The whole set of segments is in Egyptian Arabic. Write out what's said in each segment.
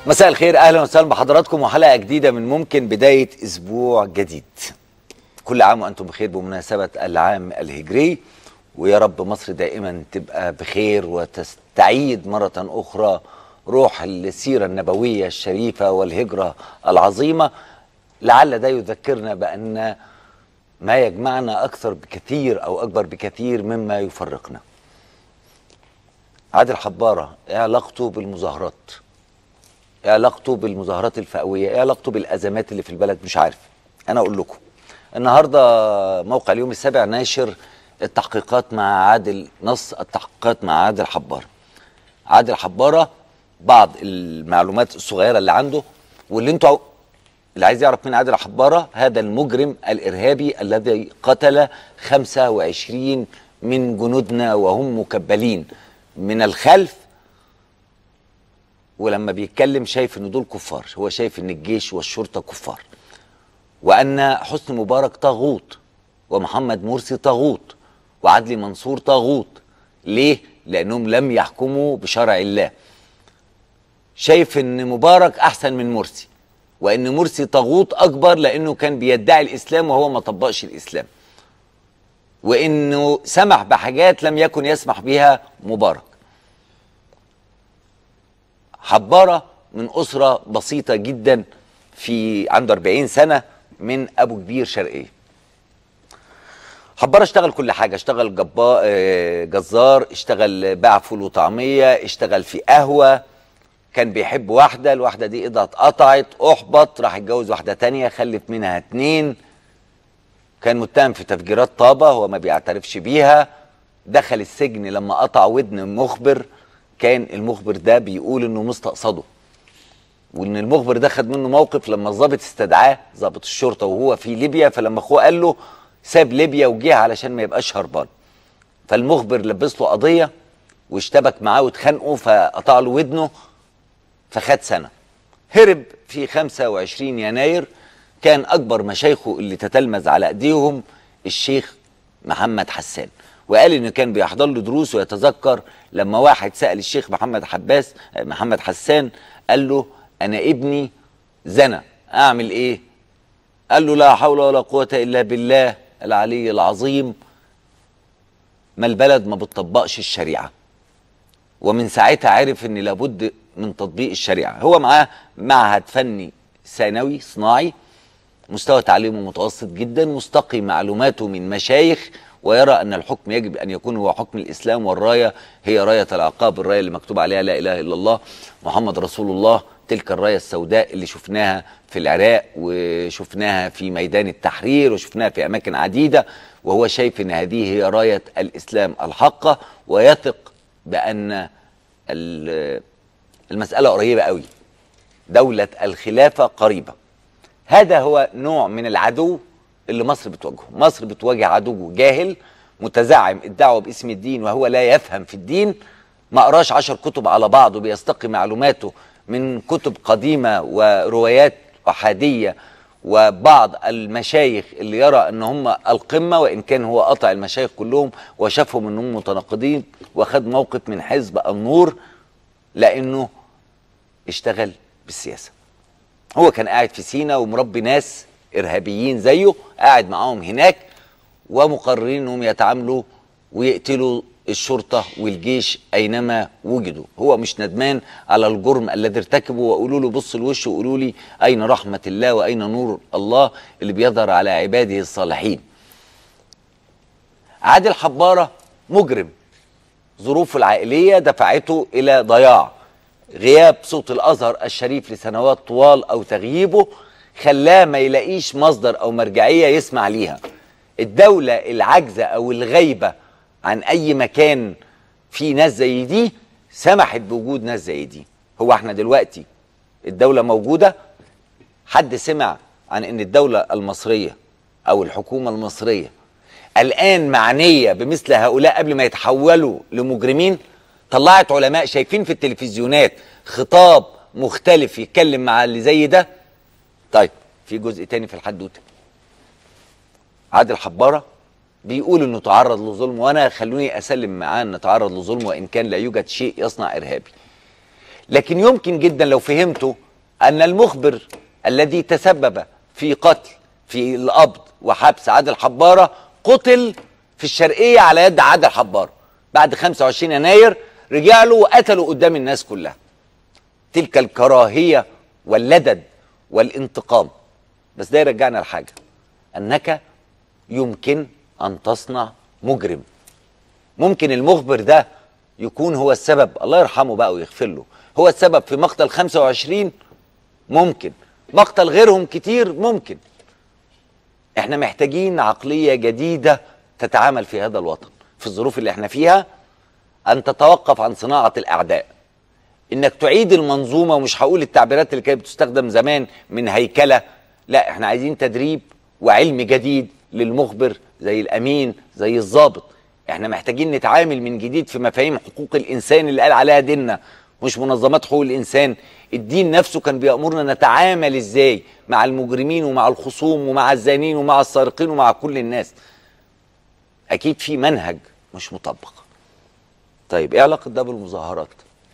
مساء الخير اهلا وسهلا بحضراتكم وحلقه جديده من ممكن بدايه اسبوع جديد كل عام وانتم بخير بمناسبه العام الهجري ويا رب مصر دائما تبقى بخير وتستعيد مره اخرى روح السيره النبويه الشريفه والهجره العظيمه لعل ده يذكرنا بان ما يجمعنا اكثر بكثير او اكبر بكثير مما يفرقنا عادل حباره ايه علاقته بالمظاهرات ايه علاقته بالمظاهرات الفئويه ايه علاقته بالازمات اللي في البلد مش عارف انا اقول لكم النهارده موقع اليوم السابع ناشر التحقيقات مع عادل نص التحقيقات مع عادل حباره عادل حباره بعض المعلومات الصغيره اللي عنده واللي انتوا اللي عايز يعرف مين عادل حباره هذا المجرم الارهابي الذي قتل 25 من جنودنا وهم مكبلين من الخلف ولما بيتكلم شايف ان دول كفار هو شايف ان الجيش والشرطه كفار وان حسني مبارك طاغوت ومحمد مرسي طاغوت وعدلي منصور طاغوت ليه لانهم لم يحكموا بشرع الله شايف ان مبارك احسن من مرسي وان مرسي طاغوت اكبر لانه كان بيدعي الاسلام وهو ما طبقش الاسلام وانه سمح بحاجات لم يكن يسمح بها مبارك حبارة من أسرة بسيطة جدا في عنده 40 سنة من أبو كبير شرقية حبارة اشتغل كل حاجة اشتغل جبا جزار اشتغل باع فول وطعمية اشتغل في قهوة كان بيحب واحدة الواحدة دي ايدها اتقطعت احبط راح اتجوز واحدة تانية خلف منها اتنين كان متهم في تفجيرات طابة هو ما بيعترفش بيها دخل السجن لما قطع ودن مخبر كان المخبر ده بيقول انه مستقصده وان المخبر ده خد منه موقف لما الضابط استدعاه ضابط الشرطه وهو في ليبيا فلما اخوه قال له ساب ليبيا وجه علشان ما يبقاش هربان فالمخبر لبس له قضيه واشتبك معاه واتخانقوا فقطع له ودنه فخد سنه هرب في 25 يناير كان اكبر مشايخه اللي تتلمذ على ايديهم الشيخ محمد حسان وقال انه كان بيحضر له دروس ويتذكر لما واحد سال الشيخ محمد حباس محمد حسان قال له انا ابني زنى اعمل ايه قال له لا حول ولا قوه الا بالله العلي العظيم ما البلد ما بتطبقش الشريعه ومن ساعتها عرف ان لابد من تطبيق الشريعه هو معاه معهد فني ثانوي صناعي مستوى تعليمه متوسط جدا مستقي معلوماته من مشايخ ويرى ان الحكم يجب ان يكون هو حكم الاسلام والرايه هي رايه العقاب الرايه اللي مكتوب عليها لا اله الا الله محمد رسول الله تلك الرايه السوداء اللي شفناها في العراق وشفناها في ميدان التحرير وشفناها في اماكن عديده وهو شايف ان هذه هي رايه الاسلام الحقه ويثق بان المساله قريبه قوي دوله الخلافه قريبه هذا هو نوع من العدو اللي مصر بتواجهه مصر بتواجه عدو جاهل متزعم الدعوه باسم الدين وهو لا يفهم في الدين ما قراش عشر كتب على بعض وبيستقي معلوماته من كتب قديمه وروايات احاديه وبعض المشايخ اللي يرى ان هم القمه وان كان هو قطع المشايخ كلهم وشافهم انهم متناقضين واخد موقف من حزب النور لانه اشتغل بالسياسه هو كان قاعد في سينا ومربي ناس ارهابيين زيه قاعد معاهم هناك ومقررين انهم يتعاملوا ويقتلوا الشرطه والجيش اينما وجدوا هو مش ندمان على الجرم الذي ارتكبه وقولوا له بص الوش وقولوا لي اين رحمه الله واين نور الله اللي بيظهر على عباده الصالحين عادل حباره مجرم ظروفه العائليه دفعته الى ضياع غياب صوت الازهر الشريف لسنوات طوال او تغييبه خلاه ما يلاقيش مصدر او مرجعيه يسمع ليها الدوله العاجزه او الغايبه عن اي مكان فيه ناس زي دي سمحت بوجود ناس زي دي هو احنا دلوقتي الدوله موجوده حد سمع عن ان الدوله المصريه او الحكومه المصريه الان معنيه بمثل هؤلاء قبل ما يتحولوا لمجرمين طلعت علماء شايفين في التلفزيونات خطاب مختلف يتكلم مع اللي زي ده طيب في جزء تاني في الحدوته عادل حباره بيقول انه تعرض لظلم وانا خلوني اسلم معاه ان تعرض لظلم وان كان لا يوجد شيء يصنع ارهابي لكن يمكن جدا لو فهمتوا ان المخبر الذي تسبب في قتل في القبض وحبس عادل حباره قتل في الشرقيه على يد عادل حباره بعد 25 يناير رجع له وقتله قدام الناس كلها تلك الكراهيه واللدد والانتقام بس ده يرجعنا لحاجه انك يمكن ان تصنع مجرم ممكن المخبر ده يكون هو السبب الله يرحمه بقى ويغفر له هو السبب في مقتل 25 ممكن مقتل غيرهم كتير ممكن احنا محتاجين عقلية جديدة تتعامل في هذا الوطن في الظروف اللي احنا فيها ان تتوقف عن صناعة الاعداء انك تعيد المنظومة ومش هقول التعبيرات اللي كانت بتستخدم زمان من هيكلة لا احنا عايزين تدريب وعلم جديد للمخبر زي الامين زي الضابط احنا محتاجين نتعامل من جديد في مفاهيم حقوق الانسان اللي قال عليها ديننا مش منظمات حقوق الانسان الدين نفسه كان بيامرنا نتعامل ازاي مع المجرمين ومع الخصوم ومع الزانين ومع السارقين ومع كل الناس اكيد في منهج مش مطبق طيب ايه علاقه ده بالمظاهرات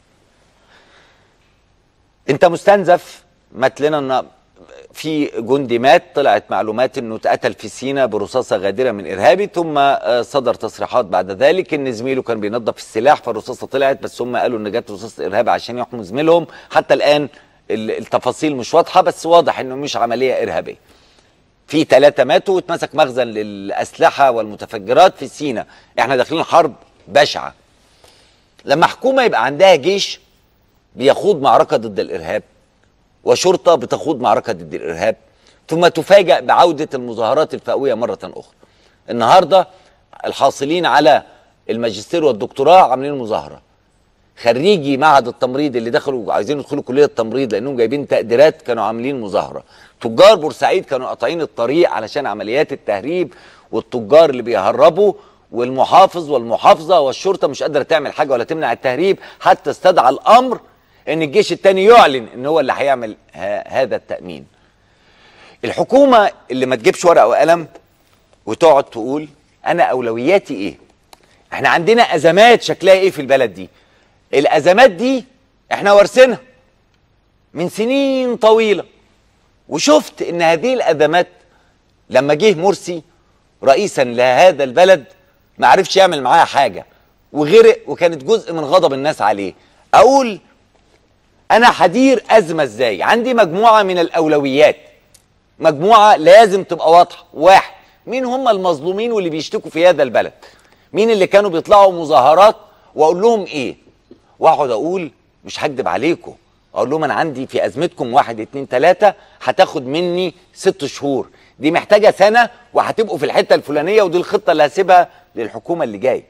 انت مستنزف مات لنا ان في جندي مات طلعت معلومات انه اتقتل في سينا برصاصه غادره من ارهابي ثم آه، صدر تصريحات بعد ذلك ان زميله كان بينظف السلاح فالرصاصه طلعت بس هم قالوا ان جت رصاصه ارهابي عشان يحموا زميلهم حتى الان ال- التفاصيل مش واضحه بس واضح انه مش عمليه ارهابيه في ثلاثة ماتوا واتمسك مخزن للأسلحة والمتفجرات في سينا احنا داخلين حرب بشعة لما حكومة يبقى عندها جيش بيخوض معركة ضد الإرهاب وشرطة بتخوض معركة ضد الإرهاب ثم تفاجأ بعودة المظاهرات الفئوية مرة أخرى النهاردة الحاصلين على الماجستير والدكتوراه عاملين مظاهرة خريجي معهد التمريض اللي دخلوا عايزين يدخلوا كليه التمريض لانهم جايبين تقديرات كانوا عاملين مظاهره تجار بورسعيد كانوا قاطعين الطريق علشان عمليات التهريب والتجار اللي بيهربوا والمحافظ والمحافظه والشرطه مش قادره تعمل حاجه ولا تمنع التهريب حتى استدعى الامر ان الجيش الثاني يعلن ان هو اللي هيعمل ه- هذا التامين الحكومه اللي ما تجيبش ورقه وقلم وتقعد تقول انا اولوياتي ايه احنا عندنا ازمات شكلها ايه في البلد دي الازمات دي احنا وارثينها من سنين طويله وشفت ان هذه الازمات لما جه مرسي رئيسا لهذا البلد ما عرفش يعمل معاها حاجه وغرق وكانت جزء من غضب الناس عليه اقول انا هدير ازمه ازاي عندي مجموعه من الاولويات مجموعه لازم تبقى واضحه واحد مين هم المظلومين واللي بيشتكوا في هذا البلد مين اللي كانوا بيطلعوا مظاهرات واقول لهم ايه واقعد اقول مش هكدب عليكم اقول لهم انا عندي في ازمتكم واحد اتنين تلاته هتاخد مني ست شهور دي محتاجه سنه وهتبقوا في الحته الفلانيه ودي الخطه اللي هسيبها للحكومه اللي جايه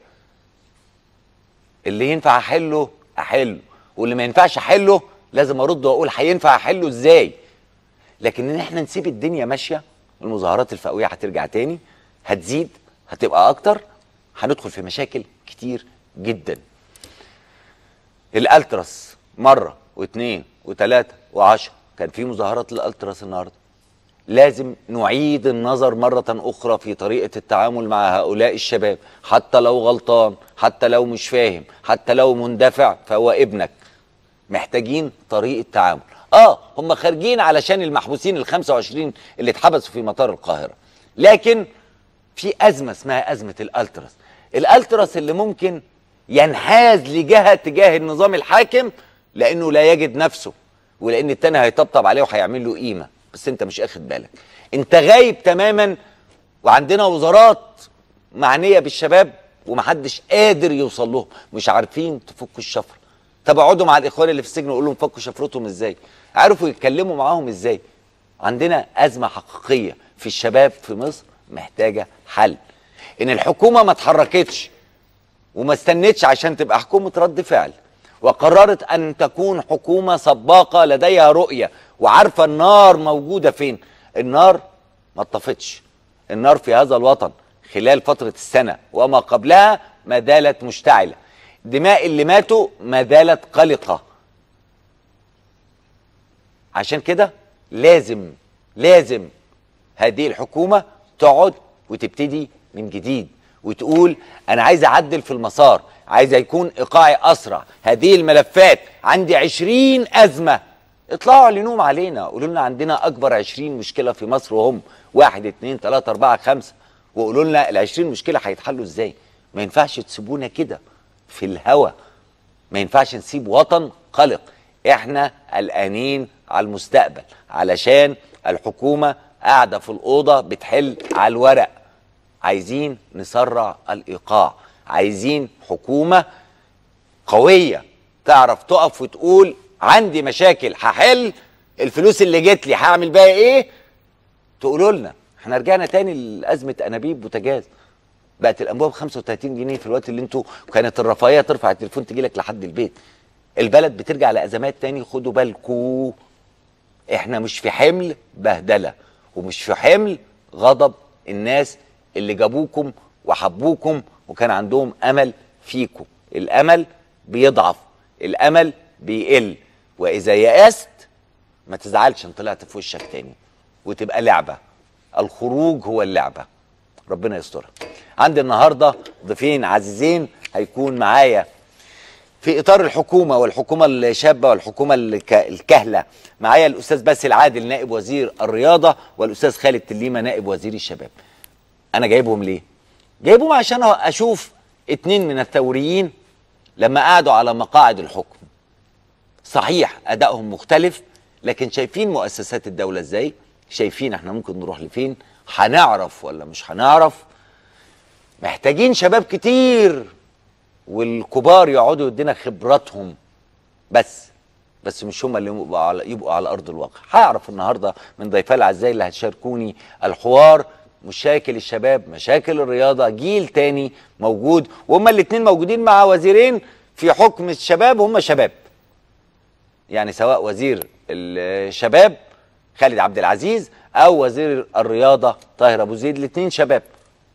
اللي ينفع احله احله واللي ما ينفعش احله لازم ارد واقول هينفع احله ازاي لكن ان احنا نسيب الدنيا ماشيه المظاهرات الفئويه هترجع تاني هتزيد هتبقى اكتر هندخل في مشاكل كتير جدا الالتراس مره واثنين وثلاثه وعشرة كان في مظاهرات للالتراس النهارده لازم نعيد النظر مرة أخرى في طريقة التعامل مع هؤلاء الشباب حتى لو غلطان حتى لو مش فاهم حتى لو مندفع فهو ابنك محتاجين طريقة تعامل اه هم خارجين علشان المحبوسين ال 25 اللي اتحبسوا في مطار القاهرة لكن في أزمة اسمها أزمة الألتراس الألتراس اللي ممكن ينحاز لجهة تجاه النظام الحاكم لأنه لا يجد نفسه ولأن التاني هيطبطب عليه وهيعمل له قيمة بس أنت مش أخد بالك أنت غايب تماما وعندنا وزارات معنية بالشباب ومحدش قادر يوصل لهم مش عارفين تفكوا الشفرة طب اقعدوا مع الإخوان اللي في السجن وقول لهم فكوا شفرتهم إزاي عرفوا يتكلموا معاهم إزاي عندنا أزمة حقيقية في الشباب في مصر محتاجة حل إن الحكومة ما اتحركتش وما استنتش عشان تبقى حكومة رد فعل وقررت أن تكون حكومة سباقة لديها رؤية وعارفة النار موجودة فين النار ما اتطفتش النار في هذا الوطن خلال فترة السنة وما قبلها ما زالت مشتعلة دماء اللي ماتوا ما زالت قلقة عشان كده لازم لازم هذه الحكومة تقعد وتبتدي من جديد وتقول انا عايز اعدل في المسار عايز يكون ايقاعي اسرع هذه الملفات عندي عشرين ازمه اطلعوا اعلنوهم علينا قولوا لنا عندنا اكبر عشرين مشكله في مصر وهم واحد اتنين تلاته اربعه خمسه وقولوا لنا ال 20 مشكله هيتحلوا ازاي ما ينفعش تسيبونا كده في الهوا ما ينفعش نسيب وطن قلق احنا قلقانين على المستقبل علشان الحكومه قاعده في الاوضه بتحل على الورق عايزين نسرع الايقاع عايزين حكومه قويه تعرف تقف وتقول عندي مشاكل هحل الفلوس اللي جت لي هعمل بيها ايه تقولوا لنا احنا رجعنا تاني لازمه انابيب بوتاجاز بقت الانبوبه ب 35 جنيه في الوقت اللي انتوا كانت الرفاهيه ترفع التليفون تجي لك لحد البيت البلد بترجع لازمات تاني خدوا بالكم احنا مش في حمل بهدله ومش في حمل غضب الناس اللي جابوكم وحبوكم وكان عندهم امل فيكم الامل بيضعف الامل بيقل واذا يأست ما تزعلش ان طلعت في وشك تاني وتبقى لعبه الخروج هو اللعبه ربنا يسترها عندي النهارده ضيفين عزيزين هيكون معايا في اطار الحكومه والحكومه الشابه والحكومه الك- الكهله معايا الاستاذ باسل عادل نائب وزير الرياضه والاستاذ خالد تليمه نائب وزير الشباب انا جايبهم ليه جايبهم عشان اشوف اتنين من الثوريين لما قعدوا على مقاعد الحكم صحيح ادائهم مختلف لكن شايفين مؤسسات الدوله ازاي شايفين احنا ممكن نروح لفين هنعرف ولا مش هنعرف محتاجين شباب كتير والكبار يقعدوا يدينا خبراتهم بس بس مش هم اللي يبقوا على يبقوا على ارض الواقع هعرف النهارده من ضيفي الاعزاء اللي هتشاركوني الحوار مشاكل الشباب مشاكل الرياضه جيل تاني موجود وهما الاثنين موجودين مع وزيرين في حكم الشباب هم شباب يعني سواء وزير الشباب خالد عبد العزيز او وزير الرياضه طاهر ابو زيد الاثنين شباب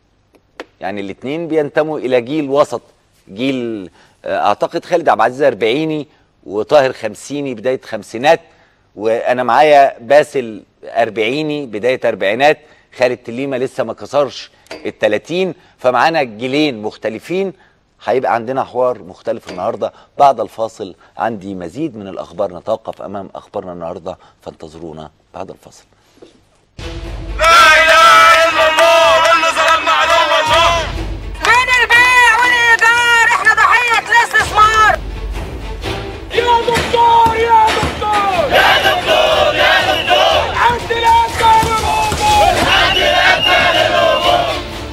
يعني الاثنين بينتموا الى جيل وسط جيل آه، اعتقد خالد عبد العزيز اربعيني وطاهر خمسيني بدايه خمسينات وانا معايا باسل اربعيني بدايه اربعينات خالد تليمه لسه ما كسرش التلاتين فمعانا جيلين مختلفين هيبقى عندنا حوار مختلف النهارده بعد الفاصل عندي مزيد من الاخبار نتوقف امام اخبارنا النهارده فانتظرونا بعد الفاصل لا اله الا الله اللي ظلمنا عدو الله بين البيع والايجار احنا ضحيه الاستثمار يا دكتور يا دكتور يا دكتور يا دكتور عند الأبدال الأمور عند الأبدال الأمور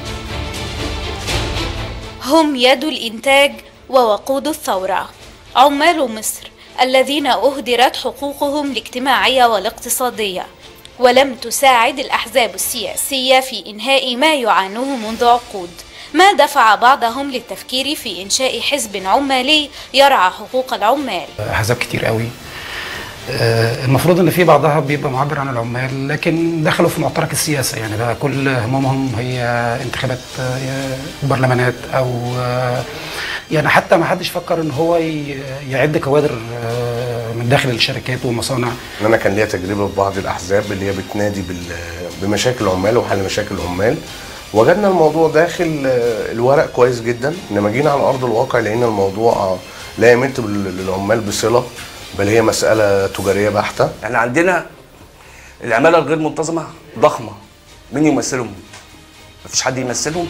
هم يد الإنتاج ووقود الثورة عمال مصر الذين أهدرت حقوقهم الاجتماعية والاقتصادية ولم تساعد الأحزاب السياسية في إنهاء ما يعانوه منذ عقود ما دفع بعضهم للتفكير في إنشاء حزب عمالي يرعى حقوق العمال احزاب كتير قوي آه، المفروض ان في بعضها بيبقى معبر عن العمال لكن دخلوا في معترك السياسه يعني بقى كل همومهم هي انتخابات آه، برلمانات او آه، يعني حتى ما حدش فكر ان هو ي- يعد كوادر آه، من داخل الشركات والمصانع ان انا كان ليا تجربه في بعض الاحزاب اللي هي بتنادي بال- بمشاكل العمال وحل مشاكل العمال وجدنا الموضوع داخل آه، الورق كويس جدا انما جينا على ارض الواقع لقينا الموضوع آه، لا يمت بال- للعمال بصله بل هي مساله تجاريه بحته احنا عندنا العماله الغير منتظمه ضخمه مين يمثلهم مفيش حد يمثلهم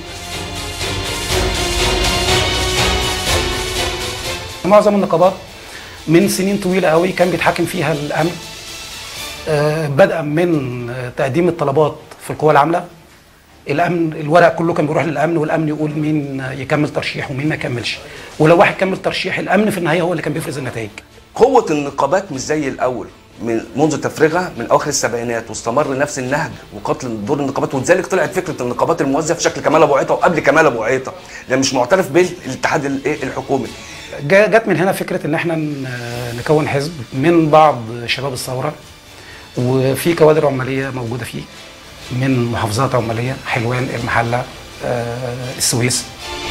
معظم النقابات من سنين طويله قوي كان بيتحكم فيها الامن آه، بدءا من آه، تقديم الطلبات في القوى العامله الامن الورق كله كان بيروح للامن والامن يقول مين آه، يكمل ترشيح ومين ما يكملش ولو واحد كمل ترشيح الامن في النهايه هو اللي كان بيفرز النتائج قوه النقابات مش زي الاول من منذ تفريغها من اواخر السبعينات واستمر نفس النهج وقتل دور النقابات ولذلك طلعت فكره النقابات الموظفه في شكل كمال ابو عيطه وقبل كمال ابو عيطه ده مش معترف بالاتحاد الايه الحكومي جا- جت من هنا فكره ان احنا ن- نكون حزب من بعض شباب الثوره وفي كوادر عماليه موجوده فيه من محافظات عماليه حلوان المحله آه، السويس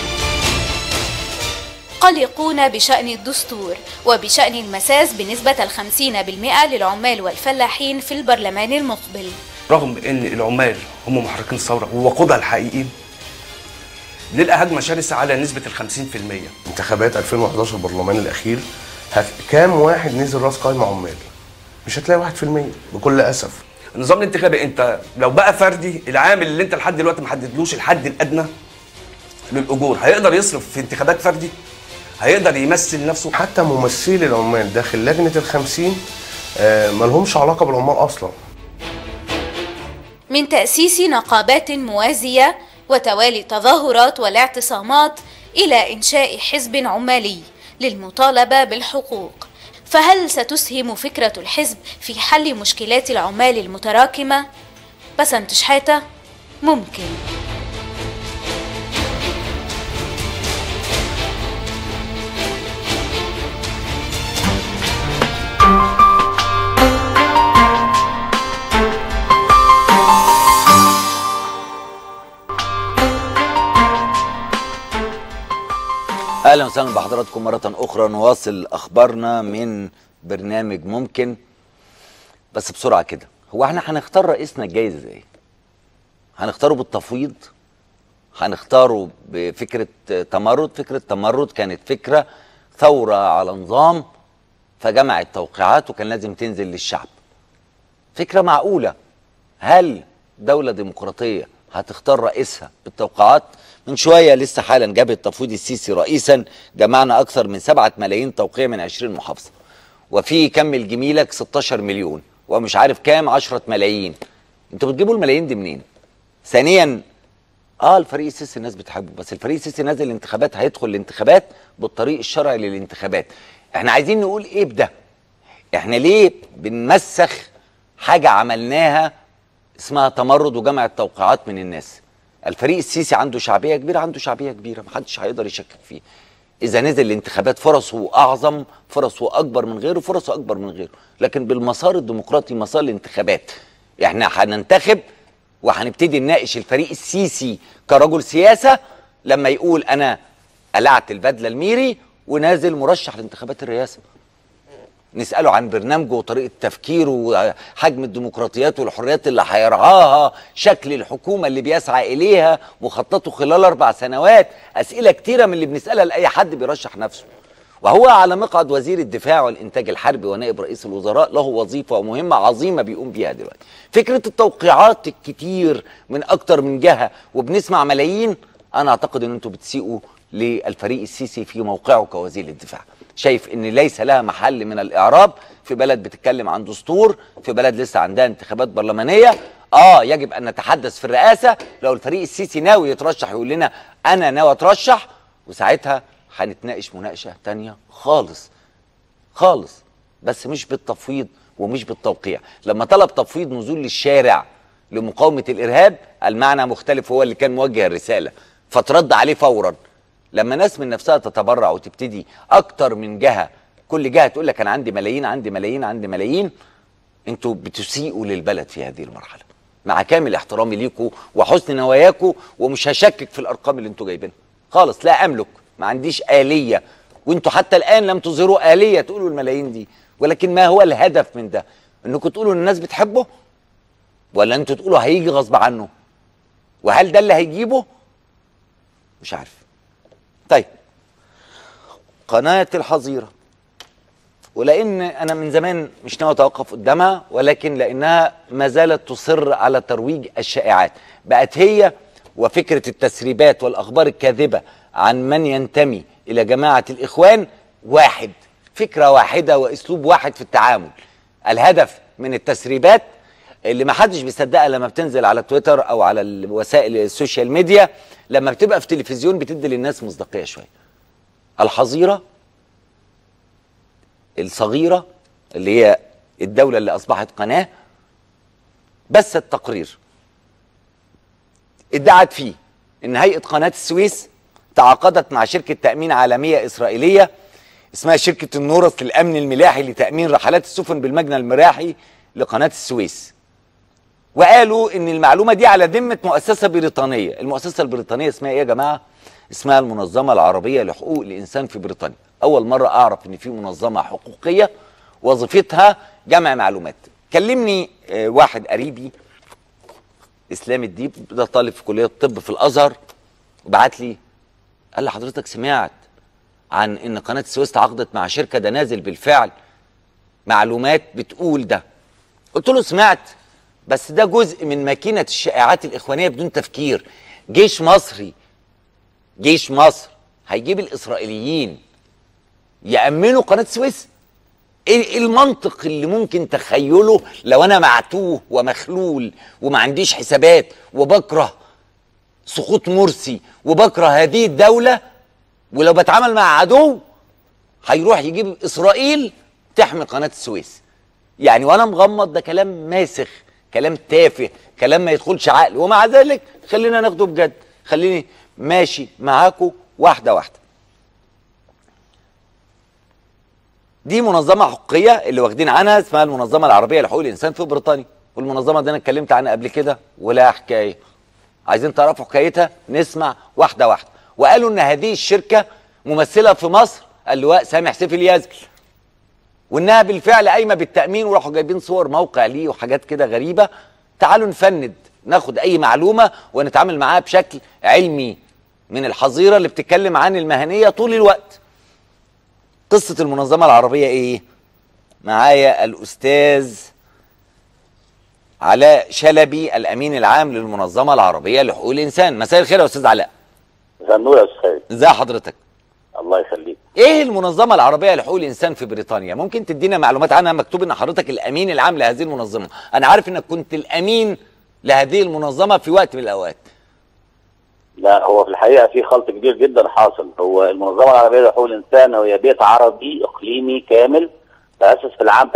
قلقون بشأن الدستور وبشأن المساس بنسبة الخمسين بالمئة للعمال والفلاحين في البرلمان المقبل رغم ان العمال هم محركين الثوره ووقودها الحقيقي نلقى هجمه شرسه على نسبه ال 50% انتخابات 2011 البرلمان الاخير هت... كام واحد نزل راس قايمه عمال مش هتلاقي 1% بكل اسف النظام الانتخابي انت لو بقى فردي العامل اللي انت لحد دلوقتي ما حددلوش الحد الادنى للاجور هيقدر يصرف في انتخابات فردي هيقدر يمثل نفسه حتى ممثلي العمال داخل لجنه الخمسين آه ملهمش علاقه بالعمال اصلا من تأسيس نقابات موازية وتوالي التظاهرات والاعتصامات إلى إنشاء حزب عمالي للمطالبة بالحقوق فهل ستسهم فكرة الحزب في حل مشكلات العمال المتراكمة؟ بسنت شحاتة ممكن اهلا وسهلا بحضراتكم مره اخرى نواصل اخبارنا من برنامج ممكن بس بسرعه كده هو احنا هنختار رئيسنا الجاي ازاي هنختاره بالتفويض هنختاره بفكره تمرد فكره تمرد كانت فكره ثوره على نظام فجمعت توقيعات وكان لازم تنزل للشعب فكره معقوله هل دوله ديمقراطيه هتختار رئيسها بالتوقيعات من شويه لسه حالا جبهه تفويض السيسي رئيسا جمعنا اكثر من 7 ملايين توقيع من 20 محافظه وفي كمل جميلك 16 مليون ومش عارف كام 10 ملايين انتوا بتجيبوا الملايين دي منين ثانيا اه الفريق السيسي الناس بتحبه بس الفريق السيسي نازل الانتخابات هيدخل الانتخابات بالطريق الشرعي للانتخابات احنا عايزين نقول ايه بده احنا ليه بنمسخ حاجه عملناها اسمها تمرد وجمع التوقيعات من الناس الفريق السيسي عنده شعبيه كبيره عنده شعبيه كبيره محدش هيقدر يشكك فيه اذا نزل الانتخابات فرصه اعظم فرصه اكبر من غيره فرصه اكبر من غيره لكن بالمسار الديمقراطي مسار الانتخابات احنا هننتخب وهنبتدي نناقش الفريق السيسي كرجل سياسه لما يقول انا قلعت البدله الميري ونازل مرشح لانتخابات الرئاسه نساله عن برنامجه وطريقه تفكيره وحجم الديمقراطيات والحريات اللي هيرعاها شكل الحكومه اللي بيسعى اليها مخططه خلال اربع سنوات اسئله كتيره من اللي بنسالها لاي حد بيرشح نفسه وهو على مقعد وزير الدفاع والانتاج الحربي ونائب رئيس الوزراء له وظيفه ومهمه عظيمه بيقوم بيها دلوقتي فكره التوقيعات الكتير من اكتر من جهه وبنسمع ملايين انا اعتقد ان انتم بتسيئوا للفريق السيسي في موقعه كوزير الدفاع شايف ان ليس لها محل من الاعراب في بلد بتتكلم عن دستور في بلد لسه عندها انتخابات برلمانيه اه يجب ان نتحدث في الرئاسه لو الفريق السيسي ناوي يترشح يقول لنا انا ناوي اترشح وساعتها هنتناقش مناقشه تانية خالص خالص بس مش بالتفويض ومش بالتوقيع لما طلب تفويض نزول للشارع لمقاومه الارهاب المعنى مختلف هو اللي كان موجه الرساله فترد عليه فورا لما ناس من نفسها تتبرع وتبتدي اكتر من جهه كل جهه تقول لك انا عندي ملايين عندي ملايين عندي ملايين انتوا بتسيئوا للبلد في هذه المرحله مع كامل احترامي ليكم وحسن نواياكم ومش هشكك في الارقام اللي انتوا جايبينها خالص لا املك ما عنديش اليه وانتوا حتى الان لم تظهروا اليه تقولوا الملايين دي ولكن ما هو الهدف من ده انكم تقولوا ان الناس بتحبه ولا انتوا تقولوا هيجي غصب عنه وهل ده اللي هيجيبه مش عارف طيب قناة الحظيرة ولأن أنا من زمان مش ناوي أتوقف قدامها ولكن لأنها ما زالت تصر على ترويج الشائعات بقت هي وفكرة التسريبات والأخبار الكاذبة عن من ينتمي إلى جماعة الإخوان واحد فكرة واحدة وأسلوب واحد في التعامل الهدف من التسريبات اللي ما حدش بيصدقها لما بتنزل على تويتر او على الوسائل السوشيال ميديا لما بتبقى في تلفزيون بتدي للناس مصداقيه شويه الحظيره الصغيره اللي هي الدوله اللي اصبحت قناه بس التقرير ادعت فيه ان هيئه قناه السويس تعاقدت مع شركه تامين عالميه اسرائيليه اسمها شركه النورس للامن الملاحي لتامين رحلات السفن بالمجنى الملاحي لقناه السويس وقالوا ان المعلومه دي على ذمه مؤسسه بريطانيه المؤسسه البريطانيه اسمها ايه يا جماعه اسمها المنظمه العربيه لحقوق الانسان في بريطانيا اول مره اعرف ان في منظمه حقوقيه وظيفتها جمع معلومات كلمني آه، واحد قريبي اسلام الديب ده طالب في كليه الطب في الازهر وبعت لي قال لي حضرتك سمعت عن ان قناه السويس تعاقدت مع شركه ده نازل بالفعل معلومات بتقول ده قلت له سمعت بس ده جزء من ماكينه الشائعات الاخوانيه بدون تفكير جيش مصري جيش مصر هيجيب الاسرائيليين يامنوا قناه السويس ايه المنطق اللي ممكن تخيله لو انا معتوه ومخلول وما عنديش حسابات وبكره سقوط مرسي وبكره هذه الدوله ولو بتعامل مع عدو هيروح يجيب اسرائيل تحمي قناه السويس يعني وانا مغمض ده كلام ماسخ كلام تافه كلام ما يدخلش عقل ومع ذلك خلينا ناخده بجد خليني ماشي معاكم واحده واحده دي منظمه حقوقيه اللي واخدين عنها اسمها المنظمه العربيه لحقوق الانسان في بريطانيا والمنظمه دي انا اتكلمت عنها قبل كده ولها حكايه عايزين تعرفوا حكايتها نسمع واحده واحده وقالوا ان هذه الشركه ممثله في مصر اللواء سامح سيف اليزل وانها بالفعل قايمه بالتامين وراحوا جايبين صور موقع ليه وحاجات كده غريبه تعالوا نفند ناخد اي معلومه ونتعامل معاها بشكل علمي من الحظيره اللي بتتكلم عن المهنيه طول الوقت قصه المنظمه العربيه ايه معايا الاستاذ علاء شلبي الامين العام للمنظمه العربيه لحقوق الانسان مساء الخير يا استاذ علاء زنور يا استاذ ازي حضرتك الله يخليك ايه المنظمه العربيه لحقوق الانسان في بريطانيا ممكن تدينا معلومات عنها مكتوب ان حضرتك الامين العام لهذه المنظمه انا عارف انك كنت الامين لهذه المنظمه في وقت من الاوقات لا هو في الحقيقه في خلط كبير جدا حاصل هو المنظمه العربيه لحقوق الانسان هي بيت عربي اقليمي كامل تاسس في العام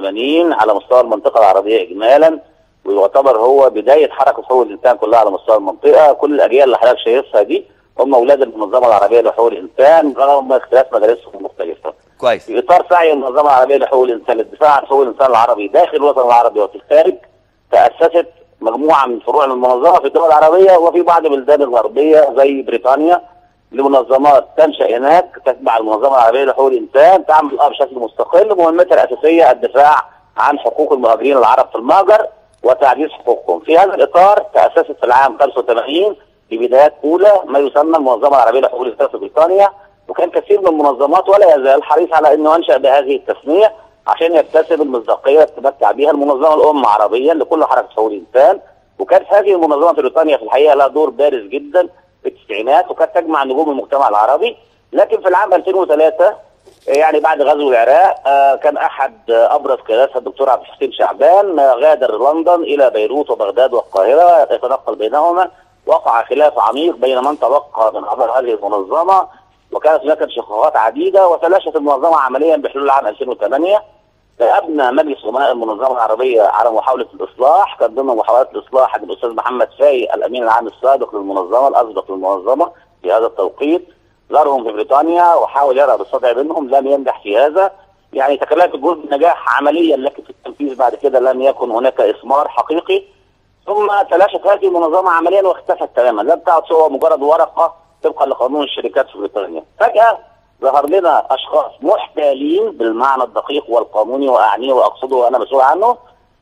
83 على مستوى المنطقه العربيه اجمالا ويعتبر هو بدايه حركه حقوق الانسان كلها على مستوى المنطقه كل الاجيال اللي حضرتك شايفها دي هم اولاد المنظمه العربيه لحقوق الانسان رغم اختلاف مدارسهم المختلفه كويس في اطار سعي المنظمه العربيه لحقوق الانسان للدفاع عن حقوق الانسان العربي داخل الوطن العربي وفي الخارج تاسست مجموعه من فروع المنظمه في الدول العربيه وفي بعض البلدان الغربيه زي بريطانيا لمنظمات تنشا هناك تتبع المنظمه العربيه لحقوق الانسان تعمل اه بشكل مستقل مهمتها الاساسيه الدفاع عن حقوق المهاجرين العرب في المهجر وتعزيز حقوقهم. في هذا الاطار تاسست في العام 85 في بدايات اولى ما يسمى المنظمه العربيه لحقوق الانسان في بريطانيا وكان كثير من المنظمات ولا يزال حريص على انه ينشا بهذه التسميه عشان يكتسب المصداقيه اللي تتمتع بها المنظمه الام عربيا لكل حركه حقوق الانسان وكانت هذه المنظمه في بريطانيا في الحقيقه لها دور بارز جدا في التسعينات وكانت تجمع نجوم المجتمع العربي لكن في العام 2003 يعني بعد غزو العراق آه، كان احد آه، ابرز قياداتها الدكتور عبد الحسين شعبان آه، غادر لندن الى بيروت وبغداد والقاهره يتنقل بينهما وقع خلاف عميق بين من تبقى من اعضاء هذه المنظمه وكانت هناك انشقاقات عديده وتلاشت المنظمه عمليا بحلول عام 2008 فابنى مجلس امناء المنظمه العربيه على محاوله الاصلاح كان ضمن محاولات الاصلاح عند الاستاذ محمد فاي الامين العام السابق للمنظمه الاسبق للمنظمه في هذا التوقيت زارهم في بريطانيا وحاول يرى بالصدع منهم لم ينجح في هذا يعني تكلمت بجزء نجاح عمليا لكن في التنفيذ بعد كده لم يكن هناك اثمار حقيقي ثم تلاشت هذه المنظمه عمليا واختفت تماما لم تعد سوى مجرد ورقه طبقا لقانون الشركات في بريطانيا فجاه ظهر لنا اشخاص محتالين بالمعنى الدقيق والقانوني واعنيه واقصده وانا مسؤول عنه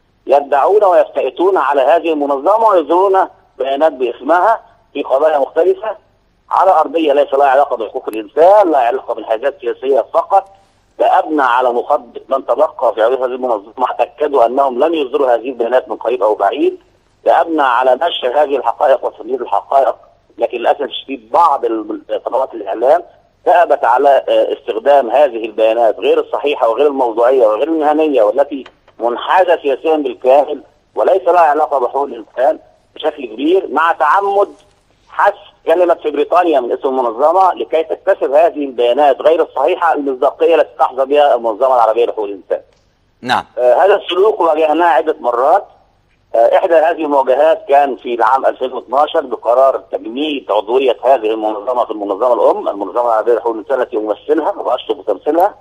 يدعون ويفتئتون على هذه المنظمه ويصدرون بيانات باسمها في قضايا مختلفه على ارضيه ليس لها علاقه بحقوق الانسان، لا علاقه بالحاجات السياسيه فقط، فابنى على مخاطبه من تبقى في عرض هذه المنظمه تاكدوا انهم لن يصدروا هذه البيانات من قريب او بعيد، فابنى على نشر هذه الحقائق وتسجيل الحقائق، لكن للاسف الشديد بعض قنوات الاعلام ثابت على آه، استخدام هذه البيانات غير الصحيحه وغير الموضوعيه وغير المهنيه والتي منحازه سياسيا بالكامل وليس لها علاقه بحقوق الانسان بشكل كبير مع تعمد حذف كلمه في بريطانيا من اسم المنظمه لكي تكتسب هذه البيانات غير الصحيحه المصداقيه التي تحظى بها المنظمه العربيه لحقوق الانسان. نعم آه، هذا السلوك واجهناه عده مرات آه، احدى هذه المواجهات كان في العام 2012 بقرار تجميد عضويه هذه المنظمه في المنظمه الام المنظمه العربيه لحقوق الانسان التي امثلها واشرف تمثيلها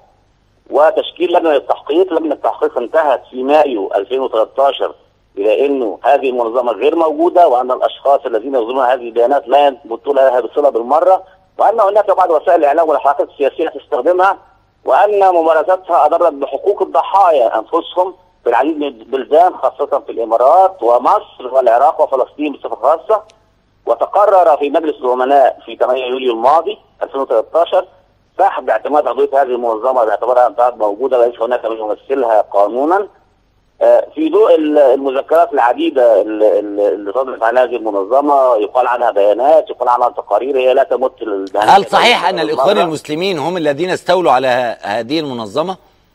وتشكيل لجنه للتحقيق لجنه التحقيق انتهت في مايو 2013 الى انه هذه المنظمه غير موجوده وان الاشخاص الذين يصدرون هذه البيانات لا يثبتون لها بصله بالمره وان هناك بعض وسائل الاعلام والحركات السياسيه تستخدمها وان ممارستها اضرت بحقوق الضحايا انفسهم في العديد من البلدان خاصه في الامارات ومصر والعراق وفلسطين بصفه خاصه وتقرر في مجلس الامناء في 8 يوليو الماضي 2013 سحب اعتماد عضويه هذه المنظمه باعتبارها انتهت موجوده ليس هناك من يمثلها قانونا آه، في ضوء ال- المذكرات العديده ال- ال- اللي صدرت عن هذه المنظمه يقال عنها بيانات يقال عنها تقارير هي لا تمت البيانات هل صحيح ان الاخوان مرة. المسلمين هم الذين استولوا على ه- هذه المنظمه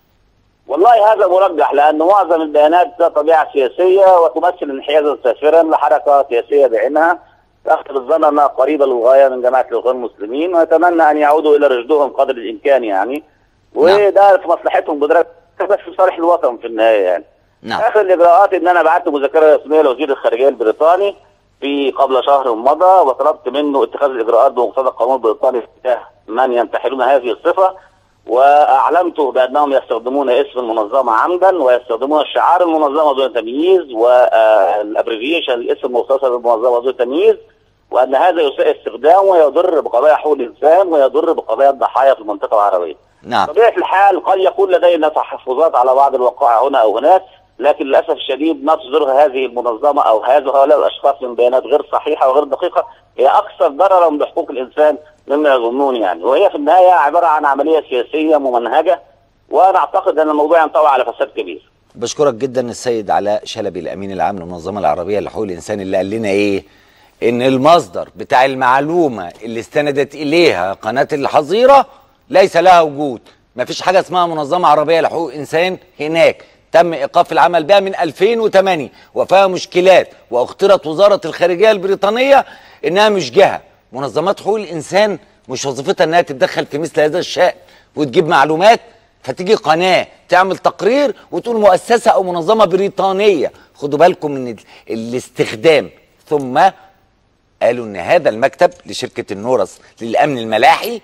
والله هذا مرجح لان معظم البيانات ذات طبيعه سياسيه وتمثل انحيازا سافرا لحركه سياسيه بعينها تاخذ الظن انها قريبه للغايه من جماعه الاخوان المسلمين ويتمنى ان يعودوا الى رشدهم قدر الامكان يعني وده في مصلحتهم بدرجه بس في صالح الوطن في النهايه يعني نعم اخر الاجراءات ان انا بعت مذكره رسميه لوزير الخارجيه البريطاني في قبل شهر مضى وطلبت منه اتخاذ الاجراءات بمقتضى القانون البريطاني تجاه من ينتحلون هذه الصفه واعلمته بانهم يستخدمون اسم المنظمه عمدا ويستخدمون شعار المنظمه دون تمييز والابريفيشن الاسم المختصر للمنظمه دون تمييز وان هذا يساء استخدامه ويضر بقضايا حقوق الانسان ويضر بقضايا الضحايا في المنطقه العربيه. نعم بطبيعه الحال قد يكون لدينا تحفظات على بعض الوقائع هنا او هناك لكن للاسف الشديد ما تصدرها هذه المنظمه او هذا هؤلاء الاشخاص من بيانات غير صحيحه وغير دقيقه هي اكثر ضررا بحقوق الانسان مما يظنون يعني وهي في النهايه عباره عن عمليه سياسيه ممنهجه وانا اعتقد ان الموضوع ينطوي على فساد كبير. بشكرك جدا السيد علاء شلبي الامين العام للمنظمه العربيه لحقوق الانسان اللي قال لنا ايه ان المصدر بتاع المعلومه اللي استندت اليها قناه الحظيره ليس لها وجود مفيش حاجه اسمها منظمه عربيه لحقوق انسان هناك تم ايقاف العمل بها من 2008 وفيها مشكلات واخترت وزاره الخارجيه البريطانيه انها مش جهه منظمات حقوق الانسان مش وظيفتها انها تتدخل في مثل هذا الشان وتجيب معلومات فتيجي قناه تعمل تقرير وتقول مؤسسه او منظمه بريطانيه خدوا بالكم من ال- الاستخدام ثم قالوا ان هذا المكتب لشركه النورس للامن الملاحي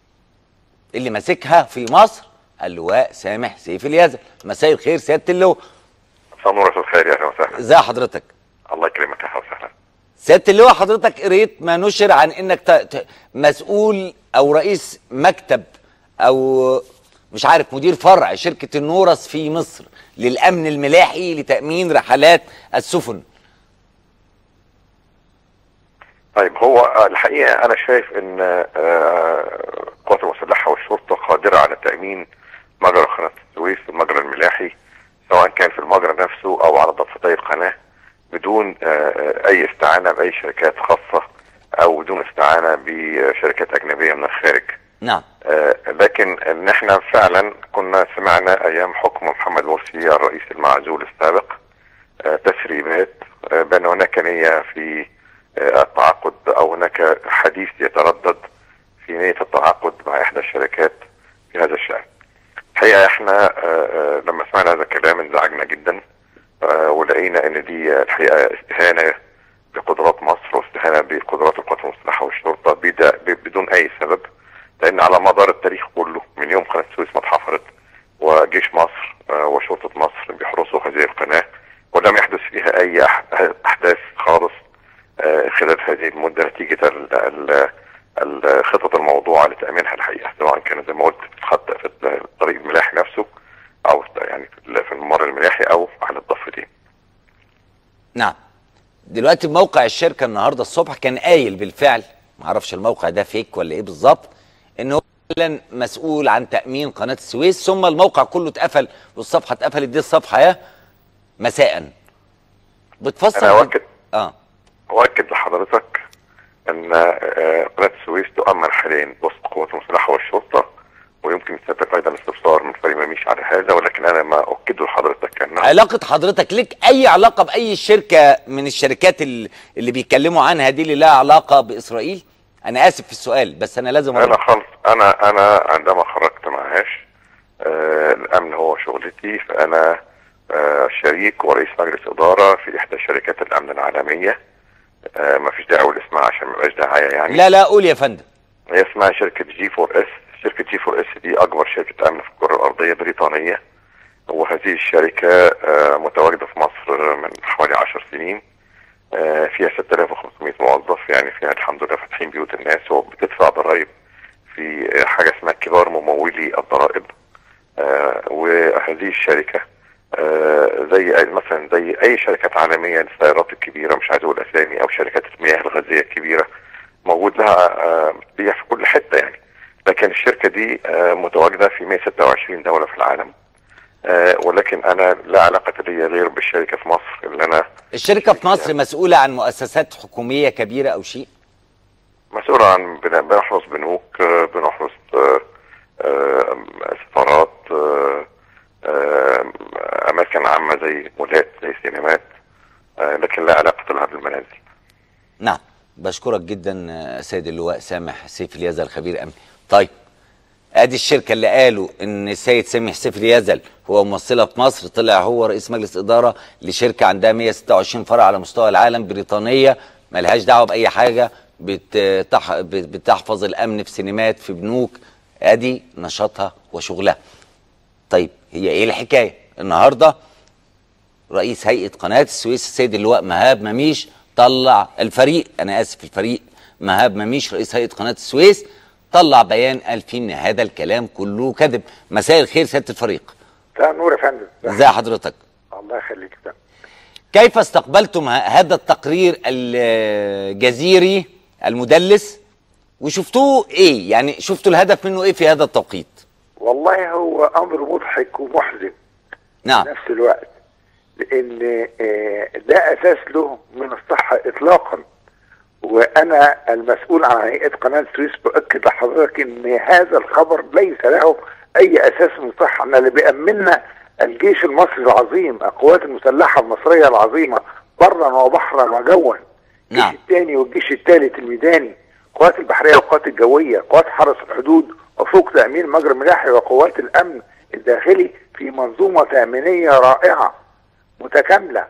اللي ماسكها في مصر اللواء سامح سيف اليزن مساء الخير سياده اللواء صنورة الخير يا اهلا وسهلا ازي حضرتك الله يكرمك اهلا وسهلا سياده اللواء حضرتك قريت ما نشر عن انك ت... ت... مسؤول او رئيس مكتب او مش عارف مدير فرع شركه النورس في مصر للامن الملاحي لتامين رحلات السفن طيب هو الحقيقه انا شايف ان آه، القوات المسلحه والشرطه قادره على تامين مجرى قناه السويس المجرى الملاحي سواء كان في المجرى نفسه او على ضفتي القناه بدون آه، آه، اي استعانه باي شركات خاصه او بدون استعانه بشركات اجنبيه من الخارج نعم آه، لكن ان احنا فعلا كنا سمعنا ايام حكم محمد مرسي الرئيس المعزول السابق آه، تسريبات آه، بان هناك نيه في آه، التعاقد او هناك حديث يتردد في نيه التعاقد مع احدى الشركات في هذا الشان. الحقيقه احنا آه، آه، لما سمعنا هذا الكلام انزعجنا جدا آه، ولقينا ان دي الحقيقه استهانه بقدرات مصر واستهانه بقدرات القوات المسلحه والشرطه بدا- ب- بدون اي سبب لان على مدار التاريخ كله من يوم قناه السويس ما اتحفرت وجيش مصر آه، وشرطه مصر بيحرسوا هذه القناه ولم يحدث فيها اي أح- احداث خالص آه، خلال هذه المده نتيجه ال- ال- الخطط الموضوعه لتامينها الحقيقه سواء كان زي ما قلت في الخط في الطريق الملاحي نفسه او يعني في ال- في الممر الملاحي او على الضفتين. نعم دلوقتي موقع الشركه النهارده الصبح كان قايل بالفعل معرفش الموقع ده فيك ولا ايه بالظبط ان هو فعلا مسؤول عن تامين قناه السويس ثم الموقع كله اتقفل والصفحه اتقفلت دي الصفحه يا مساء بتفسر انا اؤكد اه اؤكد لحضرتك ان آه، قناه السويس تؤمن حاليا وسط القوات المسلحه والشرطه ويمكن سيادتك ايضا استفسار من فريق مميش على هذا ولكن انا ما اؤكده لحضرتك انه علاقه حضرتك لك اي علاقه باي شركه من الشركات ال- اللي بيتكلموا عنها دي اللي لها علاقه باسرائيل انا اسف في السؤال بس انا لازم انا أقول. خلص انا انا عندما خرجت معهاش آه الامن هو شغلتي فانا آه شريك ورئيس مجلس اداره في احدى شركات الامن العالميه آه ما فيش داعي اقول اسمها عشان ما يبقاش دعايه يعني لا لا قول يا فندم هي اسمها شركة جي 4 اس شركة جي 4 اس دي أكبر شركة أمن في الكرة الأرضية بريطانية وهذه الشركة آه، متواجدة في مصر من حوالي 10 سنين آه، فيها 6500 موظف يعني فيها الحمد لله فاتحين بيوت الناس وبتدفع ضرائب في آه، حاجة اسمها كبار ممولي الضرائب آه، وهذه الشركة آه، زي أي- مثلا زي اي شركات عالميه للسيارات الكبيره مش عايز اقول اسامي او شركات المياه الغازيه الكبيره موجود لها آه، بيع في كل حته يعني لكن الشركه دي آه، متواجده في 126 دوله في العالم آه، ولكن انا لا علاقه لي غير بالشركه في مصر اللي انا الشركه في مصر مسؤوله عن مؤسسات حكوميه كبيره او شيء مسؤول عن بن- بنحرس بنوك آه، بنحرس آه، آه، سفارات آه، آه، اماكن عامه زي مولات زي سينمات آه، لكن لا علاقه لها بالمنازل نعم بشكرك جدا آه، سيد اللواء سامح سيف اليزل خبير امني طيب ادي الشركه اللي قالوا ان السيد سامح سيف اليزل هو ممثلها في مصر طلع هو رئيس مجلس اداره لشركه عندها 126 فرع على مستوى العالم بريطانيه ملهاش دعوه باي حاجه بتح... بتحفظ الامن في سينمات في بنوك ادي نشاطها وشغلها طيب هي ايه الحكايه النهارده رئيس هيئه قناه السويس السيد اللواء مهاب مميش طلع الفريق انا اسف الفريق مهاب مميش رئيس هيئه قناه السويس طلع بيان قال فيه ان هذا الكلام كله كذب مساء الخير سياده الفريق مساء النور يا فندم ازي حضرتك الله يخليك يا فندم كيف استقبلتم ه- هذا التقرير الجزيري المدلس وشفتوه ايه يعني شفتوا الهدف منه ايه في هذا التوقيت والله هو امر مضحك ومحزن نعم في نفس الوقت لان آه، لا اساس له من الصحه اطلاقا وانا المسؤول عن هيئه قناه السويس باكد لحضرتك ان هذا الخبر ليس له اي اساس من صحه ان اللي بيامننا الجيش المصري العظيم القوات المسلحه المصريه العظيمه برا وبحرا وجوا الجيش نعم. الثاني والجيش الثالث الميداني القوات البحريه والقوات الجويه قوات حرس الحدود وفوق تامين مجرى الملاحي وقوات الامن الداخلي في منظومه تامينيه رائعه متكامله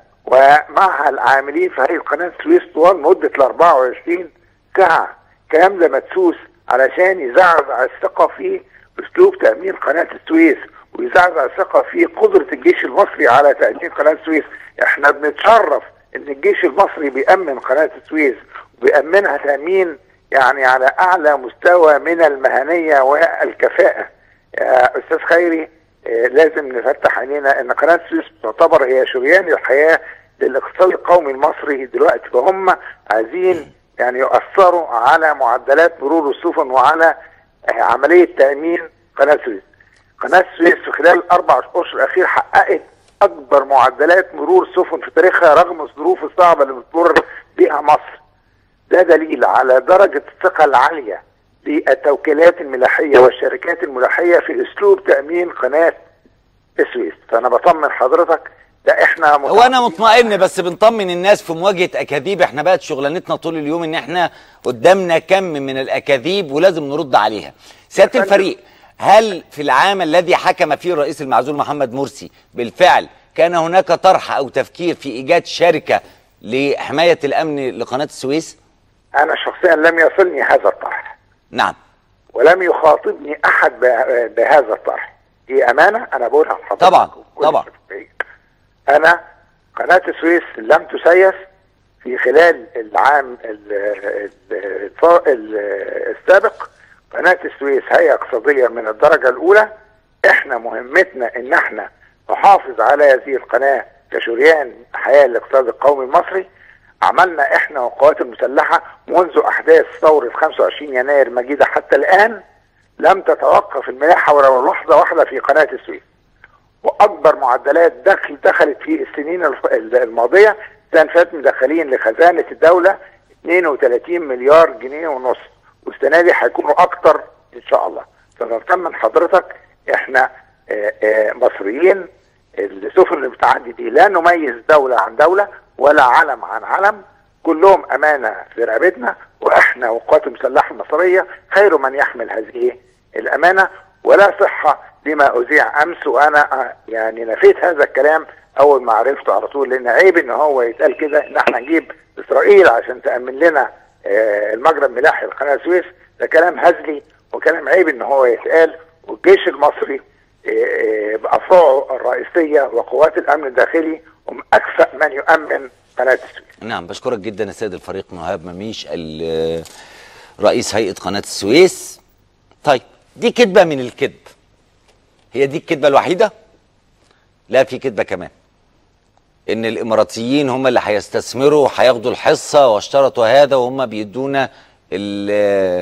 ومعها العاملين في هيئه قناه السويس طوال مده ال 24 ساعه الكلام ده مدسوس علشان يزعزع الثقه في اسلوب تامين قناه السويس ويزعزع الثقه في قدره الجيش المصري على تامين قناه السويس احنا بنتشرف ان الجيش المصري بيامن قناه السويس وبيامنها تامين يعني على اعلى مستوى من المهنيه والكفاءه يا استاذ خيري آه، لازم نفتح عينينا ان قناه السويس تعتبر هي شريان الحياه للاقتصاد القومي المصري دلوقتي فهم عايزين يعني يؤثروا على معدلات مرور السفن وعلى آه، عمليه تامين قناه السويس. قناه السويس في خلال الاربع اشهر الاخير حققت اكبر معدلات مرور سفن في تاريخها رغم الظروف الصعبه اللي بتمر بها مصر. ده دليل على درجة الثقة العالية للتوكيلات الملاحية والشركات الملاحية في أسلوب تأمين قناة السويس فأنا بطمن حضرتك ده إحنا هو انا مطمئن بس بنطمن الناس في مواجهه اكاذيب احنا بقت شغلانتنا طول اليوم ان احنا قدامنا كم من الاكاذيب ولازم نرد عليها سياده فندم. الفريق هل في العام الذي حكم فيه الرئيس المعزول محمد مرسي بالفعل كان هناك طرح او تفكير في ايجاد شركه لحمايه الامن لقناه السويس أنا شخصيا لم يصلني هذا الطرح نعم ولم يخاطبني أحد به- بهذا الطرح دي أمانة أنا بقولها لحضرتك طبعا بكل طبعا شفافية. أنا قناة السويس لم تسيس في خلال العام ال- ال- الف- ال- السابق قناة السويس هيئة اقتصادية من الدرجة الأولى احنا مهمتنا ان احنا نحافظ على هذه القناة كشريان حياة الاقتصاد القومي المصري عملنا احنا والقوات المسلحة منذ احداث ثورة 25 يناير المجيدة حتى الان لم تتوقف الملاحة ولو لحظة واحدة في قناة السويس واكبر معدلات دخل دخلت في السنين الف- الماضيه السنه اللي فاتت مدخلين لخزانه الدوله 32 مليار جنيه ونص والسنه دي هيكونوا اكتر ان شاء الله فبطمن حضرتك احنا آه، آه، مصريين السفن اللي بتعدي دي لا نميز دوله عن دوله ولا علم عن علم كلهم امانه في رقبتنا واحنا والقوات المسلحه المصريه خير من يحمل هذه الامانه ولا صحه لما اذيع امس وانا آه، يعني نفيت هذا الكلام اول ما عرفته على طول لان عيب ان هو يتقال كده ان احنا نجيب اسرائيل عشان تامن لنا آه، المجرى الملاحي لقناه السويس ده كلام هزلي وكلام عيب ان هو يتقال والجيش المصري آه، آه، بافرعه الرئيسيه وقوات الامن الداخلي هم اكفأ من يؤمن قناه السويس نعم بشكرك جدا السيد الفريق مهاب مميش ال- رئيس هيئه قناه السويس طيب دي كذبه من الكذب هي دي الكذبه الوحيده لا في كذبه كمان ان الاماراتيين هم اللي هيستثمروا وهياخدوا الحصه واشترطوا هذا وهم بيدونا ال-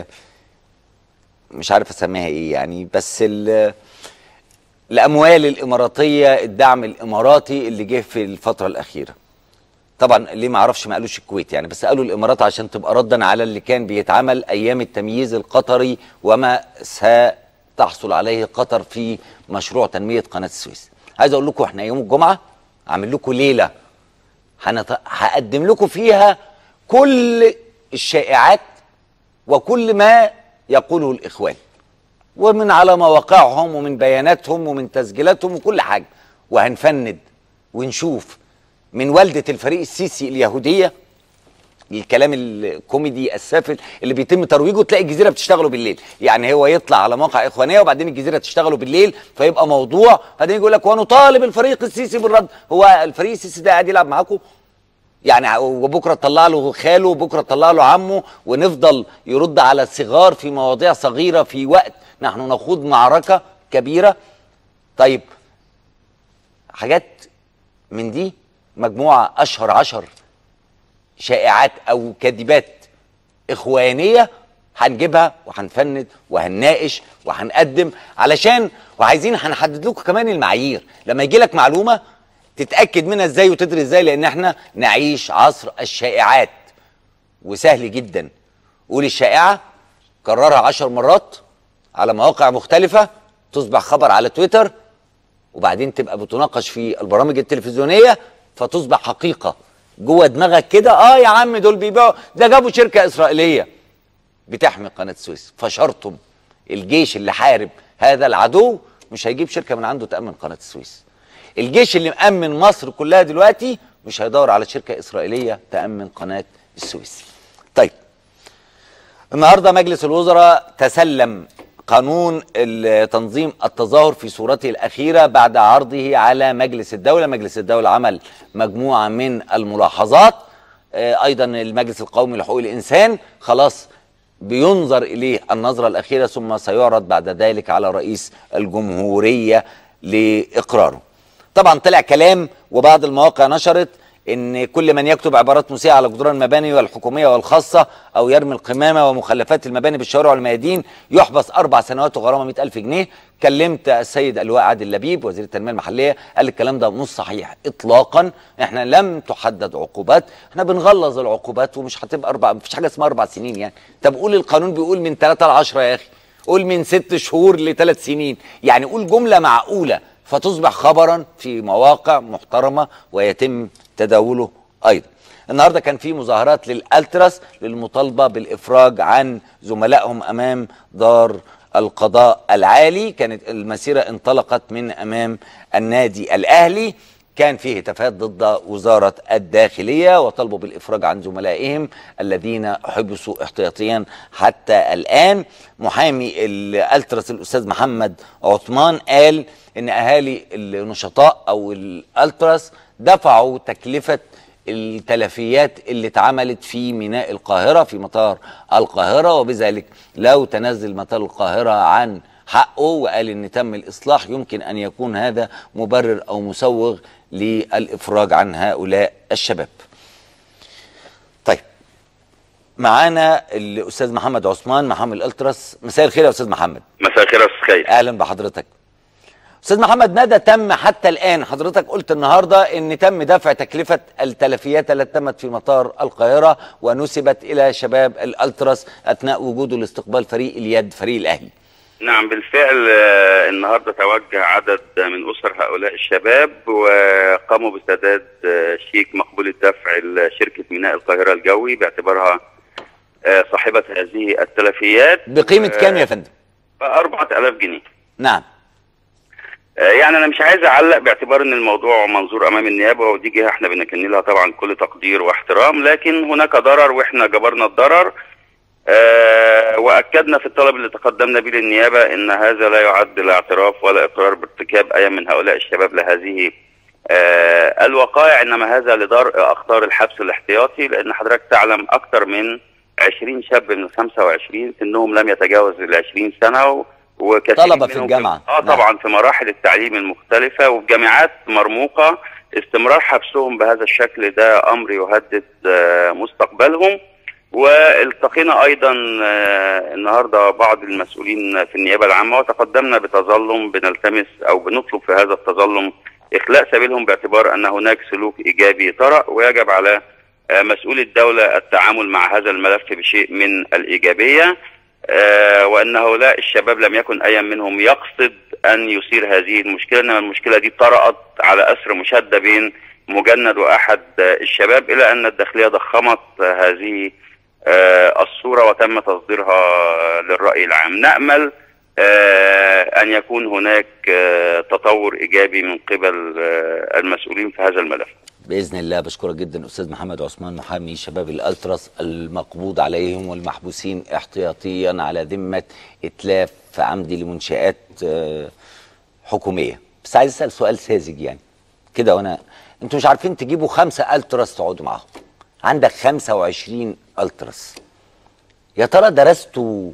مش عارف اسميها ايه يعني بس ال- الاموال الاماراتيه الدعم الاماراتي اللي جه في الفتره الاخيره طبعا ليه ما اعرفش ما قالوش الكويت يعني بس قالوا الامارات عشان تبقى ردا على اللي كان بيتعمل ايام التمييز القطري وما ستحصل عليه قطر في مشروع تنميه قناه السويس عايز اقول لكم احنا يوم الجمعه عامل لكم ليله هنط... هقدم لكم فيها كل الشائعات وكل ما يقوله الاخوان ومن على مواقعهم ومن بياناتهم ومن تسجيلاتهم وكل حاجه وهنفند ونشوف من والده الفريق السيسي اليهوديه الكلام الكوميدي السافل اللي بيتم ترويجه تلاقي الجزيره بتشتغله بالليل يعني هو يطلع على موقع اخوانيه وبعدين الجزيره تشتغله بالليل فيبقى موضوع بعدين يقول لك ونطالب الفريق السيسي بالرد هو الفريق السيسي ده قاعد يلعب معاكم يعني وبكره تطلع له خاله وبكره تطلع له عمه ونفضل يرد على الصغار في مواضيع صغيره في وقت نحن نخوض معركه كبيره طيب حاجات من دي مجموعه اشهر عشر شائعات او كذبات اخوانيه هنجيبها وهنفند وهنناقش وهنقدم علشان وعايزين هنحدد لكم كمان المعايير لما يجي لك معلومه تتاكد منها ازاي وتدري ازاي لان احنا نعيش عصر الشائعات وسهل جدا قول الشائعه كررها عشر مرات على مواقع مختلفه تصبح خبر على تويتر وبعدين تبقى بتناقش في البرامج التلفزيونيه فتصبح حقيقه جوه دماغك كده اه يا عم دول بيبيعوا ده جابوا شركه اسرائيليه بتحمي قناه السويس فشرتم الجيش اللي حارب هذا العدو مش هيجيب شركه من عنده تامن قناه السويس الجيش اللي مأمن مصر كلها دلوقتي مش هيدور على شركه اسرائيليه تامن قناه السويس طيب النهارده مجلس الوزراء تسلم قانون تنظيم التظاهر في صورته الأخيرة بعد عرضه على مجلس الدولة مجلس الدولة عمل مجموعة من الملاحظات آه، أيضا المجلس القومي لحقوق الإنسان خلاص بينظر إليه النظرة الأخيرة ثم سيعرض بعد ذلك على رئيس الجمهورية لإقراره طبعا طلع كلام وبعض المواقع نشرت ان كل من يكتب عبارات مسيئه على جدران المباني والحكوميه والخاصه او يرمي القمامه ومخلفات المباني بالشوارع والميادين يحبس اربع سنوات وغرامه 100000 جنيه كلمت السيد اللواء عادل لبيب وزير التنميه المحليه قال الكلام ده مش صحيح اطلاقا احنا لم تحدد عقوبات احنا بنغلظ العقوبات ومش هتبقى اربع مفيش حاجه اسمها اربع سنين يعني طب قول القانون بيقول من 3 ل 10 يا اخي قول من ست شهور لثلاث سنين يعني قول جمله معقوله فتصبح خبرا في مواقع محترمه ويتم تداوله ايضا النهارده كان في مظاهرات للالتراس للمطالبه بالافراج عن زملائهم امام دار القضاء العالي كانت المسيره انطلقت من امام النادي الاهلي كان فيه هتافات ضد وزاره الداخليه وطلبوا بالافراج عن زملائهم الذين حبسوا احتياطيا حتى الان محامي الالتراس الاستاذ محمد عثمان قال ان اهالي النشطاء او الالتراس دفعوا تكلفه التلفيات اللي اتعملت في ميناء القاهره في مطار القاهره وبذلك لو تنزل مطار القاهره عن حقه وقال ان تم الاصلاح يمكن ان يكون هذا مبرر او مسوغ للافراج عن هؤلاء الشباب. طيب معانا الاستاذ محمد عثمان محامي الالتراس مساء الخير يا استاذ محمد. مساء الخير يا استاذ خير اهلا بحضرتك. استاذ محمد ماذا تم حتى الان حضرتك قلت النهارده ان تم دفع تكلفه التلفيات التي تمت في مطار القاهره ونسبت الى شباب الالتراس اثناء وجوده لاستقبال فريق اليد فريق الاهلي. نعم بالفعل آه، النهارده توجه عدد من اسر هؤلاء الشباب وقاموا بسداد آه، شيك مقبول الدفع لشركه ميناء القاهره الجوي باعتبارها آه، صاحبه هذه التلفيات بقيمه كام يا فندم؟ 4000 جنيه نعم آه، يعني انا مش عايز اعلق باعتبار ان الموضوع منظور امام النيابه ودي جهه احنا بنكن لها طبعا كل تقدير واحترام لكن هناك ضرر واحنا جبرنا الضرر آه، واكدنا في الطلب اللي تقدمنا به للنيابه ان هذا لا يعد لا اعتراف ولا اقرار بارتكاب اي من هؤلاء الشباب لهذه آه، الوقائع انما هذا لدرء اخطار الحبس الاحتياطي لان حضرتك تعلم اكثر من 20 شاب من 25 سنهم لم يتجاوز ال 20 سنه و- وكثير طلبة في منهم الجامعة. اه نعم. طبعا في مراحل التعليم المختلفه وفي جامعات مرموقه استمرار حبسهم بهذا الشكل ده امر يهدد آه، مستقبلهم والتقينا ايضا آه، النهارده بعض المسؤولين في النيابه العامه وتقدمنا بتظلم بنلتمس او بنطلب في هذا التظلم اخلاء سبيلهم باعتبار ان هناك سلوك ايجابي طرأ ويجب على آه، مسؤول الدوله التعامل مع هذا الملف بشيء من الايجابيه آه، وان هؤلاء الشباب لم يكن اي منهم يقصد ان يثير هذه المشكله انما المشكله دي طرأت على اسر مشاده بين مجند واحد آه، الشباب الى ان الداخليه ضخمت آه، هذه آه، الصوره وتم تصديرها آه، للراي العام نامل آه، ان يكون هناك آه، تطور ايجابي من قبل آه، المسؤولين في هذا الملف باذن الله بشكرك جدا استاذ محمد عثمان محامي شباب الالتراس المقبوض عليهم والمحبوسين احتياطيا على ذمه اتلاف عمدي لمنشات آه، حكوميه بس عايز اسال سؤال ساذج يعني كده وانا انتوا مش عارفين تجيبوا خمسه التراس تقعدوا معاهم عندك 25 التراس يا ترى درستوا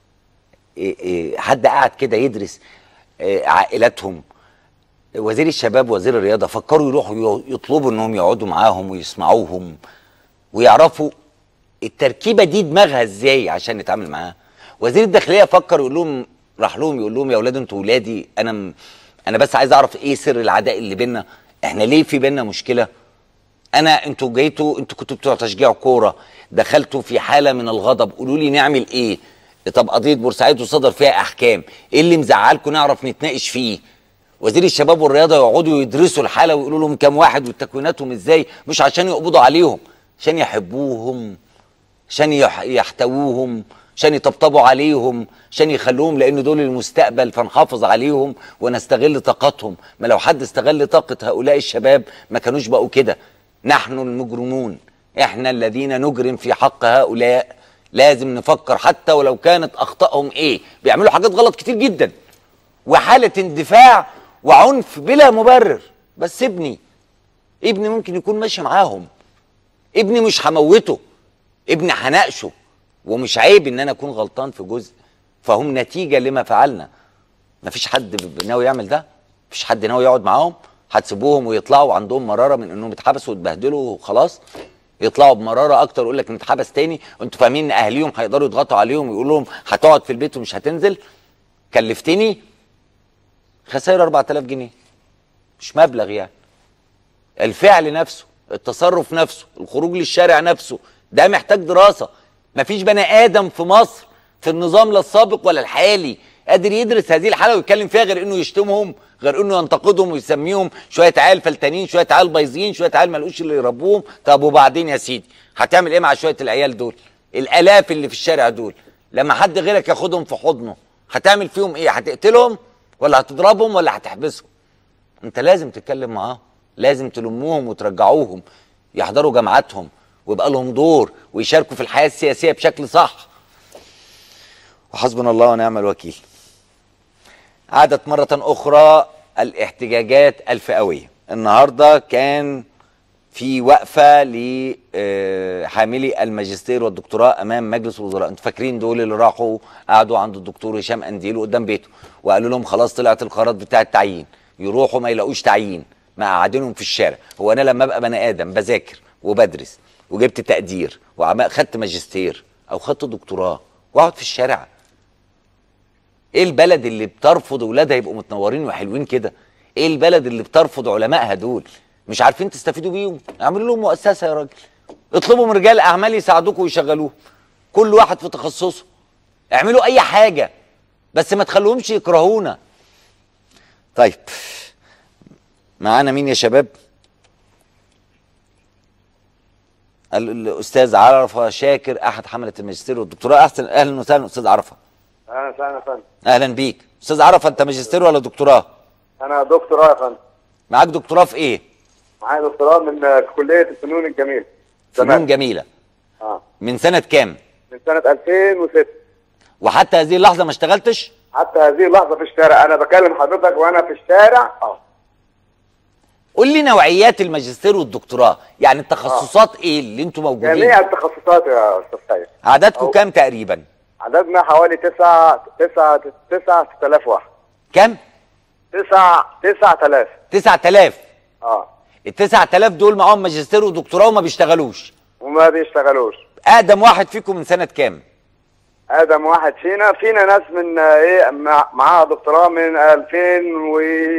إيه إيه حد قاعد كده يدرس إيه عائلاتهم وزير الشباب وزير الرياضه فكروا يروحوا يو- يطلبوا انهم يقعدوا معاهم ويسمعوهم ويعرفوا التركيبه دي دماغها ازاي عشان نتعامل معاها وزير الداخليه فكر يقول لهم راح لهم يقول لهم يا اولاد انتوا ولادي انا م... انا بس عايز اعرف ايه سر العداء اللي بينا احنا ليه في بينا مشكله انا انتوا جيتوا انتوا كنتوا بتوع تشجيع كوره دخلتوا في حاله من الغضب قولوا لي نعمل ايه طب قضيه بورسعيد وصدر فيها احكام ايه اللي مزعلكم نعرف نتناقش فيه وزير الشباب والرياضه يقعدوا يدرسوا الحاله ويقولوا لهم كام واحد وتكويناتهم ازاي مش عشان يقبضوا عليهم عشان يحبوهم عشان يح- يحتووهم عشان يطبطبوا عليهم عشان يخلوهم لان دول المستقبل فنحافظ عليهم ونستغل طاقتهم ما لو حد استغل طاقه هؤلاء الشباب ما كانوش بقوا كده نحن المجرمون احنا الذين نجرم في حق هؤلاء لازم نفكر حتى ولو كانت اخطائهم ايه بيعملوا حاجات غلط كتير جدا وحاله اندفاع وعنف بلا مبرر بس ابني ابني ممكن يكون ماشي معاهم ابني مش هموته ابني هناقشه ومش عيب ان انا اكون غلطان في جزء فهم نتيجه لما فعلنا مفيش حد ب- ناوي يعمل ده مفيش حد ناوي يقعد معاهم هتسيبوهم ويطلعوا عندهم مراره من انهم اتحبسوا واتبهدلوا وخلاص يطلعوا بمراره اكتر يقول لك نتحبس تاني انتوا فاهمين ان اهاليهم هيقدروا يضغطوا عليهم ويقولوا لهم هتقعد في البيت ومش هتنزل كلفتني خسائر 4000 جنيه مش مبلغ يعني الفعل نفسه التصرف نفسه الخروج للشارع نفسه ده محتاج دراسة مفيش بني آدم في مصر في النظام لا السابق ولا الحالي قادر يدرس هذه الحالة ويتكلم فيها غير انه يشتمهم غير انه ينتقدهم ويسميهم شوية عيال فلتانين شوية عيال بايظين شوية عيال ملقوش اللي يربوهم طب وبعدين يا سيدي هتعمل ايه مع شوية العيال دول الالاف اللي في الشارع دول لما حد غيرك ياخدهم في حضنه هتعمل فيهم ايه هتقتلهم ولا هتضربهم ولا هتحبسهم انت لازم تتكلم معاهم لازم تلموهم وترجعوهم يحضروا جامعاتهم ويبقى لهم دور ويشاركوا في الحياه السياسيه بشكل صح وحسبنا الله ونعم الوكيل عادت مرة أخرى الاحتجاجات الفئوية النهاردة كان في وقفة لحاملي الماجستير والدكتوراه أمام مجلس الوزراء أنتوا فاكرين دول اللي راحوا قعدوا عند الدكتور هشام أنديل قدام بيته وقالوا لهم خلاص طلعت القرارات بتاعة التعيين يروحوا ما يلاقوش تعيين ما قاعدينهم في الشارع هو أنا لما أبقى بني آدم بذاكر وبدرس وجبت تقدير وخدت ماجستير أو خدت دكتوراه وأقعد في الشارع ايه البلد اللي بترفض اولادها يبقوا متنورين وحلوين كده ايه البلد اللي بترفض علمائها دول مش عارفين تستفيدوا بيهم اعملوا لهم مؤسسه يا راجل اطلبوا من رجال اعمال يساعدوكم ويشغلوه كل واحد في تخصصه اعملوا اي حاجه بس ما تخلوهمش يكرهونا طيب معانا مين يا شباب ال- الاستاذ عرفه شاكر احد حمله الماجستير والدكتوراه احسن اهلا وسهلا استاذ عرفه اهلا وسهلا يا فندم اهلا بيك استاذ عرفه انت ماجستير ولا دكتوراه انا دكتوراه يا فندم معاك دكتوراه في ايه معايا دكتوراه من آه، كليه الفنون الجميله فنون جميله اه من سنه كام من سنه 2006 وحتى هذه اللحظه ما اشتغلتش حتى هذه اللحظه في الشارع انا بكلم حضرتك وانا في الشارع اه قول لي نوعيات الماجستير والدكتوراه يعني التخصصات ايه اللي انتوا موجودين جميع التخصصات يا استاذ سيد عددكم أو- كام تقريبا عددنا حوالي 9 9 9000 واحد كم 9 9000 9000 اه ال 9000 دول معاهم ماجستير ودكتوراه وما بيشتغلوش وما بيشتغلوش اقدم واحد فيكم من سنه كام ادم واحد فينا فينا ناس من آه، ايه مع- معاها دكتوراه من 2000 و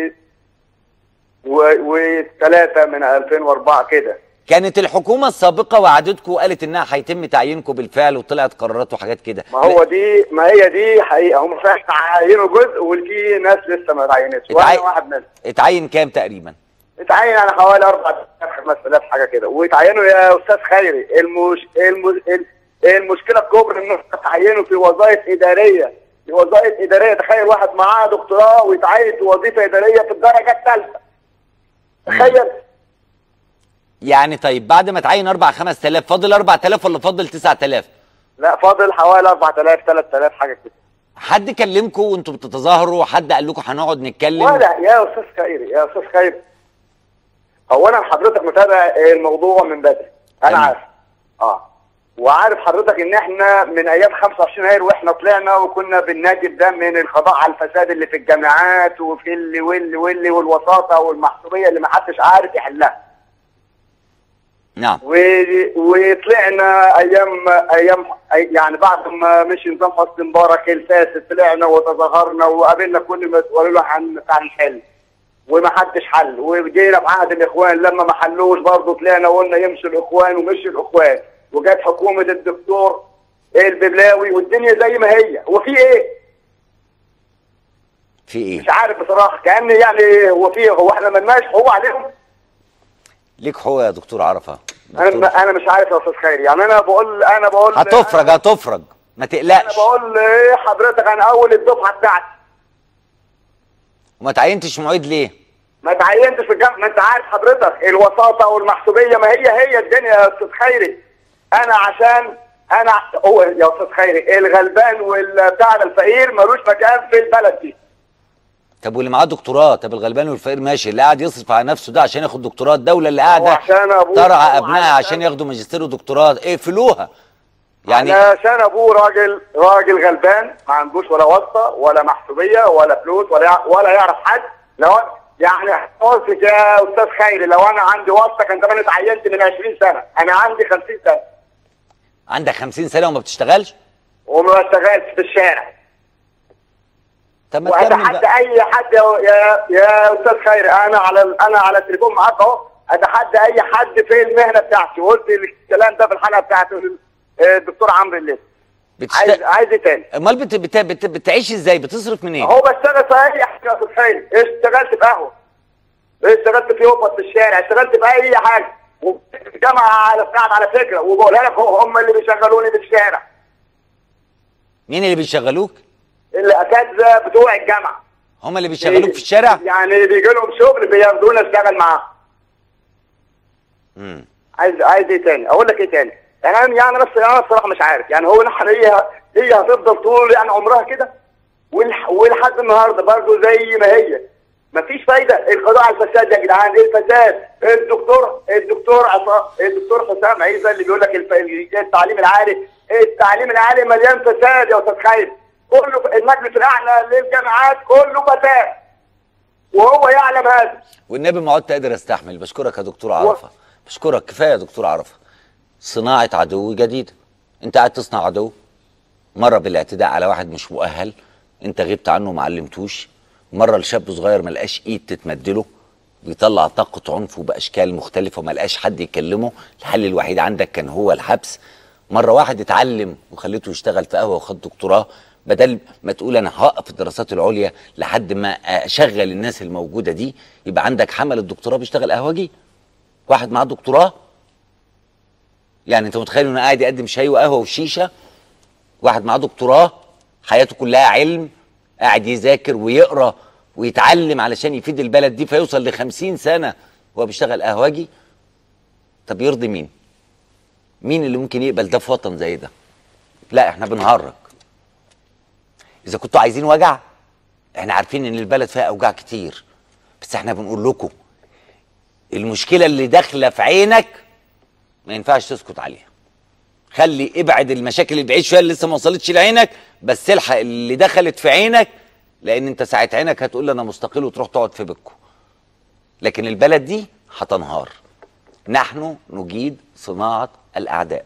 و3 من 2004 كده كانت الحكومه السابقه وعدتكم وقالت انها هيتم تعيينكم بالفعل وطلعت قرارات وحاجات كده ما هو دي ما هي دي حقيقه هم فعلا عينوا جزء وفي ناس لسه ما اتعينتش وانا اتعين- واحد منهم اتعين كام تقريبا اتعين على حوالي 4000 5000 حاجه كده واتعينوا يا استاذ خيري المش... المش... ال- المشكله الكبرى انهم اتعينوا في وظائف اداريه في وظائف اداريه تخيل واحد معاه دكتوراه ويتعين في وظيفه اداريه في الدرجه الثالثه تخيل يعني طيب بعد ما تعين 4 5000 فاضل 4000 ولا فاضل 9000 لا فاضل حوالي 4000 3000 حاجه كده حد كلمكم وانتوا بتتظاهروا حد قال لكم هنقعد نتكلم ولا يا استاذ خيري يا استاذ خيري هو انا حضرتك متابع الموضوع من بدري انا عارف اه وعارف حضرتك ان احنا من ايام 25 يناير واحنا طلعنا وكنا بننادي ده من القضاء على الفساد اللي في الجامعات وفي اللي واللي واللي والوساطه والمحسوبيه اللي ما حدش عارف يحلها نعم و- وطلعنا ايام ايام أي- يعني بعد ما مشي نظام حسني مبارك الفاسد طلعنا وتظاهرنا وقابلنا كل ما تقولوا له عن عن الحل وما حدش حل وجينا في عهد الاخوان لما ما حلوش برضه طلعنا وقلنا يمشي الاخوان ومشي الاخوان وجت حكومه الدكتور الببلاوي والدنيا زي ما هي وفي ايه؟ في ايه مش عارف بصراحه كان يعني هو في هو احنا مالناش حقوق عليهم ليك حقوق يا دكتور عرفه انا انا مش عارف يا استاذ خيري يعني انا بقول انا بقول هتفرج هتفرج ما انا تقلقش بقول ايه حضرتك انا اول الدفعه بتاعتي وما تعينتش معيد ليه ما تعينتش في الجامعه ما انت عارف حضرتك الوساطه والمحسوبيه ما هي هي الدنيا يا استاذ خيري انا عشان انا هو يا استاذ خيري الغلبان والبتاع ده الفقير ملوش مكان في البلد دي طب واللي معاه دكتوراه طب الغلبان والفقير ماشي اللي قاعد يصرف على نفسه ده عشان ياخد دكتوراه الدوله اللي قاعده وعشان أبوه ترعى هو ابنائها عشان ياخدوا ماجستير ودكتوراه اقفلوها يعني علشان ابوه راجل راجل غلبان ما عندوش ولا واسطه ولا محسوبيه ولا فلوس ولا يع- ولا يعرف حد لو يعني قصدك يا استاذ خيري لو انا عندي واسطه كان زمان اتعينت من 20 سنه انا عندي 50 سنه عندك 50 سنه وما بتشتغلش وما بشتغلش في الشارع طب ما تكمل واتحدى بقى اي حد يا يا, يا استاذ خيري انا على ال- انا على التليفون معاك اهو اتحدى اي حد في المهنه بتاعتي وقلت الكلام ده في الحلقه بتاعت ال- الدكتور عمرو الليثي عايز بتشت... عايز ايه تاني امال بت... بت... بت... بتعيش ازاي بتصرف منين هو بشتغل في اي حاجه يا استاذ خيري اشتغلت في قهوه اشتغلت في يوبط في الشارع اشتغلت في اي حاجه وفي الجامعه على بتاعت على فكره وبقولها لك هو- هم اللي بيشغلوني في الشارع مين اللي بيشغلوك الاساتذه بتوع الجامعه هم اللي بيشغلوك في الشارع يعني بيجي لهم شغل بياخدوني اشتغل معاهم امم عايز عايز ايه تاني اقول لك ايه تاني يعني انا يعني بس انا الصراحه مش عارف يعني هو نحن هي هي هتفضل طول يعني عمرها كده والح- ولحد النهارده برضه زي ما هي مفيش فايده القضاء على الفساد يا جدعان ايه الفساد الدكتور الدكتور عصا الدكتور حسام عيسى اللي بيقول لك الف- التعليم العالي التعليم العالي مليان فساد يا استاذ خالد كله المجلس الاعلى للجامعات كله فساد وهو يعلم هذا والنبي ما عدت قادر استحمل بشكرك يا دكتور عرفه بشكرك كفايه يا دكتور عرفه صناعه عدو جديده انت قاعد تصنع عدو مره بالاعتداء على واحد مش مؤهل انت غبت عنه وما علمتوش مره لشاب صغير ما لقاش ايد تتمدله بيطلع طاقه عنفه باشكال مختلفه وما لقاش حد يكلمه الحل الوحيد عندك كان هو الحبس مره واحد اتعلم وخليته يشتغل في قهوه وخد دكتوراه بدل ما تقول انا هوقف الدراسات العليا لحد ما اشغل الناس الموجوده دي يبقى عندك حمل الدكتوراه بيشتغل قهوجي واحد معاه دكتوراه يعني انت متخيل انه قاعد يقدم شاي وقهوه وشيشه واحد معاه دكتوراه حياته كلها علم قاعد يذاكر ويقرا ويتعلم علشان يفيد البلد دي فيوصل ل 50 سنه وهو بيشتغل قهوجي طب يرضي مين؟ مين اللي ممكن يقبل ده في وطن زي ده؟ لا احنا بنهرج اذا كنتوا عايزين وجع احنا عارفين ان البلد فيها اوجاع كتير بس احنا بنقول لكم المشكله اللي داخله في عينك ما ينفعش تسكت عليها خلي ابعد المشاكل اللي بعيد شويه اللي لسه ما وصلتش لعينك بس الحق اللي دخلت في عينك لان انت ساعه عينك هتقول لي انا مستقل وتروح تقعد في بيتكم لكن البلد دي هتنهار نحن نجيد صناعه الاعداء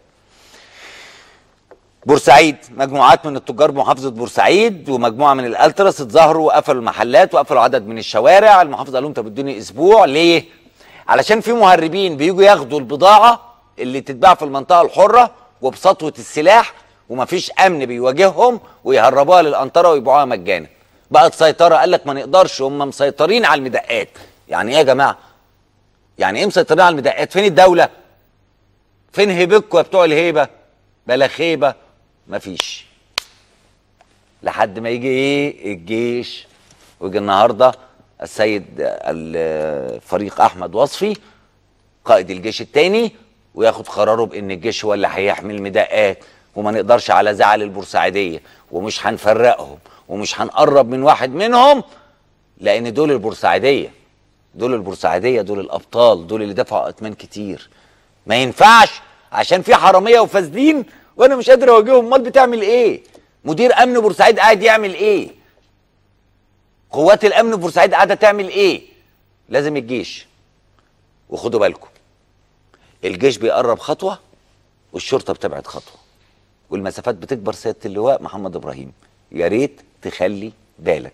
بورسعيد مجموعات من التجار بمحافظه بورسعيد ومجموعه من الالتراس اتظاهروا وقفلوا المحلات وقفلوا عدد من الشوارع المحافظه قال لهم طب ادوني اسبوع ليه علشان في مهربين بيجوا ياخدوا البضاعه اللي تتباع في المنطقه الحره وبسطوه السلاح ومفيش امن بيواجههم ويهربوها للانطره ويبيعوها مجانا بقت سيطره قال لك ما نقدرش هم مسيطرين على المدقات يعني ايه يا جماعه يعني ايه مسيطرين على المدقات فين الدوله فين هيبتكم يا بتوع الهيبه بلا خيبه مفيش لحد ما يجي ايه الجيش ويجي النهارده السيد الفريق احمد وصفي قائد الجيش الثاني وياخد قراره بان الجيش هو اللي هيحمي المدقات وما نقدرش على زعل البورسعيديه ومش هنفرقهم ومش هنقرب من واحد منهم لان دول البورسعيديه دول البورسعيديه دول الابطال دول اللي دفعوا اثمان كتير ما ينفعش عشان في حراميه وفاسدين وانا مش قادر اواجههم امال بتعمل ايه مدير امن بورسعيد قاعد يعمل ايه قوات الامن في بورسعيد قاعده تعمل ايه لازم الجيش وخدوا بالكم الجيش بيقرب خطوه والشرطه بتبعد خطوه والمسافات بتكبر سياده اللواء محمد ابراهيم يا ريت تخلي بالك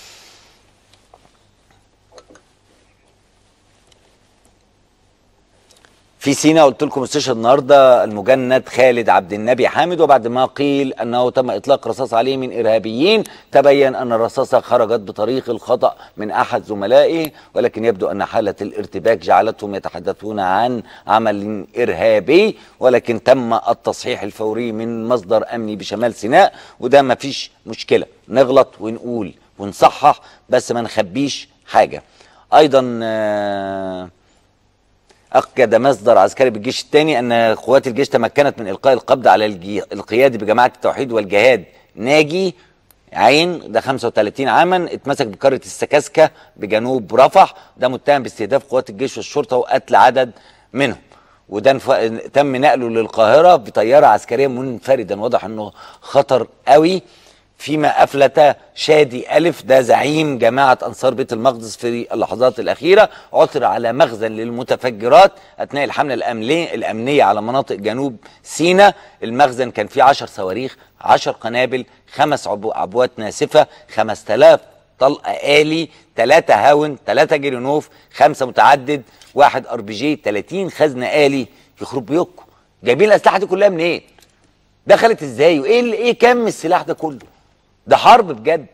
في سينا قلت لكم استشهد النهارده المجند خالد عبد النبي حامد وبعد ما قيل انه تم اطلاق رصاص عليه من ارهابيين تبين ان الرصاصه خرجت بطريق الخطا من احد زملائه ولكن يبدو ان حاله الارتباك جعلتهم يتحدثون عن عمل ارهابي ولكن تم التصحيح الفوري من مصدر امني بشمال سيناء وده ما فيش مشكله نغلط ونقول ونصحح بس ما نخبيش حاجه ايضا آه أكد مصدر عسكري بالجيش الثاني أن قوات الجيش تمكنت من إلقاء القبض على الجي... القيادي بجماعة التوحيد والجهاد ناجي عين ده 35 عاما اتمسك بقرية السكاسكة بجنوب رفح ده متهم باستهداف قوات الجيش والشرطة وقتل عدد منهم وده نف... تم نقله للقاهرة بطيارة عسكرية منفردا واضح انه خطر قوي فيما افلت شادي الف ده زعيم جماعه انصار بيت المقدس في اللحظات الاخيره عثر على مخزن للمتفجرات اثناء الحمله الامنيه الامنيه على مناطق جنوب سيناء المخزن كان فيه 10 صواريخ 10 قنابل خمس عبو عبوات ناسفه 5000 طلقه آلي 3 هاون 3 جرينوف 5 متعدد 1 ار بي جي 30 خزن آلي يخرب بيوتكم جايبين الاسلحه دي كلها منين؟ دخلت ازاي؟ وايه ايه كم السلاح ده كله؟ ده حرب بجد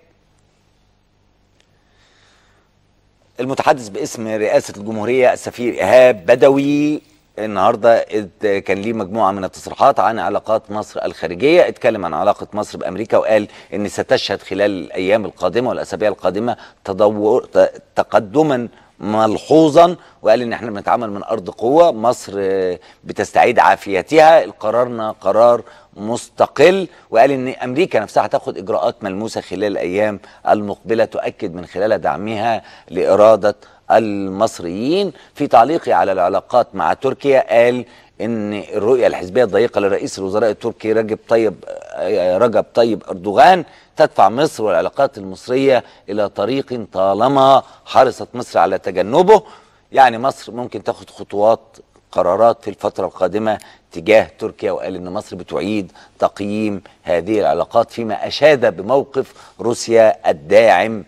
المتحدث باسم رئاسة الجمهورية السفير إيهاب بدوي النهارده كان ليه مجموعه من التصريحات عن علاقات مصر الخارجيه اتكلم عن علاقه مصر بامريكا وقال ان ستشهد خلال الايام القادمه والاسابيع القادمه تدور تقدما ملحوظا وقال ان احنا بنتعامل من ارض قوه مصر بتستعيد عافيتها قرارنا قرار مستقل وقال ان امريكا نفسها هتاخد اجراءات ملموسه خلال الايام المقبله تؤكد من خلال دعمها لاراده المصريين في تعليقه على العلاقات مع تركيا قال ان الرؤيه الحزبيه الضيقه لرئيس الوزراء التركي رجب طيب رجب طيب اردوغان تدفع مصر والعلاقات المصريه الى طريق طالما حرصت مصر على تجنبه يعني مصر ممكن تاخد خطوات قرارات في الفتره القادمه تجاه تركيا وقال ان مصر بتعيد تقييم هذه العلاقات فيما اشاد بموقف روسيا الداعم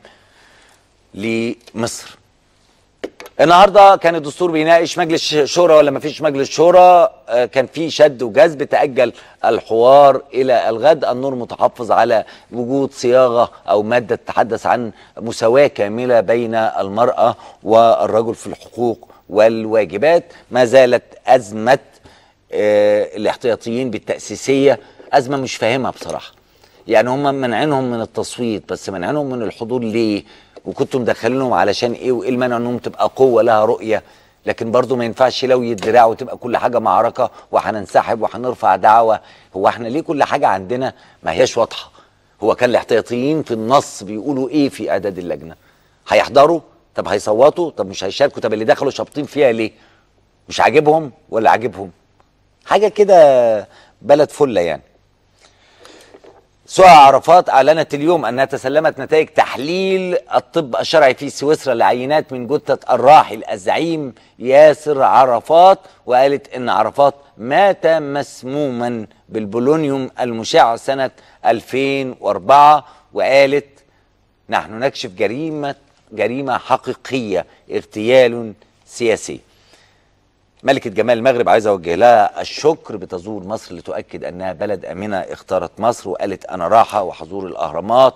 لمصر النهارده كان الدستور بيناقش مجلس شورى ولا ما فيش مجلس شورى آه كان في شد وجذب تاجل الحوار الى الغد النور متحفظ على وجود صياغه او ماده تتحدث عن مساواه كامله بين المراه والرجل في الحقوق والواجبات ما زالت ازمه آه الاحتياطيين بالتاسيسيه ازمه مش فاهمها بصراحه يعني هم منعينهم من التصويت بس منعينهم من الحضور ليه وكنتوا مدخلينهم علشان ايه وايه المانع انهم تبقى قوه لها رؤيه لكن برضو ما ينفعش لو الدراع وتبقى كل حاجه معركه وهننسحب وهنرفع دعوه هو احنا ليه كل حاجه عندنا ما هياش واضحه هو كان الاحتياطيين في النص بيقولوا ايه في اعداد اللجنه هيحضروا طب هيصوتوا طب مش هيشاركوا طب اللي دخلوا شابطين فيها ليه مش عاجبهم ولا عاجبهم حاجه كده بلد فله يعني سؤال عرفات أعلنت اليوم أنها تسلمت نتائج تحليل الطب الشرعي في سويسرا لعينات من جثة الراحل الزعيم ياسر عرفات وقالت أن عرفات مات مسموما بالبولونيوم المشع سنة 2004 وقالت نحن نكشف جريمة جريمة حقيقية اغتيال سياسي ملكة جمال المغرب عايز أوجه لها الشكر بتزور مصر لتؤكد أنها بلد آمنة اختارت مصر وقالت أنا راحة وحضور الأهرامات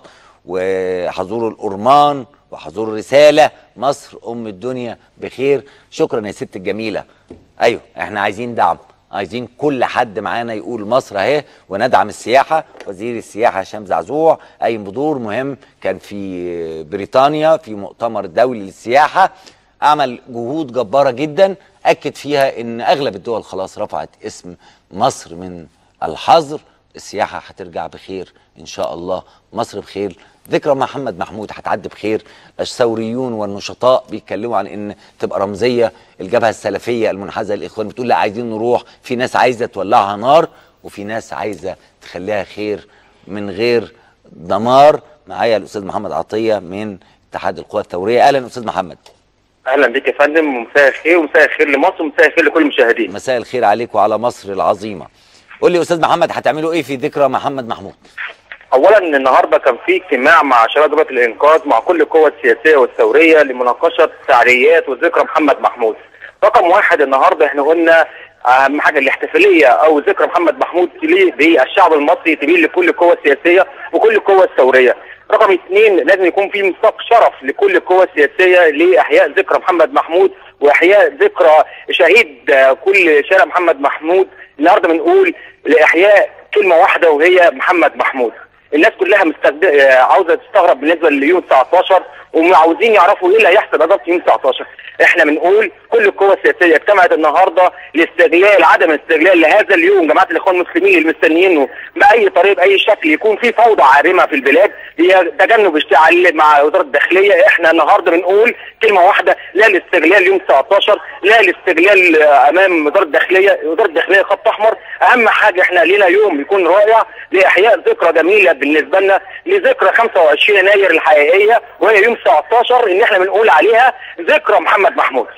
وحضور الأرمان وحضور الرسالة مصر أم الدنيا بخير شكرا يا ست الجميلة أيوه احنا عايزين دعم عايزين كل حد معانا يقول مصر اهي وندعم السياحة وزير السياحة هشام زعزوع قايم بدور مهم كان في بريطانيا في مؤتمر دولي للسياحة عمل جهود جبارة جدا أكد فيها إن أغلب الدول خلاص رفعت اسم مصر من الحظر السياحة هترجع بخير إن شاء الله مصر بخير ذكرى محمد محمود هتعدي بخير الثوريون والنشطاء بيتكلموا عن ان تبقى رمزيه الجبهه السلفيه المنحازه للاخوان بتقول لا عايزين نروح في ناس عايزه تولعها نار وفي ناس عايزه تخليها خير من غير دمار معايا الاستاذ محمد عطيه من اتحاد القوى الثوريه اهلا استاذ محمد اهلا بك يا فندم ومساء الخير ومساء الخير لمصر ومساء الخير لكل المشاهدين مساء الخير عليك وعلى مصر العظيمه قول لي يا استاذ محمد هتعملوا ايه في ذكرى محمد محمود اولا النهارده كان في اجتماع مع شباب جبهه الانقاذ مع كل القوى السياسيه والثوريه لمناقشه فعاليات وذكرى محمد محمود رقم واحد النهارده احنا قلنا اهم حاجه الاحتفاليه او ذكرى محمد محمود تليق بالشعب المصري تليق لكل القوى السياسيه وكل القوى الثوريه رقم اثنين لازم يكون في ميثاق شرف لكل القوى السياسيه لاحياء ذكرى محمد محمود واحياء ذكرى شهيد آه، كل شارع محمد محمود النهارده بنقول لاحياء كلمه واحده وهي محمد محمود الناس كلها مستغد... آه، عاوزه تستغرب بالنسبه ليوم 19 وعاوزين يعرفوا ايه اللي هيحصل بالظبط يوم 19 احنا بنقول كل القوى السياسيه اجتمعت النهارده لاستغلال عدم استغلال لهذا اليوم جماعه الاخوان المسلمين اللي مستنيينه باي طريقه باي شكل يكون في فوضى عارمه في البلاد هي تجنب اشتعال مع وزاره الداخليه احنا النهارده بنقول كلمه واحده لا الاستغلال يوم 19 لا الاستغلال آه، امام وزاره الداخليه وزاره الداخليه خط احمر اهم حاجه احنا لينا يوم يكون رائع لاحياء ذكرى جميله بالنسبه لنا لذكرى 25 يناير الحقيقيه وهي يوم 19 ان احنا بنقول عليها ذكرى محمد محمود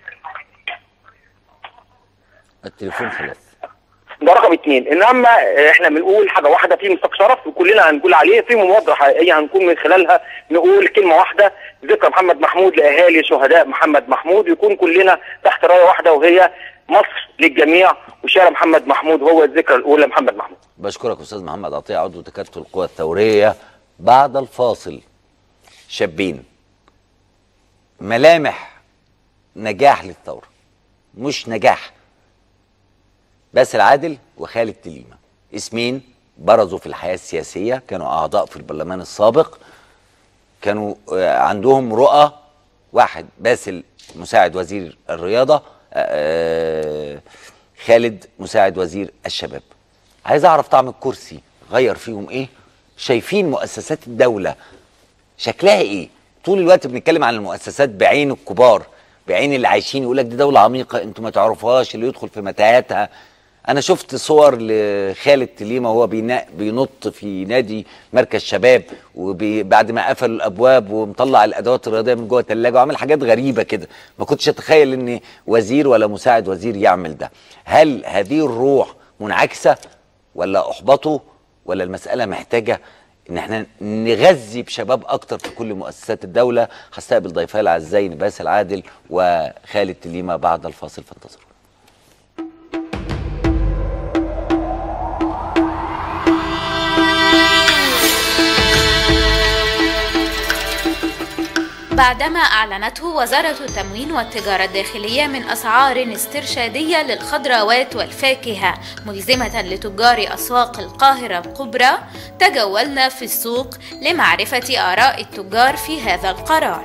التليفون خلاص ده رقم اثنين انما احنا بنقول حاجه واحده في ميثاق شرف وكلنا هنقول عليه في مبادره حقيقيه هنكون من خلالها نقول كلمه واحده ذكرى محمد محمود لاهالي شهداء محمد محمود يكون كلنا تحت رايه واحده وهي مصر للجميع وشارع محمد محمود هو الذكرى الاولى لمحمد محمود بشكرك استاذ محمد عطيه عضو تكاتف القوى الثوريه بعد الفاصل شابين ملامح نجاح للثوره مش نجاح باسل عادل وخالد تليمه اسمين برزوا في الحياه السياسيه كانوا اعضاء في البرلمان السابق كانوا آه، عندهم رؤى واحد باسل مساعد وزير الرياضه آه، خالد مساعد وزير الشباب عايز اعرف طعم الكرسي غير فيهم ايه شايفين مؤسسات الدوله شكلها ايه طول الوقت بنتكلم عن المؤسسات بعين الكبار بعين اللي عايشين يقول لك دي دوله عميقه انتوا ما تعرفوهاش اللي يدخل في متاهاتها انا شفت صور لخالد تليمه وهو بينا- بينط في نادي مركز شباب وبعد ما قفلوا الابواب ومطلع الادوات الرياضيه من جوه الثلاجه وعامل حاجات غريبه كده ما كنتش اتخيل ان وزير ولا مساعد وزير يعمل ده هل هذه الروح منعكسه ولا احبطوا ولا المساله محتاجه ان احنا نغذي بشباب اكتر في كل مؤسسات الدوله هستقبل ضيفي الاعزائي باسل عادل وخالد تليمه بعد الفاصل فانتظروا بعدما أعلنته وزارة التموين والتجارة الداخلية من أسعار استرشادية للخضروات والفاكهة ملزمة لتجار أسواق القاهرة الكبرى تجولنا في السوق لمعرفة آراء التجار في هذا القرار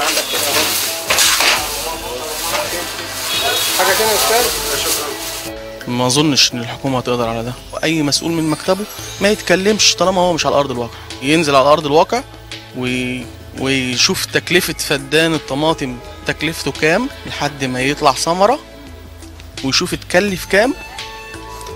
حاجه تانية يا استاذ ما اظنش ان الحكومه هتقدر على ده واي مسؤول من مكتبه ما يتكلمش طالما هو مش على ارض الواقع ينزل على ارض الواقع وي... ويشوف تكلفه فدان الطماطم تكلفته كام لحد ما يطلع ثمره ويشوف اتكلف كام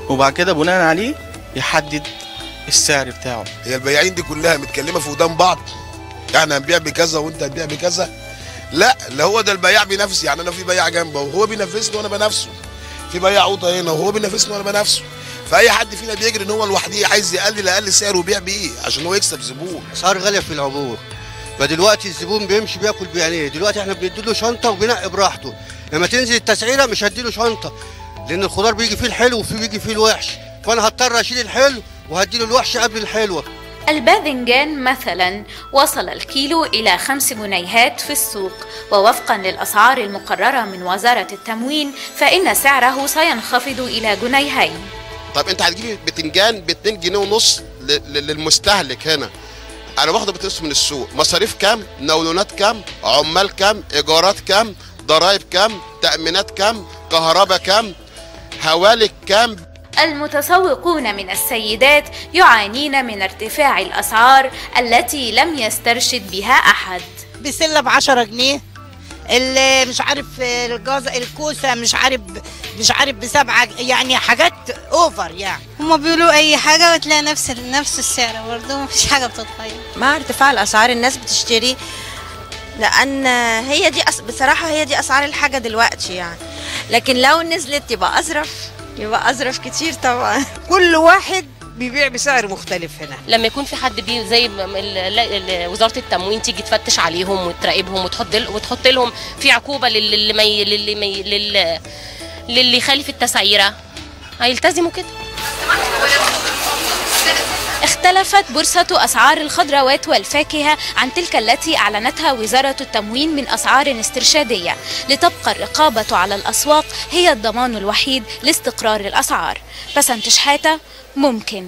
وبعد كده بناء عليه يحدد السعر بتاعه هي البياعين دي كلها متكلمه في ودان بعض احنا هنبيع بكذا وانت هتبيع بكذا لا اللي هو ده البياع بينافس يعني انا في بياع جنبه وهو بينافسني وانا بنافسه في بياع قوطه هنا وهو بينافسني وانا بنافسه فاي حد فينا بيجري ان هو لوحده عايز يقلل اقل سعر ويبيع بيه عشان هو يكسب زبون اسعار غاليه في العبور فدلوقتي الزبون بيمشي بياكل بعينيه دلوقتي احنا بنديله شنطه وبينقي براحته لما تنزل التسعيره مش هديله شنطه لان الخضار بيجي فيه الحلو وفيه بيجي فيه الوحش فانا هضطر اشيل الحلو وهديله الوحش قبل الحلوه الباذنجان مثلا وصل الكيلو إلى خمس جنيهات في السوق ووفقا للأسعار المقررة من وزارة التموين فإن سعره سينخفض إلى جنيهين طب انت هتجيبي بتنجان ب 2 جنيه ونص ل- ل- للمستهلك هنا انا واخده بتقص من السوق مصاريف كام نولونات كام عمال كام ايجارات كام ضرائب كام تامينات كام كهرباء كام هوالك كام المتسوقون من السيدات يعانين من ارتفاع الأسعار التي لم يسترشد بها أحد بسله ب 10 جنيه اللي مش عارف الجوز الكوسه مش عارف مش عارف بسبعه يعني حاجات اوفر يعني هما بيقولوا اي حاجه وتلاقي نفس نفس السعر برضه مفيش حاجه بتتغير مع ارتفاع الاسعار الناس بتشتري لان هي دي أس... بصراحه هي دي اسعار الحاجه دلوقتي يعني لكن لو نزلت يبقى اظرف يبقى اظرف كتير طبعا كل واحد بيبيع بسعر مختلف هنا لما يكون في حد بي زي ما ال- ال- ال- وزاره التموين تيجي تفتش عليهم وتراقبهم وتحط ل- وتحط لهم في عقوبه لل- للي ما ي- للي ما ي- لل- للي يخالف التسعيره هيلتزموا كده اختلفت بورصة أسعار الخضروات والفاكهة عن تلك التي أعلنتها وزارة التموين من أسعار استرشادية لتبقى الرقابة على الأسواق هي الضمان الوحيد لاستقرار الأسعار بسنت شحاتة ممكن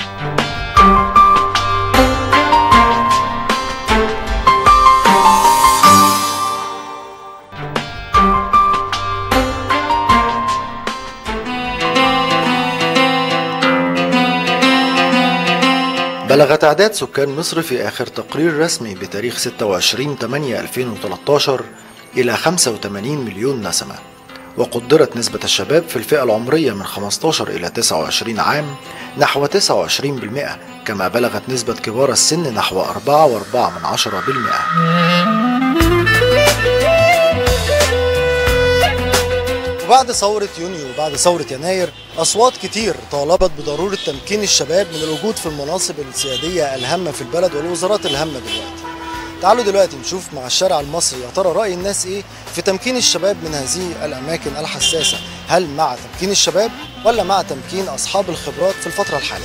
بلغ تعداد سكان مصر في آخر تقرير رسمي بتاريخ 26 8 2013 إلى 85 مليون نسمة وقدرت نسبة الشباب في الفئة العمرية من 15 إلى 29 عام نحو 29% كما بلغت نسبة كبار السن نحو 4.4 من عشرة بالمئة وبعد ثورة يونيو وبعد ثورة يناير أصوات كتير طالبت بضرورة تمكين الشباب من الوجود في المناصب السيادية الهامة في البلد والوزارات الهامة دلوقتي تعالوا دلوقتي نشوف مع الشارع المصري يا ترى رأي الناس إيه في تمكين الشباب من هذه الأماكن الحساسة هل مع تمكين الشباب ولا مع تمكين أصحاب الخبرات في الفترة الحالية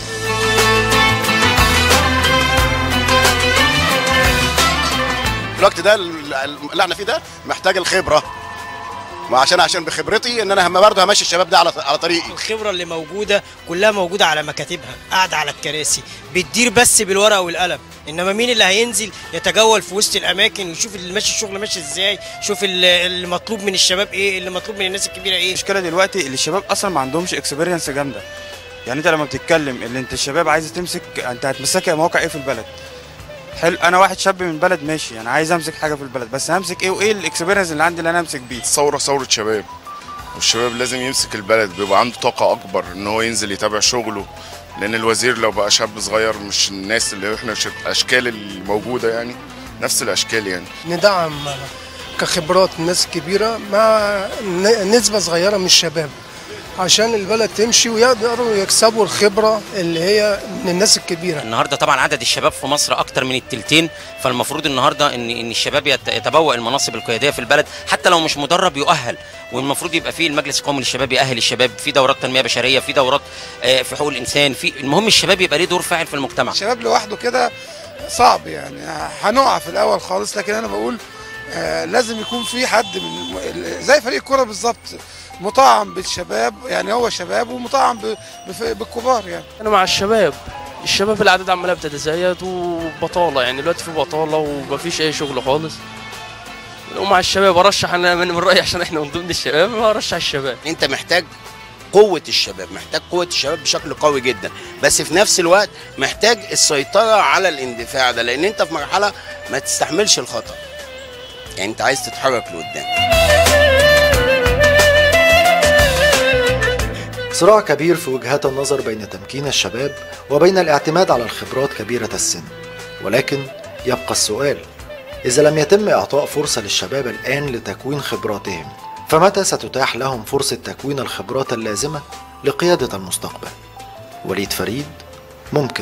الوقت ده اللي احنا فيه ده محتاج الخبره وعشان عشان بخبرتي ان انا هم برضه همشي الشباب ده على على طريقي الخبره اللي موجوده كلها موجوده على مكاتبها قاعده على الكراسي بتدير بس بالورقه والقلم انما مين اللي هينزل يتجول في وسط الاماكن ويشوف اللي ماشي الشغل ماشي ازاي شوف اللي اللي مطلوب من الشباب ايه اللي مطلوب من الناس الكبيره ايه المشكله دلوقتي اللي الشباب اصلا ما عندهمش اكسبيرينس جامده يعني انت لما بتتكلم اللي انت الشباب عايز تمسك انت هتمسك مواقع ايه في البلد حلو انا واحد شاب من بلد ماشي انا عايز امسك حاجه في البلد بس همسك ايه وايه الاكسبيرينس اللي عندي اللي انا امسك بيه ثوره ثوره شباب والشباب لازم يمسك البلد بيبقى عنده طاقه اكبر ان هو ينزل يتابع شغله لان الوزير لو بقى شاب صغير مش الناس اللي احنا ش- الاشكال الموجوده يعني نفس الاشكال يعني ندعم كخبرات الناس الكبيرة مع ن- نسبة صغيرة من الشباب عشان البلد تمشي ويقدروا يكسبوا الخبرة اللي هي من الناس الكبيرة النهارده طبعا عدد الشباب في مصر اكتر من التلتين فالمفروض النهارده ان ان الشباب يت- يتبوأ المناصب القياديه في البلد حتى لو مش مدرب يؤهل والمفروض يبقى فيه المجلس القومي للشباب يأهل الشباب في دورات تنميه بشريه في دورات آه، في حقوق الانسان في المهم الشباب يبقى ليه دور فاعل في المجتمع الشباب لوحده كده صعب يعني هنقع في الاول خالص لكن انا بقول آه لازم يكون في حد من زي فريق الكوره بالظبط مطعم بالشباب يعني هو شباب ومطعم ب- بف- بالكبار يعني انا مع الشباب الشباب الاعداد عماله بتتزايد وبطاله يعني دلوقتي في بطاله ومفيش اي شغل خالص ومع الشباب ارشح انا من من رايي عشان احنا من ضمن الشباب ارشح الشباب انت محتاج قوة الشباب محتاج قوة الشباب بشكل قوي جدا بس في نفس الوقت محتاج السيطرة على الاندفاع ده لان انت في مرحلة ما تستحملش الخطر يعني انت عايز تتحرك لقدام صراع كبير في وجهات النظر بين تمكين الشباب وبين الاعتماد على الخبرات كبيرة السن ولكن يبقى السؤال إذا لم يتم إعطاء فرصة للشباب الآن لتكوين خبراتهم فمتى ستتاح لهم فرصة تكوين الخبرات اللازمة لقيادة المستقبل وليد فريد ممكن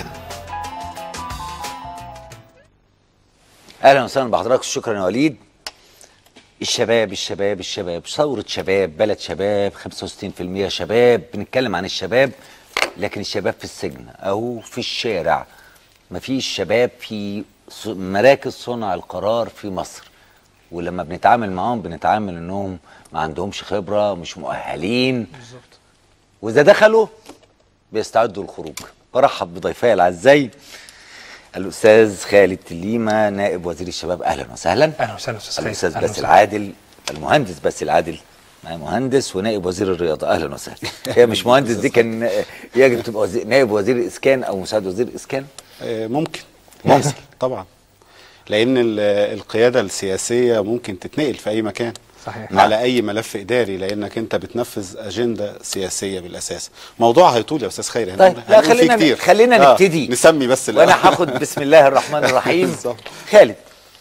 اهلا وسهلا بحضرتك شكرا يا وليد الشباب الشباب الشباب ثورة شباب بلد شباب 65% شباب بنتكلم عن الشباب لكن الشباب في السجن او في الشارع مفيش شباب في ص- مراكز صنع القرار في مصر ولما بنتعامل معاهم بنتعامل انهم ما عندهمش خبرة مش مؤهلين بالظبط واذا دخلوا بيستعدوا للخروج برحب بضيفي الاعزائي الاستاذ خالد تليمه نائب وزير الشباب اهلا وسهلا اهلا وسهلا استاذ خالد الاستاذ أهلا باسل وسهلا. عادل المهندس باسل عادل معايا مهندس ونائب وزير الرياضه اهلا وسهلا هي مش مهندس دي كان يجب تبقى وزير نائب وزير اسكان او مساعد وزير اسكان آه، ممكن ممكن طبعا لان ال- القياده السياسيه ممكن تتنقل في اي مكان صحيح. على اي ملف اداري لانك انت بتنفذ اجنده سياسيه بالاساس موضوع هيطول يا استاذ خيري طيب لا خلينا خلينا نبتدي نسمي بس الأول. وانا هاخد بسم الله الرحمن الرحيم بالظبط. خالد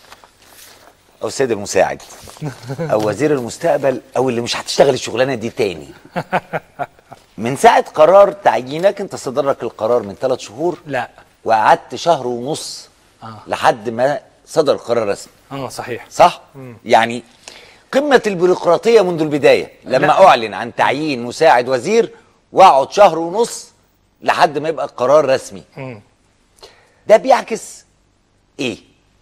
او السيد المساعد او وزير المستقبل او اللي مش هتشتغل الشغلانه دي تاني من ساعه قرار تعيينك انت صدر لك القرار من ثلاث شهور لا وقعدت شهر ونص اه لحد ما صدر القرار رسمي اه صحيح صح مم. يعني قمه البيروقراطيه منذ البدايه لما لا. اعلن عن تعيين مساعد وزير واقعد شهر ونص لحد ما يبقى القرار رسمي مم. ده بيعكس ايه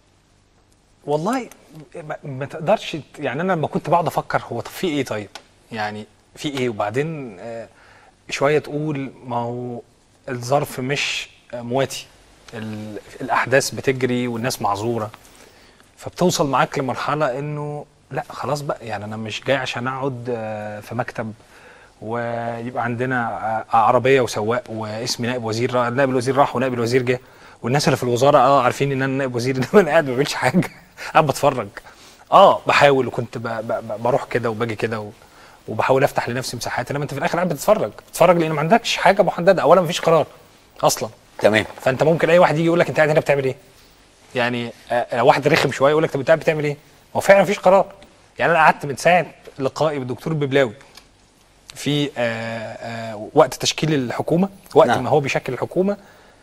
والله ما, ما تقدرش ت- يعني انا لما كنت بقعد افكر هو طب في ايه طيب يعني في ايه وبعدين آه، شويه تقول ما هو الظرف مش آه، مواتي ال- الاحداث بتجري والناس معذوره فبتوصل معاك لمرحله انه لا خلاص بقى يعني انا مش جاي عشان اقعد آه، في مكتب ويبقى عندنا آه، عربيه وسواق واسمي نائب وزير را- نائب الوزير راح ونائب الوزير جه والناس اللي في الوزاره اه عارفين ان انا نائب وزير انما انا قاعد ما بعملش حاجه قاعد بتفرج اه بحاول وكنت ب ب ب بروح كده وباجي كده و وبحاول افتح لنفسي مساحات انما انت في الاخر قاعد بتتفرج بتتفرج لان ما عندكش حاجه محدده اولا ما فيش قرار اصلا تمام فانت ممكن اي واحد يجي يقول لك انت قاعد هنا بتعمل ايه يعني آه آه، واحد رخم شويه يقول لك طب انت قاعد بتعمل ايه ما هو فعلا مفيش قرار يعني انا قعدت من ساعه لقائي بالدكتور ببلاوي في آه آه وقت تشكيل الحكومه وقت نعم. ما هو بيشكل الحكومه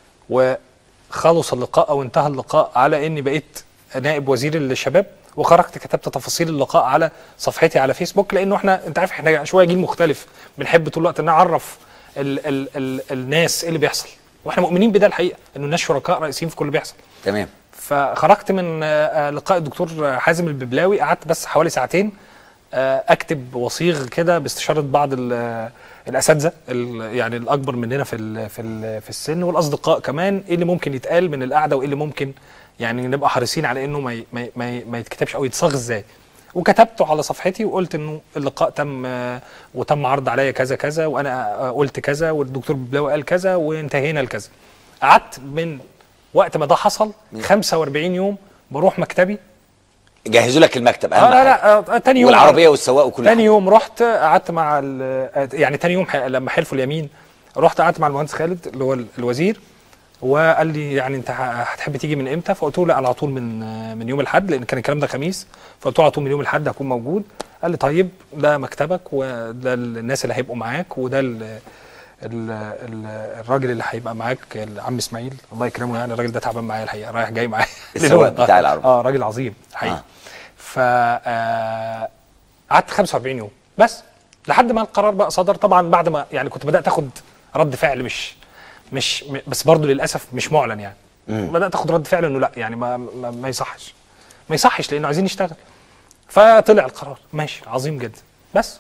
وخلص اللقاء او انتهى اللقاء على اني بقيت نائب وزير الشباب وخرجت كتبت تفاصيل اللقاء على صفحتي على فيسبوك لانه احنا انت عارف احنا شويه جيل مختلف بنحب طول الوقت نعرف ال ال ال الناس ايه اللي بيحصل واحنا مؤمنين بده الحقيقه انه الناس شركاء رئيسيين في كل اللي بيحصل تمام فخرجت من آه، آه، لقاء الدكتور حازم الببلاوي قعدت بس حوالي ساعتين آه، اكتب وصيغ كده باستشاره بعض ال- آه، الاساتذه ال- يعني الاكبر مننا في ال في ال في السن والاصدقاء كمان ايه اللي ممكن يتقال من القعده وايه اللي ممكن يعني نبقى حريصين على انه ما ي- ما ي- ما, ي- ما يتكتبش او يتصاغ ازاي وكتبته على صفحتي وقلت انه اللقاء تم آه، وتم عرض عليا كذا كذا وانا آه، قلت كذا والدكتور ببلاوي قال كذا وانتهينا لكذا قعدت من وقت ما ده حصل 45 يوم بروح مكتبي جهزوا لك المكتب اه اهم لا حاجه لا آه تاني يوم والعربيه والسواق وكل تاني حاجه يوم رحت قعدت مع ال- آه، يعني تاني يوم ح- لما حلفوا اليمين رحت قعدت مع المهندس خالد اللي هو ال- الوزير وقال لي يعني انت ه- هتحب تيجي من امتى فقلت له لا على طول من آه، من يوم الاحد لان كان الكلام ده خميس فقلت له على طول من يوم الاحد هكون موجود قال لي طيب ده مكتبك وده الناس اللي هيبقوا معاك وده ال ال ال الراجل اللي هيبقى معاك عم اسماعيل الله يكرمه يعني الراجل ده تعبان معايا الحقيقه رايح جاي معايا السواق بتاع العربية. اه راجل عظيم الحقيقه آه. ف آه، قعدت 45 يوم بس لحد ما القرار بقى صدر طبعا بعد ما يعني كنت بدات اخد رد فعل مش مش م- بس برضه للاسف مش معلن يعني مم. بدات اخد رد فعل انه لا يعني ما ما, ما يصحش ما يصحش لانه عايزين نشتغل فطلع القرار ماشي عظيم جدا بس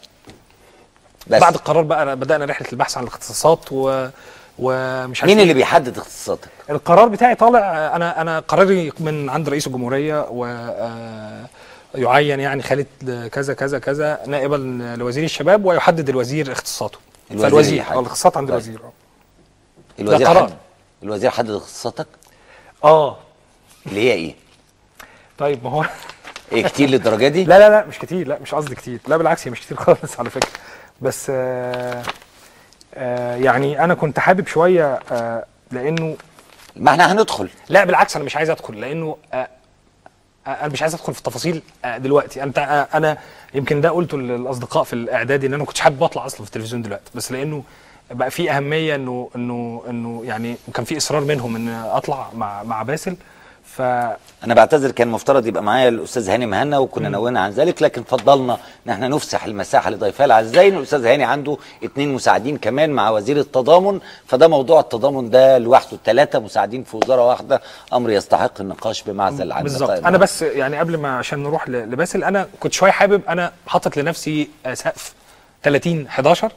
بس. بعد القرار بقى بدانا رحله البحث عن الاختصاصات و ومش عارف مين إيه. اللي بيحدد اختصاصاتك القرار بتاعي طالع انا انا قراري من عند رئيس الجمهوريه و آه، يعين يعني خالد كذا كذا كذا نائبا لوزير الشباب ويحدد الوزير اختصاصاته الوزير فالوزير يحدد. اه الاختصاصات عند طيب. الوزير اه الوزير قرار. حدد الوزير حدد اختصاصاتك اه اللي هي ايه طيب ما هو ايه كتير للدرجه دي لا لا لا مش كتير لا مش قصدي كتير لا بالعكس هي مش كتير خالص على فكره بس آه آه يعني انا كنت حابب شويه آه لانه ما احنا هندخل لا بالعكس انا مش عايز ادخل لانه آه آه، انا مش عايز ادخل في التفاصيل آه دلوقتي انت آه انا يمكن ده قلته للاصدقاء في الاعدادي ان انا ما كنتش حابب اطلع اصلا في التلفزيون دلوقتي بس لانه بقى في اهميه انه انه انه يعني وكان في اصرار منهم ان اطلع مع مع باسل ف انا بعتذر كان مفترض يبقى معايا الاستاذ هاني مهنا وكنا مم. نوينا عن ذلك لكن فضلنا ان احنا نفسح المساحه لضيفنا الاعزائي الاستاذ هاني عنده اثنين مساعدين كمان مع وزير التضامن فده موضوع التضامن ده لوحده ثلاثه مساعدين في وزاره واحده امر يستحق النقاش بمعزل عن بالظبط بقاء انا بس يعني قبل ما عشان نروح ل- لباسل انا كنت شويه حابب انا حاطط لنفسي آه، سقف 30 11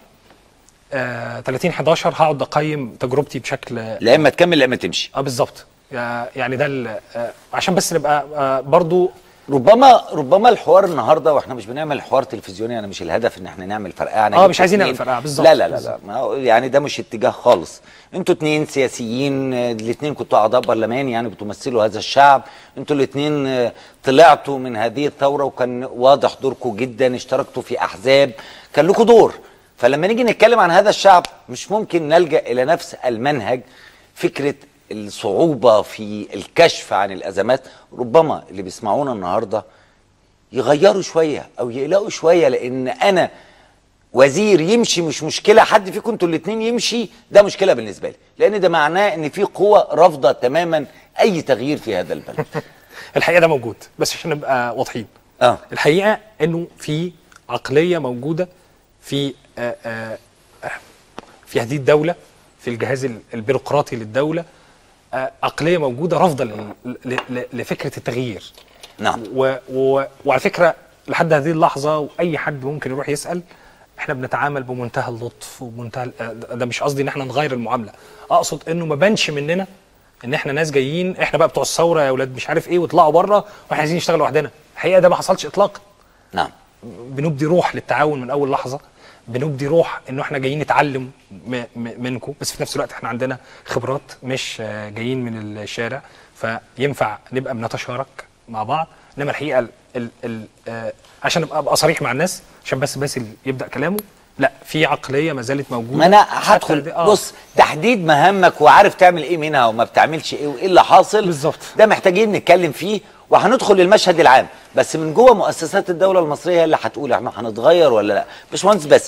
آه 30 11 هقعد اقيم تجربتي بشكل لا اما تكمل لا اما تمشي اه بالظبط يا- يعني ده ال- آه عشان بس نبقى آه برضو ربما ربما الحوار النهارده واحنا مش بنعمل حوار تلفزيوني انا مش الهدف ان احنا نعمل فرقعه أنا آه، جبت مش عايزين اتنين- نعمل فرقعة، بالظبط، لا لا لا, لا بالظبط. ما هو يعني ده مش اتجاه خالص انتوا اتنين سياسيين الاثنين كنتوا اعضاء برلمان يعني بتمثلوا هذا الشعب انتوا الاثنين طلعتوا من هذه الثوره وكان واضح دوركم جدا اشتركتوا في احزاب كان لكم دور فلما نيجي نتكلم عن هذا الشعب مش ممكن نلجا الى نفس المنهج فكره الصعوبه في الكشف عن الازمات ربما اللي بيسمعونا النهارده يغيروا شويه او يقلقوا شويه لان انا وزير يمشي مش مشكله حد فيكم انتوا الاثنين يمشي ده مشكله بالنسبه لي لان ده معناه ان في قوه رافضه تماما اي تغيير في هذا البلد الحقيقه ده موجود بس عشان نبقى واضحين اه الحقيقه انه في عقليه موجوده في آه آه آه، في هذه الدوله في الجهاز ال- البيروقراطي للدوله آه عقليه موجوده رافضه لل- ل- ل- لفكره التغيير نعم و و وعلى فكره لحد هذه اللحظه واي حد ممكن يروح يسال احنا بنتعامل بمنتهى اللطف ومنتهى ال- آه، ده مش قصدي ان احنا نغير المعامله اقصد انه ما بانش مننا ان احنا ناس جايين احنا بقى بتوع الثوره يا اولاد مش عارف ايه واطلعوا بره واحنا عايزين نشتغل لوحدنا الحقيقه ده ما حصلش اطلاقا نعم بنبدي روح للتعاون من اول لحظه بنبدي روح انه احنا جايين نتعلم م- م- منكم بس في نفس الوقت احنا عندنا خبرات مش آه، جايين من الشارع فينفع نبقى بنتشارك مع بعض انما الحقيقه ال ال ال آه، عشان ابقى ابقى صريح مع الناس عشان بس باسل يبدا كلامه لا في عقليه ما زالت موجوده ما انا حتى هدخل دي- آه. بص تحديد مهامك وعارف تعمل ايه منها وما بتعملش ايه وايه اللي حاصل بالظبط ده محتاجين نتكلم فيه وهندخل للمشهد العام بس من جوه مؤسسات الدوله المصريه هي اللي هتقول احنا هنتغير ولا لا باشمهندس بس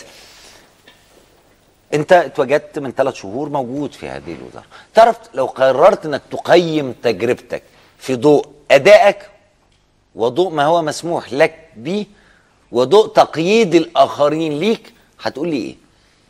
انت اتوجدت من ثلاث شهور موجود في هذه الوزاره تعرف لو قررت انك تقيم تجربتك في ضوء ادائك وضوء ما هو مسموح لك به وضوء تقييد الاخرين ليك هتقول لي ايه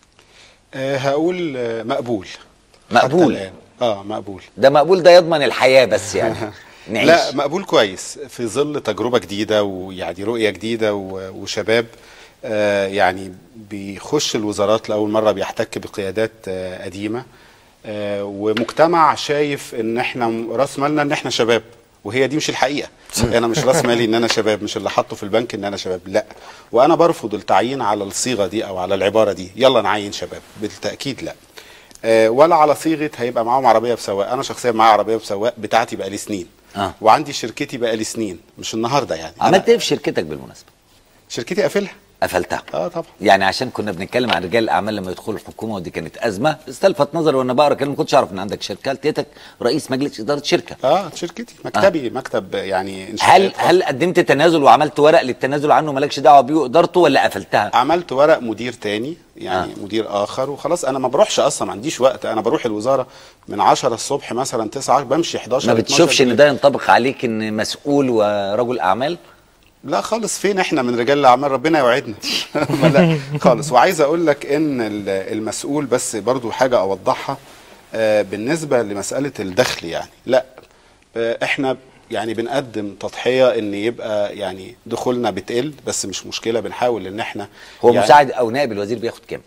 آه هقول آه مقبول مقبول. حتى الآن. اه مقبول ده مقبول ده يضمن الحياه بس يعني نعيش لا مقبول كويس في ظل تجربة جديدة ويعني رؤية جديدة و- وشباب آه، يعني بيخش الوزارات لأول مرة بيحتك بقيادات آه، قديمة آه، ومجتمع شايف ان احنا م- راس مالنا ان احنا شباب وهي دي مش الحقيقة انا مش راس مالي ان انا شباب مش اللي حاطه في البنك ان انا شباب لا وانا برفض التعيين على الصيغة دي او على العبارة دي يلا نعين شباب بالتأكيد لا آه، ولا على صيغه هيبقى معاهم عربيه بسواق انا شخصيا معايا عربيه بسواق بتاعتي بقى لي سنين آه. وعندي شركتي بقى لي سنين مش النهارده يعني عملت ايه في شركتك بالمناسبه شركتي قافلها قفلتها اه طبعا يعني عشان كنا بنتكلم عن رجال الاعمال لما يدخلوا الحكومه ودي كانت ازمه استلفت نظري وانا بقرا كلام ما كنتش اعرف ان عندك شركه لقيتك رئيس مجلس اداره شركه اه شركتي مكتبي آه. مكتب يعني هل هل قدمت تنازل وعملت ورق للتنازل عنه مالكش دعوه بيه وادارته ولا قفلتها عملت ورق مدير تاني يعني آه. مدير اخر وخلاص انا ما بروحش اصلا ما عنديش وقت انا بروح الوزاره من 10 الصبح مثلا 9 بمشي 11 ما 12 بتشوفش ان بالليل. ده ينطبق عليك ان مسؤول ورجل اعمال لا خالص فين احنا من رجال الاعمال ربنا يوعدنا لا خالص وعايز اقول لك ان ال- المسؤول بس برضو حاجه اوضحها آه، بالنسبه لمساله الدخل يعني لا آه، احنا يعني بنقدم تضحيه ان يبقى يعني دخولنا بتقل بس مش مشكله بنحاول ان احنا هو يعني مساعد او نائب الوزير بياخد كام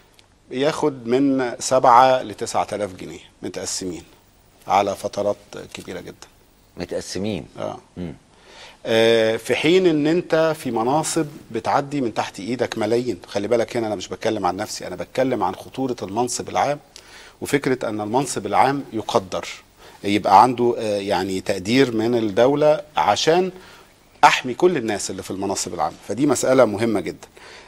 ياخد من 7 ل 9000 جنيه متقسمين على فترات كبيره جدا متقسمين اه مم. آه، في حين ان انت في مناصب بتعدي من تحت ايدك ملايين خلي بالك هنا انا مش بتكلم عن نفسي انا بتكلم عن خطورة المنصب العام وفكرة ان المنصب العام يقدر يبقى عنده آه، يعني تقدير من الدولة عشان احمي كل الناس اللي في المناصب العامه فدي مساله مهمه جدا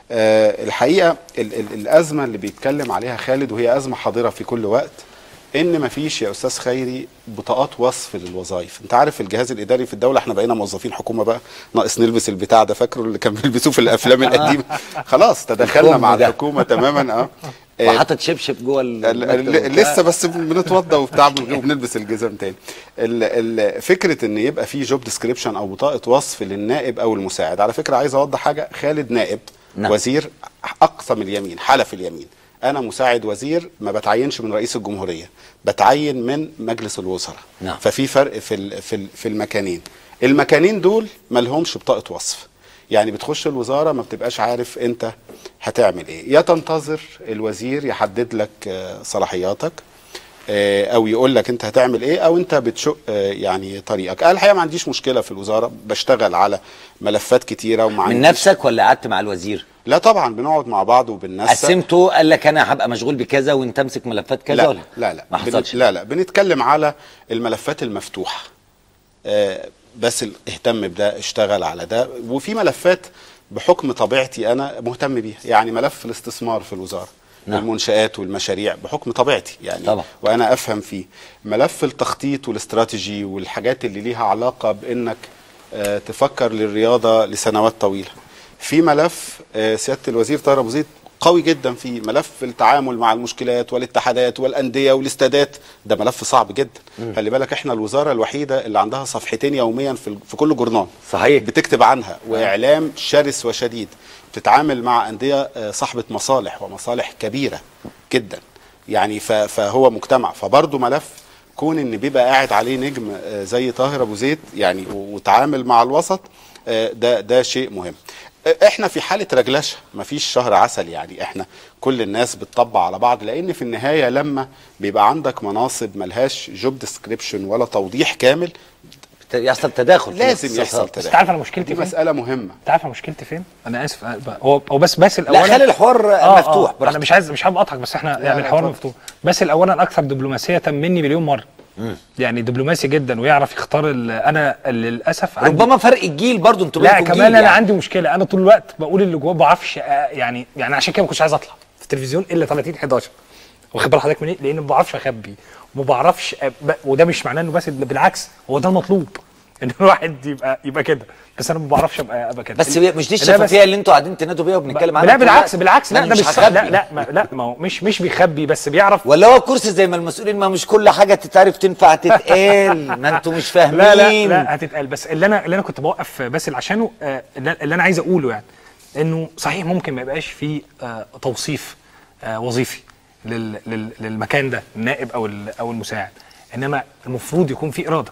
آه، الحقيقه ال ال الازمه اللي بيتكلم عليها خالد وهي ازمه حاضره في كل وقت ان مفيش يا استاذ خيري بطاقات وصف للوظائف انت عارف الجهاز الاداري في الدوله احنا بقينا موظفين حكومه بقى ناقص نلبس البتاع ده فاكره اللي كان بيلبسوه في الافلام القديمه خلاص تدخلنا الكم مع ده. الحكومه تماما اه آه، وحاطط شبشب جوه ال- المكتب ال- وبتاع. لسه بس بنتوضى وبتاع وبنلبس الجزم تاني ال- ال- فكره ان يبقى في جوب ديسكريبشن او بطاقه وصف للنائب او المساعد على فكره عايز اوضح حاجه خالد نائب نعم. وزير اقسم اليمين حلف اليمين انا مساعد وزير ما بتعينش من رئيس الجمهوريه بتعين من مجلس الوزراء نعم. ففي فرق في ال- في ال- في المكانين المكانين دول ما لهمش بطاقه وصف يعني بتخش الوزاره ما بتبقاش عارف انت هتعمل ايه يا تنتظر الوزير يحدد لك آه، صلاحياتك آه، او يقول لك انت هتعمل ايه او انت بتشق آه، يعني طريقك انا الحقيقه ما عنديش مشكله في الوزاره بشتغل على ملفات كتيره وما من عنديش نفسك ولا قعدت مع الوزير لا طبعا بنقعد مع بعض وبننسق قسمته قال لك انا هبقى مشغول بكذا وانت امسك ملفات كذا لا ولا لا لا ما بن- حصلش لا لا بنتكلم على الملفات المفتوحه آه، بس ال- اهتم بده اشتغل على ده وفي ملفات بحكم طبيعتي انا مهتم بيها يعني ملف الاستثمار في الوزاره نعم. المنشآت والمشاريع بحكم طبيعتي يعني طبعا. وانا افهم فيه ملف التخطيط والاستراتيجي والحاجات اللي ليها علاقه بانك آه، تفكر للرياضه لسنوات طويله في ملف آه، سياده الوزير طاهر ابو زيد قوي جدا في ملف التعامل مع المشكلات والاتحادات والانديه والاستادات ده ملف صعب جدا مم. خلي بالك احنا الوزاره الوحيده اللي عندها صفحتين يوميا في في كل جورنال صحيح بتكتب عنها واعلام شرس وشديد بتتعامل مع انديه آه، صاحبه مصالح ومصالح كبيره جدا يعني ف- فهو مجتمع فبرضه ملف كون ان بيبقى قاعد عليه نجم آه، زي طاهر ابو زيد يعني و- وتعامل مع الوسط آه، ده ده شيء مهم آه، احنا في حاله رجلشه مفيش شهر عسل يعني احنا كل الناس بتطبع على بعض لان في النهايه لما بيبقى عندك مناصب ملهاش جوب ديسكريبشن ولا توضيح كامل يحصل تداخل في لازم الاختصاصات. يحصل بس تداخل انت عارف انا مشكلتي دي فين؟ مساله مهمه انت عارف انا مشكلتي فين؟ انا اسف أنا ب- هو هو بس باسل لا، اولا خلي الحوار آه، مفتوح آه. براحتك. انا مش عايز مش حابب اقطعك بس احنا لا، يعني لا، الحوار اتفضل. مفتوح باسل اولا اكثر دبلوماسيه مني مليون مره مم. يعني دبلوماسي جدا ويعرف يختار ال- انا للاسف عندي ربما فرق الجيل برضو انتوا لا بينكم كمان جيل انا يعني. عندي مشكله انا طول الوقت بقول اللي جواه ما بعرفش آه، يعني يعني عشان كده ما كنتش عايز اطلع في التلفزيون الا 30 11 واخد بال حضرتك من ايه؟ لان ما بعرفش اخبي وما بعرفش أ- ب- وده مش معناه انه بس بالعكس هو ده المطلوب ان الواحد يبقى يبقى كده بس انا ما بعرفش ابقى ابقى كده بس مش دي لا، بس- الشفافيه اللي انتوا قاعدين تنادوا بيها وبنتكلم عنها لا طول بالعكس الوقت. بالعكس لا ما ده أنا مش هخبي. لا لا ما لا ما هو مش مش بيخبي بس بيعرف ولا هو كرسي زي ما المسؤولين ما مش كل حاجه تتعرف تنفع تتقال ما انتوا مش فاهمين لا لا لا هتتقال بس اللي انا اللي انا كنت بوقف باسل عشانه آه، اللي اللي انا عايز اقوله يعني انه صحيح ممكن ما يبقاش في آه، توصيف آه، وظيفي لل- لل- للمكان ده النائب او ال- او المساعد انما المفروض يكون في اراده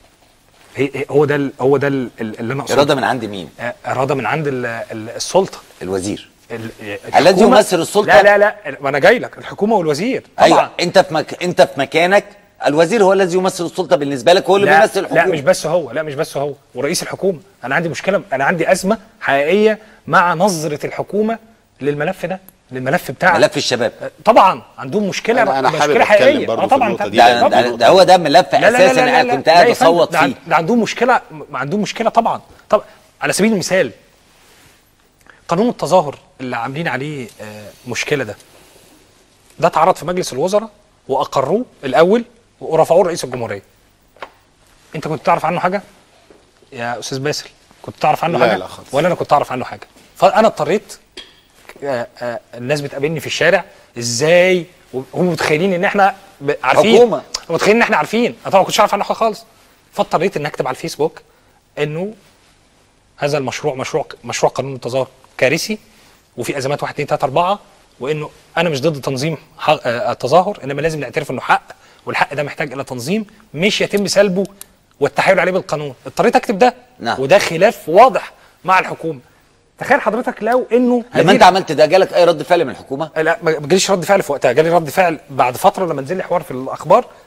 هي هي- هو ده ال- هو ده ال- ال- اللي انا اقصده اراده من عند مين؟ آه، اراده من عند ال- ال- السلطه الوزير ال- الذي الحكومة- يمثل السلطة؟ لا لا لا ما انا جاي لك الحكومه والوزير طبعا ايوه انت في مك... انت في مكانك الوزير هو الذي يمثل السلطه بالنسبه لك هو اللي لا بيمثل الحكومه لا مش بس هو لا مش بس هو ورئيس الحكومه انا عندي مشكله انا عندي ازمه حقيقيه مع نظره الحكومه للملف ده للملف بتاع ملف الشباب طبعا عندهم مشكله أنا- أنا حابب مشكله أتكلم حقيقيه برضو اه في طبعا النقطة طبعاً. دي. ده, طبعاً. ده, ده هو ده ملف لا لا لا اساسا لا لا انا لا كنت لا قاعد يا فندم، اصوت ده عن- فيه ده عندهم مشكله ما عندهم مشكله طبعا طب على سبيل المثال قانون التظاهر اللي عاملين عليه آه، مشكله ده ده اتعرض في مجلس الوزراء واقروه الاول ورفعوه لرئيس الجمهوريه انت كنت تعرف عنه حاجه يا استاذ باسل كنت تعرف عنه لا، حاجه لا خالص. ولا انا كنت اعرف عنه حاجه فانا اضطريت آه، آه، الناس بتقابلني في الشارع ازاي وهم متخيلين ان احنا ب- عارفين حكومة. متخيلين ان احنا عارفين انا طبعا ما كنتش عارف عنه حاجه خالص فاضطريت ان اكتب على الفيسبوك انه هذا المشروع مشروع مشروع قانون التظاهر كارثي وفي ازمات 1 2 3 4 وانه انا مش ضد تنظيم حق آه، التظاهر انما لازم نعترف انه حق والحق ده محتاج الى تنظيم مش يتم سلبه والتحايل عليه بالقانون اضطريت اكتب ده نعم. وده خلاف واضح مع الحكومه تخيل حضرتك لو انه لما انت عملت ده جالك اي رد فعل من الحكومه لا ما جاليش رد فعل في وقتها جالي رد فعل بعد فتره لما نزل لي حوار في الاخبار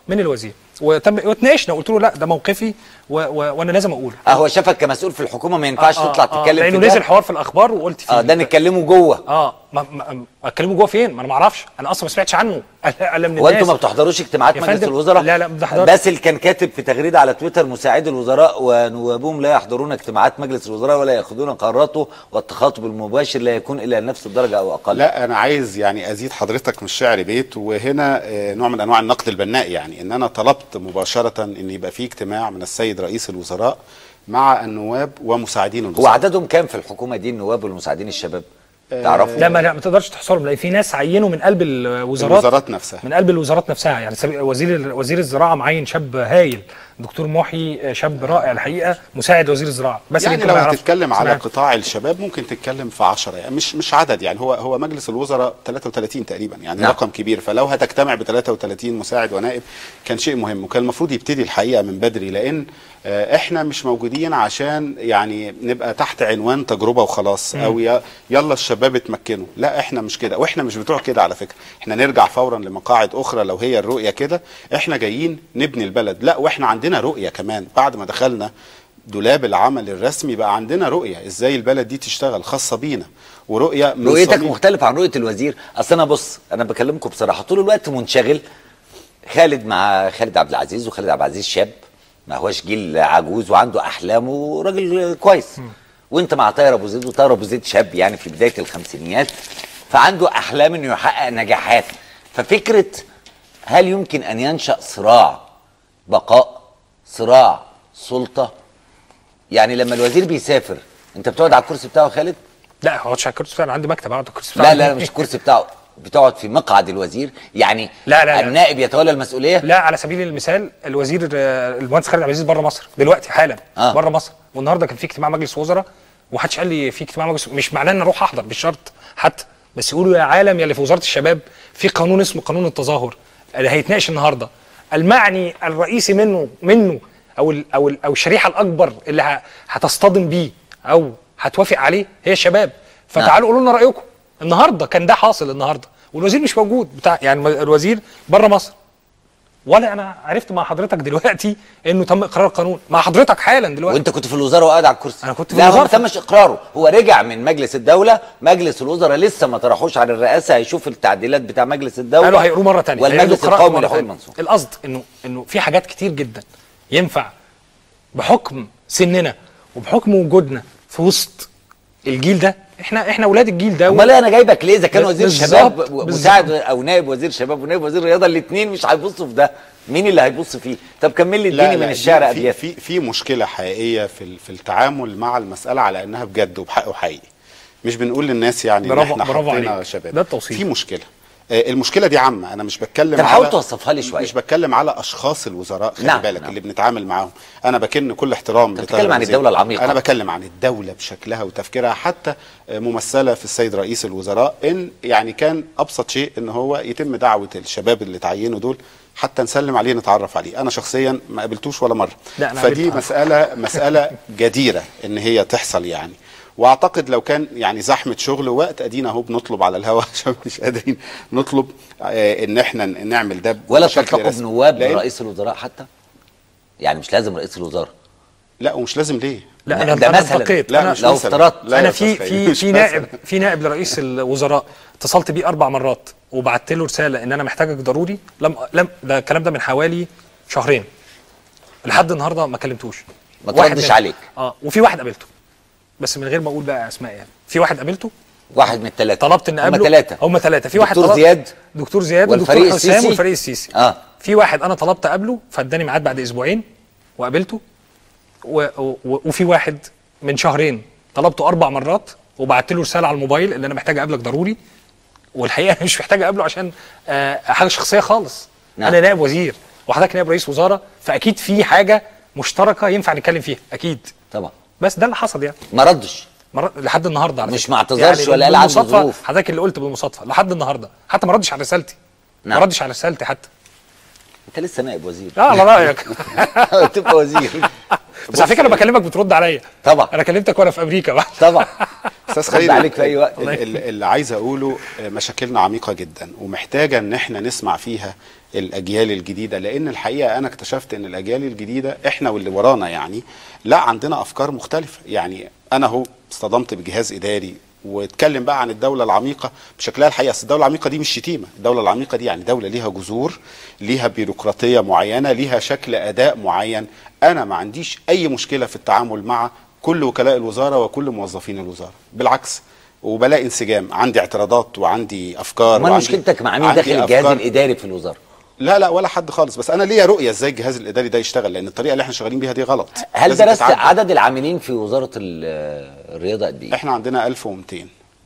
من الوزير وتم واتناقشنا وقلت له لا ده موقفي و... و... وانا لازم اقوله اه هو شافك كمسؤول في الحكومه ما ينفعش آه، تطلع آه، تتكلم لانه في ده نزل حوار في الاخبار وقلت فيه اه ده نتكلمه جوه اه ما ما اتكلموا جوه فين ما انا ما اعرفش انا اصلا ما سمعتش عنه الا من وانتوا الناس. ما بتحضروش اجتماعات يا مجلس فندم، الوزراء لا لا ما بنحضرش باسل كان كاتب في تغريده على تويتر مساعد الوزراء ونوابهم لا يحضرون اجتماعات مجلس الوزراء ولا ياخذون قراراته والتخاطب المباشر لا يكون الا نفس الدرجه او اقل لا انا عايز يعني ازيد حضرتك من الشعر بيت وهنا آه، نوع من انواع النقد البناء يعني ان انا طلبت مباشره ان يبقى في اجتماع من السيد رئيس الوزراء مع النواب ومساعدين هو الوزراء عددهم كام في الحكومه دي النواب والمساعدين الشباب تعرفوا لا ما لا ما تقدرش تحصرهم لان في ناس عينوا من قلب الوزارات الوزارات نفسها من قلب الوزارات نفسها يعني سبي- وزير وزير الزراعه معين شاب هايل دكتور محي شاب رائع الحقيقه مساعد وزير الزراعه بس يعني يمكن لو ما يعرفش. هتتكلم على سمعت. قطاع الشباب ممكن تتكلم في 10 يعني مش مش عدد يعني هو هو مجلس الوزراء 33 تقريبا يعني نعم. رقم كبير فلو هتجتمع ب 33 مساعد ونائب كان شيء مهم وكان المفروض يبتدي الحقيقه من بدري لان آه، احنا مش موجودين عشان يعني نبقى تحت عنوان تجربه وخلاص مم. او ي- يلا الشباب اتمكنوا لا احنا مش كده واحنا مش بتوع كده على فكره احنا نرجع فورا لمقاعد اخرى لو هي الرؤيه كده احنا جايين نبني البلد لا واحنا عندنا رؤيه كمان بعد ما دخلنا دولاب العمل الرسمي بقى عندنا رؤيه ازاي البلد دي تشتغل خاصه بينا ورؤيه من رؤيتك صميم- مختلفه عن رؤيه الوزير اصل انا بص انا بكلمكم بصراحه طول الوقت منشغل خالد مع خالد عبد العزيز وخالد عبد العزيز شاب ما هوش جيل عجوز وعنده احلام وراجل كويس وانت مع طاهر ابو زيد وطاهر ابو زيد شاب يعني في بدايه الخمسينيات فعنده احلام انه يحقق نجاحات ففكره هل يمكن ان ينشا صراع بقاء صراع سلطه يعني لما الوزير بيسافر انت بتقعد على الكرسي بتاعه يا خالد لا ما اقعدش على الكرسي بتاعي انا عندي مكتب اقعد على الكرسي بتاعي لا لا مش الكرسي بتاعه بتقعد في مقعد الوزير يعني لا لا لا. النائب يتولى المسؤوليه لا على سبيل المثال الوزير آه، المهندس خالد عبد العزيز بره مصر دلوقتي حالا آه. آه. بره مصر والنهارده كان في اجتماع مجلس وزراء ومحدش قال لي في اجتماع مجلس مش معناه ان اروح احضر مش شرط حتى بس يقولوا يا عالم يا اللي في وزاره الشباب في قانون اسمه قانون التظاهر اللي هيتناقش النهارده المعني الرئيسي منه منه او ال او ال او الشريحه الاكبر اللي ه- هتصطدم بيه او هتوافق عليه هي الشباب فتعالوا قولوا لنا رايكم النهارده كان ده حاصل النهارده والوزير مش موجود بتاع يعني الوزير بره مصر ولا انا عرفت مع حضرتك دلوقتي انه تم اقرار القانون مع حضرتك حالا دلوقتي وانت كنت في الوزاره وقاعد على الكرسي انا كنت في لا هو ما الوزاره تمش اقراره هو رجع من مجلس الدوله مجلس الوزراء لسه ما طرحوش على الرئاسه هيشوف التعديلات بتاع مجلس الدوله قالوا هيقروه مره ثانيه والمجلس القومي لحقوق المنصور القصد انه انه في حاجات كتير جدا ينفع بحكم سننا وبحكم وجودنا في وسط الجيل ده احنا احنا اولاد الجيل ده امال انا جايبك ليه اذا كان وزير بالظبط، شباب بالظبط. مساعد او نائب وزير شباب ونائب وزير رياضه الاثنين مش هيبصوا في ده مين اللي هيبص فيه طب كمل لي اديني من الشعر في ابيات في في مشكله حقيقيه في ال- في التعامل مع المساله على انها بجد وبحق وحقيقي مش بنقول للناس يعني ان برافو- احنا برافو حطينا عليك. شباب ده التوصيف. في مشكله آه، المشكله دي عامه انا مش بتكلم طب حاول على- توصفها لي شويه مش بتكلم على اشخاص الوزراء خلي نعم، بالك نعم. اللي بنتعامل معاهم انا بكن كل احترام أنت لطاهر بتتكلم عن أبو زيد. الدولة العميقة. انا بتكلم عن الدوله بشكلها وتفكيرها حتى آه، ممثله في السيد رئيس الوزراء ان يعني كان ابسط شيء ان هو يتم دعوه الشباب اللي تعينوا دول حتى نسلم عليه نتعرف عليه انا شخصيا ما قابلتوش ولا مره لا، أنا فدي قابلته. مساله مساله جديره ان هي تحصل يعني واعتقد لو كان يعني زحمه شغل ووقت ادينا اهو بنطلب على الهواء عشان مش قادرين نطلب آه، ان احنا نعمل ده ولا بشكل تلتقوا رسمي. بنواب لأن- رئيس الوزراء حتى يعني مش لازم رئيس الوزراء لا ومش لازم ليه لا انا ده انا مثلاً. التقيت لا، انا مش لو مثلاً. افترضت لا يا انا أستاذ في خيري، في مش في مثلاً. نائب في نائب لرئيس الوزراء اتصلت بيه اربع مرات وبعت له رساله ان انا محتاجك ضروري لم لم ده الكلام ده من حوالي شهرين لحد النهارده ما كلمتوش ما واحد تردش من- عليك. اه وفي واحد قابلته بس من غير ما اقول بقى اسماء يعني في واحد قابلته واحد من الثلاثه طلبت ان هم اقابله ثلاثه هم ثلاثه في واحد دكتور طلب- زياد دكتور زياد والفريق ودكتور حسام السيسي. والفريق السيسي اه في واحد انا طلبت اقابله فاداني ميعاد بعد اسبوعين وقابلته و... و... وفي واحد من شهرين طلبته اربع مرات وبعت له رساله على الموبايل ان انا محتاج اقابلك ضروري والحقيقه أنا مش محتاج اقابله عشان آه حاجه شخصيه خالص نعم. انا نائب وزير وحضرتك نائب رئيس وزاره فاكيد في حاجه مشتركه ينفع نتكلم فيها اكيد طبعا بس ده اللي حصل يعني ما ردش مر... لحد النهارده على مش فكرة. ما اعتذرش ولا قال عنده بالمصادفة، ظروف. حضرتك اللي قلت بالمصادفه لحد النهارده حتى ما ردش على رسالتي نعم. ما ردش على رسالتي حتى انت لسه نائب وزير لا على رايك تبقى وزير بس على فكره انا بكلمك بترد عليا طبعا انا كلمتك وانا في امريكا بقى طبعا استاذ رد خليل عليك في أي وقت. ال- ال- اللي عايز اقوله آه، مشاكلنا عميقه جدا ومحتاجه ان احنا نسمع فيها الاجيال الجديده لان الحقيقه انا اكتشفت ان الاجيال الجديده احنا واللي ورانا يعني لا عندنا افكار مختلفه يعني انا هو اصطدمت بجهاز اداري واتكلم بقى عن الدوله العميقه بشكلها الحقيقه أصل الدوله العميقه دي مش شتيمه الدوله العميقه دي يعني دوله ليها جذور ليها بيروقراطيه معينه ليها شكل اداء معين انا ما عنديش اي مشكله في التعامل مع كل وكلاء الوزاره وكل موظفين الوزاره بالعكس وبلاقي انسجام عندي اعتراضات وعندي افكار امال وعندي- مشكلتك مع مين عندي داخل الجهاز أفكار. الاداري في الوزاره لا لا ولا حد خالص بس انا ليا رؤيه ازاي الجهاز الاداري ده يشتغل لان الطريقه اللي احنا شغالين بيها دي غلط هل لازم درست تتعدل. عدد العاملين في وزاره ال- الرياضه قد ايه احنا عندنا 1200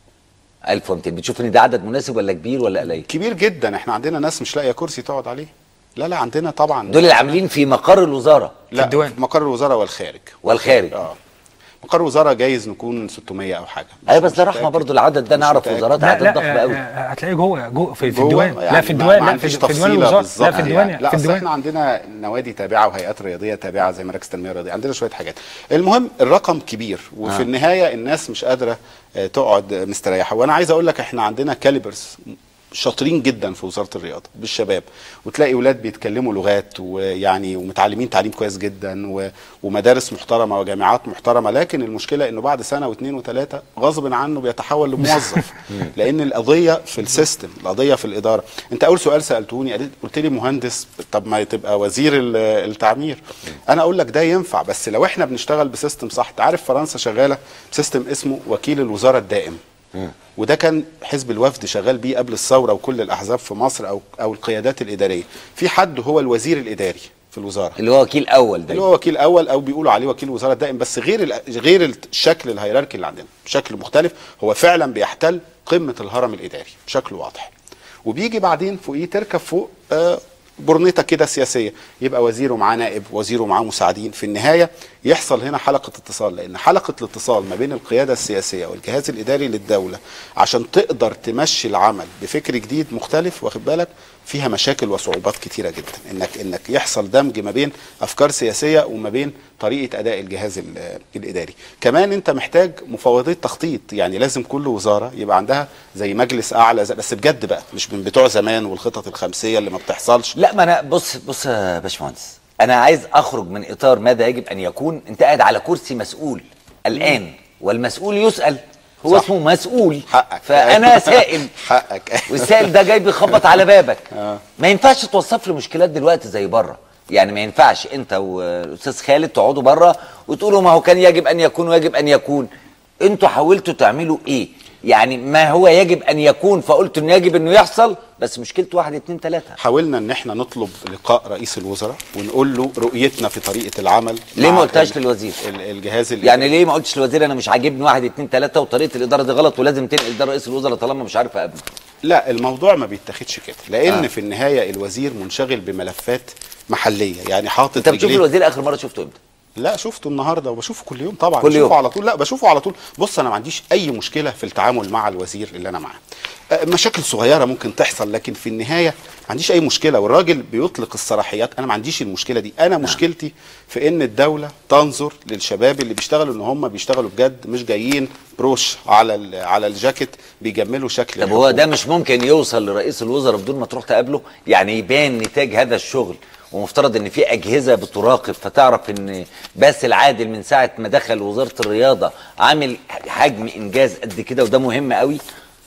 1200 بتشوف ان ده عدد مناسب ولا كبير ولا قليل كبير جدا احنا عندنا ناس مش لاقيه كرسي تقعد عليه لا لا عندنا طبعا دول العاملين في مقر الوزاره لا في مقر الوزاره والخارج والخارج اه مقر الوزاره جايز نكون 600 او حاجه ايوه بس ده رحمه برضو العدد ده نعرف متأكد. وزارات لا عدد لا ضخم قوي آه، هتلاقيه جوه جوه في, في جوه؟ الديوان لا في ما- الديوان ما لا عنديش في, في ديوان تفصيلة الوزاره لا بالظبط في الديوان يعني. لا في أصل الديوان احنا عندنا نوادي تابعه وهيئات رياضيه تابعه زي مراكز تنميه رياضيه عندنا شويه حاجات المهم الرقم كبير وفي آه. آه. النهايه الناس مش قادره آه، تقعد مستريحه وانا عايز اقول لك احنا عندنا كاليبرز شاطرين جدا في وزاره الرياضه بالشباب وتلاقي اولاد بيتكلموا لغات ويعني ومتعلمين تعليم كويس جدا و... ومدارس محترمه وجامعات محترمه لكن المشكله انه بعد سنه واثنين وثلاثه غصب عنه بيتحول لموظف لان القضيه في السيستم القضيه في الاداره انت اول سؤال سالتوني قلت- قلت لي مهندس طب ما تبقى وزير ال- التعمير انا اقول لك ده ينفع بس لو احنا بنشتغل بسيستم صح انت عارف فرنسا شغاله بسيستم اسمه وكيل الوزاره الدائم وده كان حزب الوفد شغال بيه قبل الثوره وكل الاحزاب في مصر او او القيادات الاداريه في حد هو الوزير الاداري في الوزاره اللي هو وكيل اول ده اللي هو وكيل اول او بيقولوا عليه وكيل وزاره دائم بس غير ال- غير الشكل الهيراركي اللي عندنا بشكل مختلف هو فعلا بيحتل قمه الهرم الاداري بشكل واضح وبيجي بعدين فوقيه تركب فوق آه، برنيطه كده سياسيه يبقى وزير ومعاه نائب وزير ومعاه مساعدين في النهايه يحصل هنا حلقه اتصال لان حلقه الاتصال ما بين القياده السياسيه والجهاز الاداري للدوله عشان تقدر تمشي العمل بفكر جديد مختلف واخد بالك فيها مشاكل وصعوبات كتيره جدا انك انك يحصل دمج ما بين افكار سياسيه وما بين طريقه اداء الجهاز ال- الاداري كمان انت محتاج مفوضيه تخطيط يعني لازم كل وزاره يبقى عندها زي مجلس اعلى زي بس بجد بقى مش من بتوع زمان والخطط الخمسيه اللي ما بتحصلش لا ما انا بص بص يا باشمهندس انا عايز اخرج من اطار ماذا يجب ان يكون انت قاعد على كرسي مسؤول الان والمسؤول يسال هو صح. اسمه مسؤول حقك فانا سائل حقك والسائل ده جاي بيخبط على بابك ما ينفعش توصف لي مشكلات دلوقتي زي بره يعني ما ينفعش انت والاستاذ خالد تقعدوا بره وتقولوا ما هو كان يجب ان يكون ويجب ان يكون انتوا حاولتوا تعملوا ايه يعني ما هو يجب ان يكون فقلت انه يجب انه يحصل بس مشكلته واحد اتنين تلاته حاولنا ان احنا نطلب لقاء رئيس الوزراء ونقول له رؤيتنا في طريقه العمل ليه مع ما قلتهاش ال- للوزير ال- الجهاز ال- يعني ليه ما قلتش للوزير انا مش عاجبني واحد اتنين تلاته وطريقه الاداره دي غلط ولازم تنقل ده رئيس الوزراء طالما مش عارف اقابله لا الموضوع ما بيتاخدش كده لان آه. آه. في النهايه الوزير منشغل بملفات محليه يعني حاطط انت بتشوف رجليه- الوزير اخر مره شفته امتى لا شفته النهارده وبشوفه كل يوم طبعا كل بشوفه يوم. على طول لا بشوفه على طول بص انا ما عنديش اي مشكله في التعامل مع الوزير اللي انا معاه آه، مشاكل صغيره ممكن تحصل لكن في النهايه ما عنديش اي مشكله والراجل بيطلق الصلاحيات انا ما عنديش المشكله دي انا مشكلتي في ان الدوله تنظر للشباب اللي بيشتغلوا ان هم بيشتغلوا بجد مش جايين بروش على ال- على الجاكيت بيجملوا شكل طب هو ده مش ممكن يوصل لرئيس الوزراء بدون ما تروح تقابله يعني يبان نتاج هذا الشغل ومفترض ان في اجهزه بتراقب فتعرف ان باسل عادل من ساعه ما دخل وزاره الرياضه عامل حجم انجاز قد كده وده مهم قوي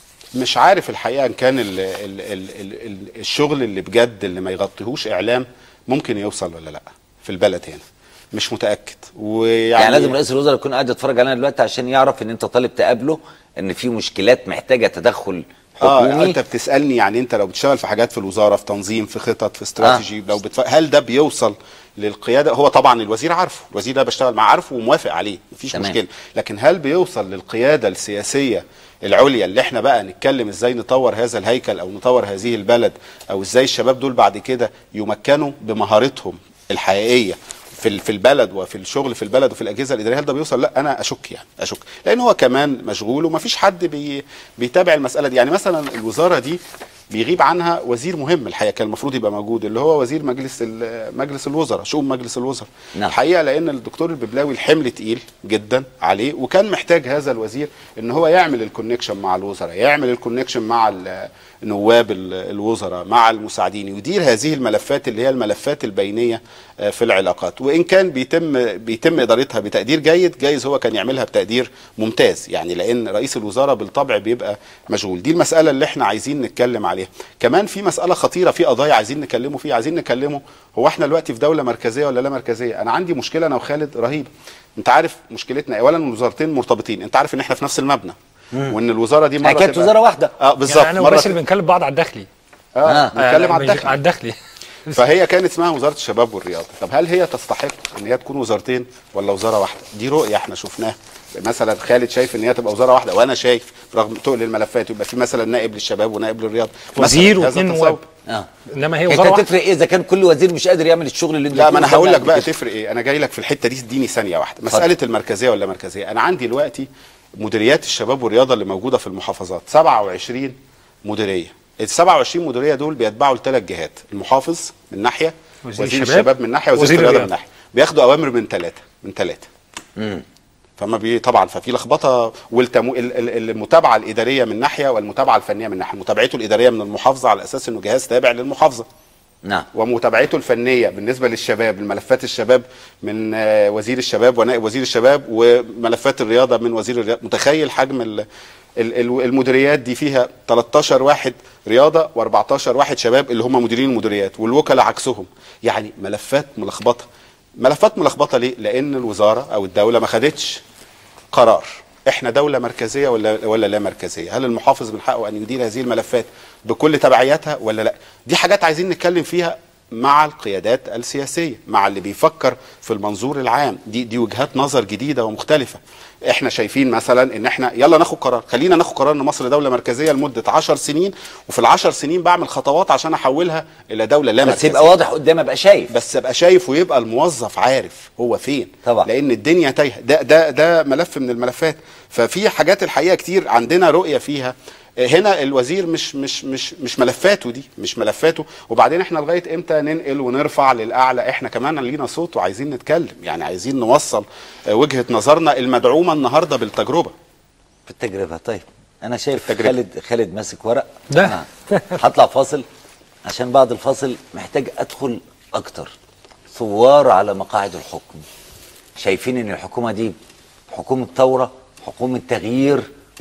مش عارف الحقيقه ان كان ال ال ال ال ال الشغل اللي بجد اللي ما يغطيهوش اعلام ممكن يوصل ولا لا في البلد هنا مش متاكد ويعني يعني, يعني لازم رئيس الوزراء يكون قاعد يتفرج علينا دلوقتي عشان يعرف ان انت طالب تقابله ان في مشكلات محتاجه تدخل اه حكومي انت بتسالني يعني انت لو بتشتغل في حاجات في الوزاره في تنظيم في خطط في استراتيجي آه. لو بتف... هل ده بيوصل للقياده هو طبعا الوزير عارفه الوزير ده بشتغل معاه عارفه وموافق عليه مفيش تمام. مشكله لكن هل بيوصل للقياده السياسيه العليا اللي احنا بقى نتكلم ازاي نطور هذا الهيكل او نطور هذه البلد او ازاي الشباب دول بعد كده يمكنوا بمهارتهم الحقيقيه في ال- في البلد وفي الشغل في البلد وفي الاجهزه الاداريه هل ده بيوصل لا انا اشك يعني اشك لان هو كمان مشغول ومفيش حد بي بيتابع المساله دي يعني مثلا الوزاره دي بيغيب عنها وزير مهم الحقيقه كان المفروض يبقى موجود اللي هو وزير مجلس ال- مجلس الوزراء شؤون مجلس الوزراء نعم. الحقيقه لان الدكتور الببلاوي الحمل تقيل جدا عليه وكان محتاج هذا الوزير ان هو يعمل الكونكشن مع الوزراء يعمل الكونكشن مع ال- نواب ال- الوزراء مع المساعدين يدير هذه الملفات اللي هي الملفات البينيه آه، في العلاقات وان كان بيتم بيتم ادارتها بتقدير جيد جايز هو كان يعملها بتقدير ممتاز يعني لان رئيس الوزراء بالطبع بيبقى مشغول دي المساله اللي احنا عايزين نتكلم عليها كمان في مساله خطيره في قضايا عايزين نكلمه فيها عايزين نكلمه هو احنا دلوقتي في دوله مركزيه ولا لا مركزيه انا عندي مشكله انا وخالد رهيبه انت عارف مشكلتنا إيه؟ اولا الوزارتين مرتبطين انت عارف ان احنا في نفس المبنى وان الوزاره دي مره كانت تبقى- وزارة واحدة. اه بالظبط يعني انا مره وباسل بنكلم بعض على الداخلي اه نتكلم على مش- الداخل على الداخلي فهي كانت اسمها وزاره الشباب والرياضه طب هل هي تستحق ان هي تكون وزارتين ولا وزاره واحده دي رؤيه احنا شفناها مثلا خالد شايف ان هي تبقى وزاره واحده وانا شايف رغم تقل الملفات يبقى في مثلا نائب للشباب ونائب للرياضه مثلاً وزير هذا واثنين التصور. نواب اه انما هي هي وزاره كانت واحده تفرق ايه اذا كان كل وزير مش قادر يعمل الشغل اللي انت لا ما انا بتقوله هقول ده لك بقى قبل كده. تفرق ايه انا جاي لك في الحته دي اديني ثانيه واحده مساله المركزيه ولا مركزيه انا عندي دلوقتي مديريات الشباب والرياضه اللي موجوده في المحافظات 27 مديريه ال 27 مديريه دول بيتبعوا لثلاث جهات المحافظ من ناحيه وزير وزير, الشباب، الشباب من ناحيه وزير, وزير الرياضه من الرياضة. ناحيه بياخدوا اوامر من ثلاثه من ثلاثه فما بي طبعا ففي لخبطه والتمو... ال- ال- المتابعه الاداريه من ناحيه والمتابعه الفنيه من ناحيه متابعته الاداريه من المحافظه على اساس انه جهاز تابع للمحافظه نعم ومتابعته الفنيه بالنسبه للشباب الملفات الشباب من آه، وزير الشباب ونائب وزير الشباب وملفات الرياضه من وزير الرياضه متخيل حجم ال- ال- ال- المديريات دي فيها 13 واحد رياضه و14 واحد شباب اللي هم مديرين المديريات والوكلاء عكسهم يعني ملفات ملخبطه ملفات ملخبطه ليه لان الوزاره او الدوله ما خدتش قرار احنا دوله مركزيه ولا ولا لا مركزيه هل المحافظ من حقه ان يدير هذه الملفات بكل تبعياتها ولا لا دي حاجات عايزين نتكلم فيها مع القيادات السياسيه مع اللي بيفكر في المنظور العام دي دي وجهات نظر جديده ومختلفه احنا شايفين مثلا ان احنا يلا ناخد قرار خلينا ناخد قرار ان مصر دوله مركزيه لمده 10 سنين وفي العشر سنين بعمل خطوات عشان احولها الى دوله لا بس مركزيه يبقى واضح قدام ابقى شايف بس ابقى شايف ويبقى الموظف عارف هو فين طبعا. لان الدنيا تايهه ده ده ده ملف من الملفات ففي حاجات الحقيقه كتير عندنا رؤيه فيها هنا الوزير مش مش مش مش ملفاته دي مش ملفاته وبعدين احنا لغايه امتى ننقل ونرفع للاعلى احنا كمان لينا صوت وعايزين نتكلم يعني عايزين نوصل آه، وجهه نظرنا المدعومه النهارده بالتجربه بالتجربه طيب انا شايف بالتجربة. خالد خالد ماسك ورق ده. أنا هطلع فاصل عشان بعد الفاصل محتاج ادخل اكتر ثوار على مقاعد الحكم شايفين ان الحكومه دي حكومه ثوره حكومه تغيير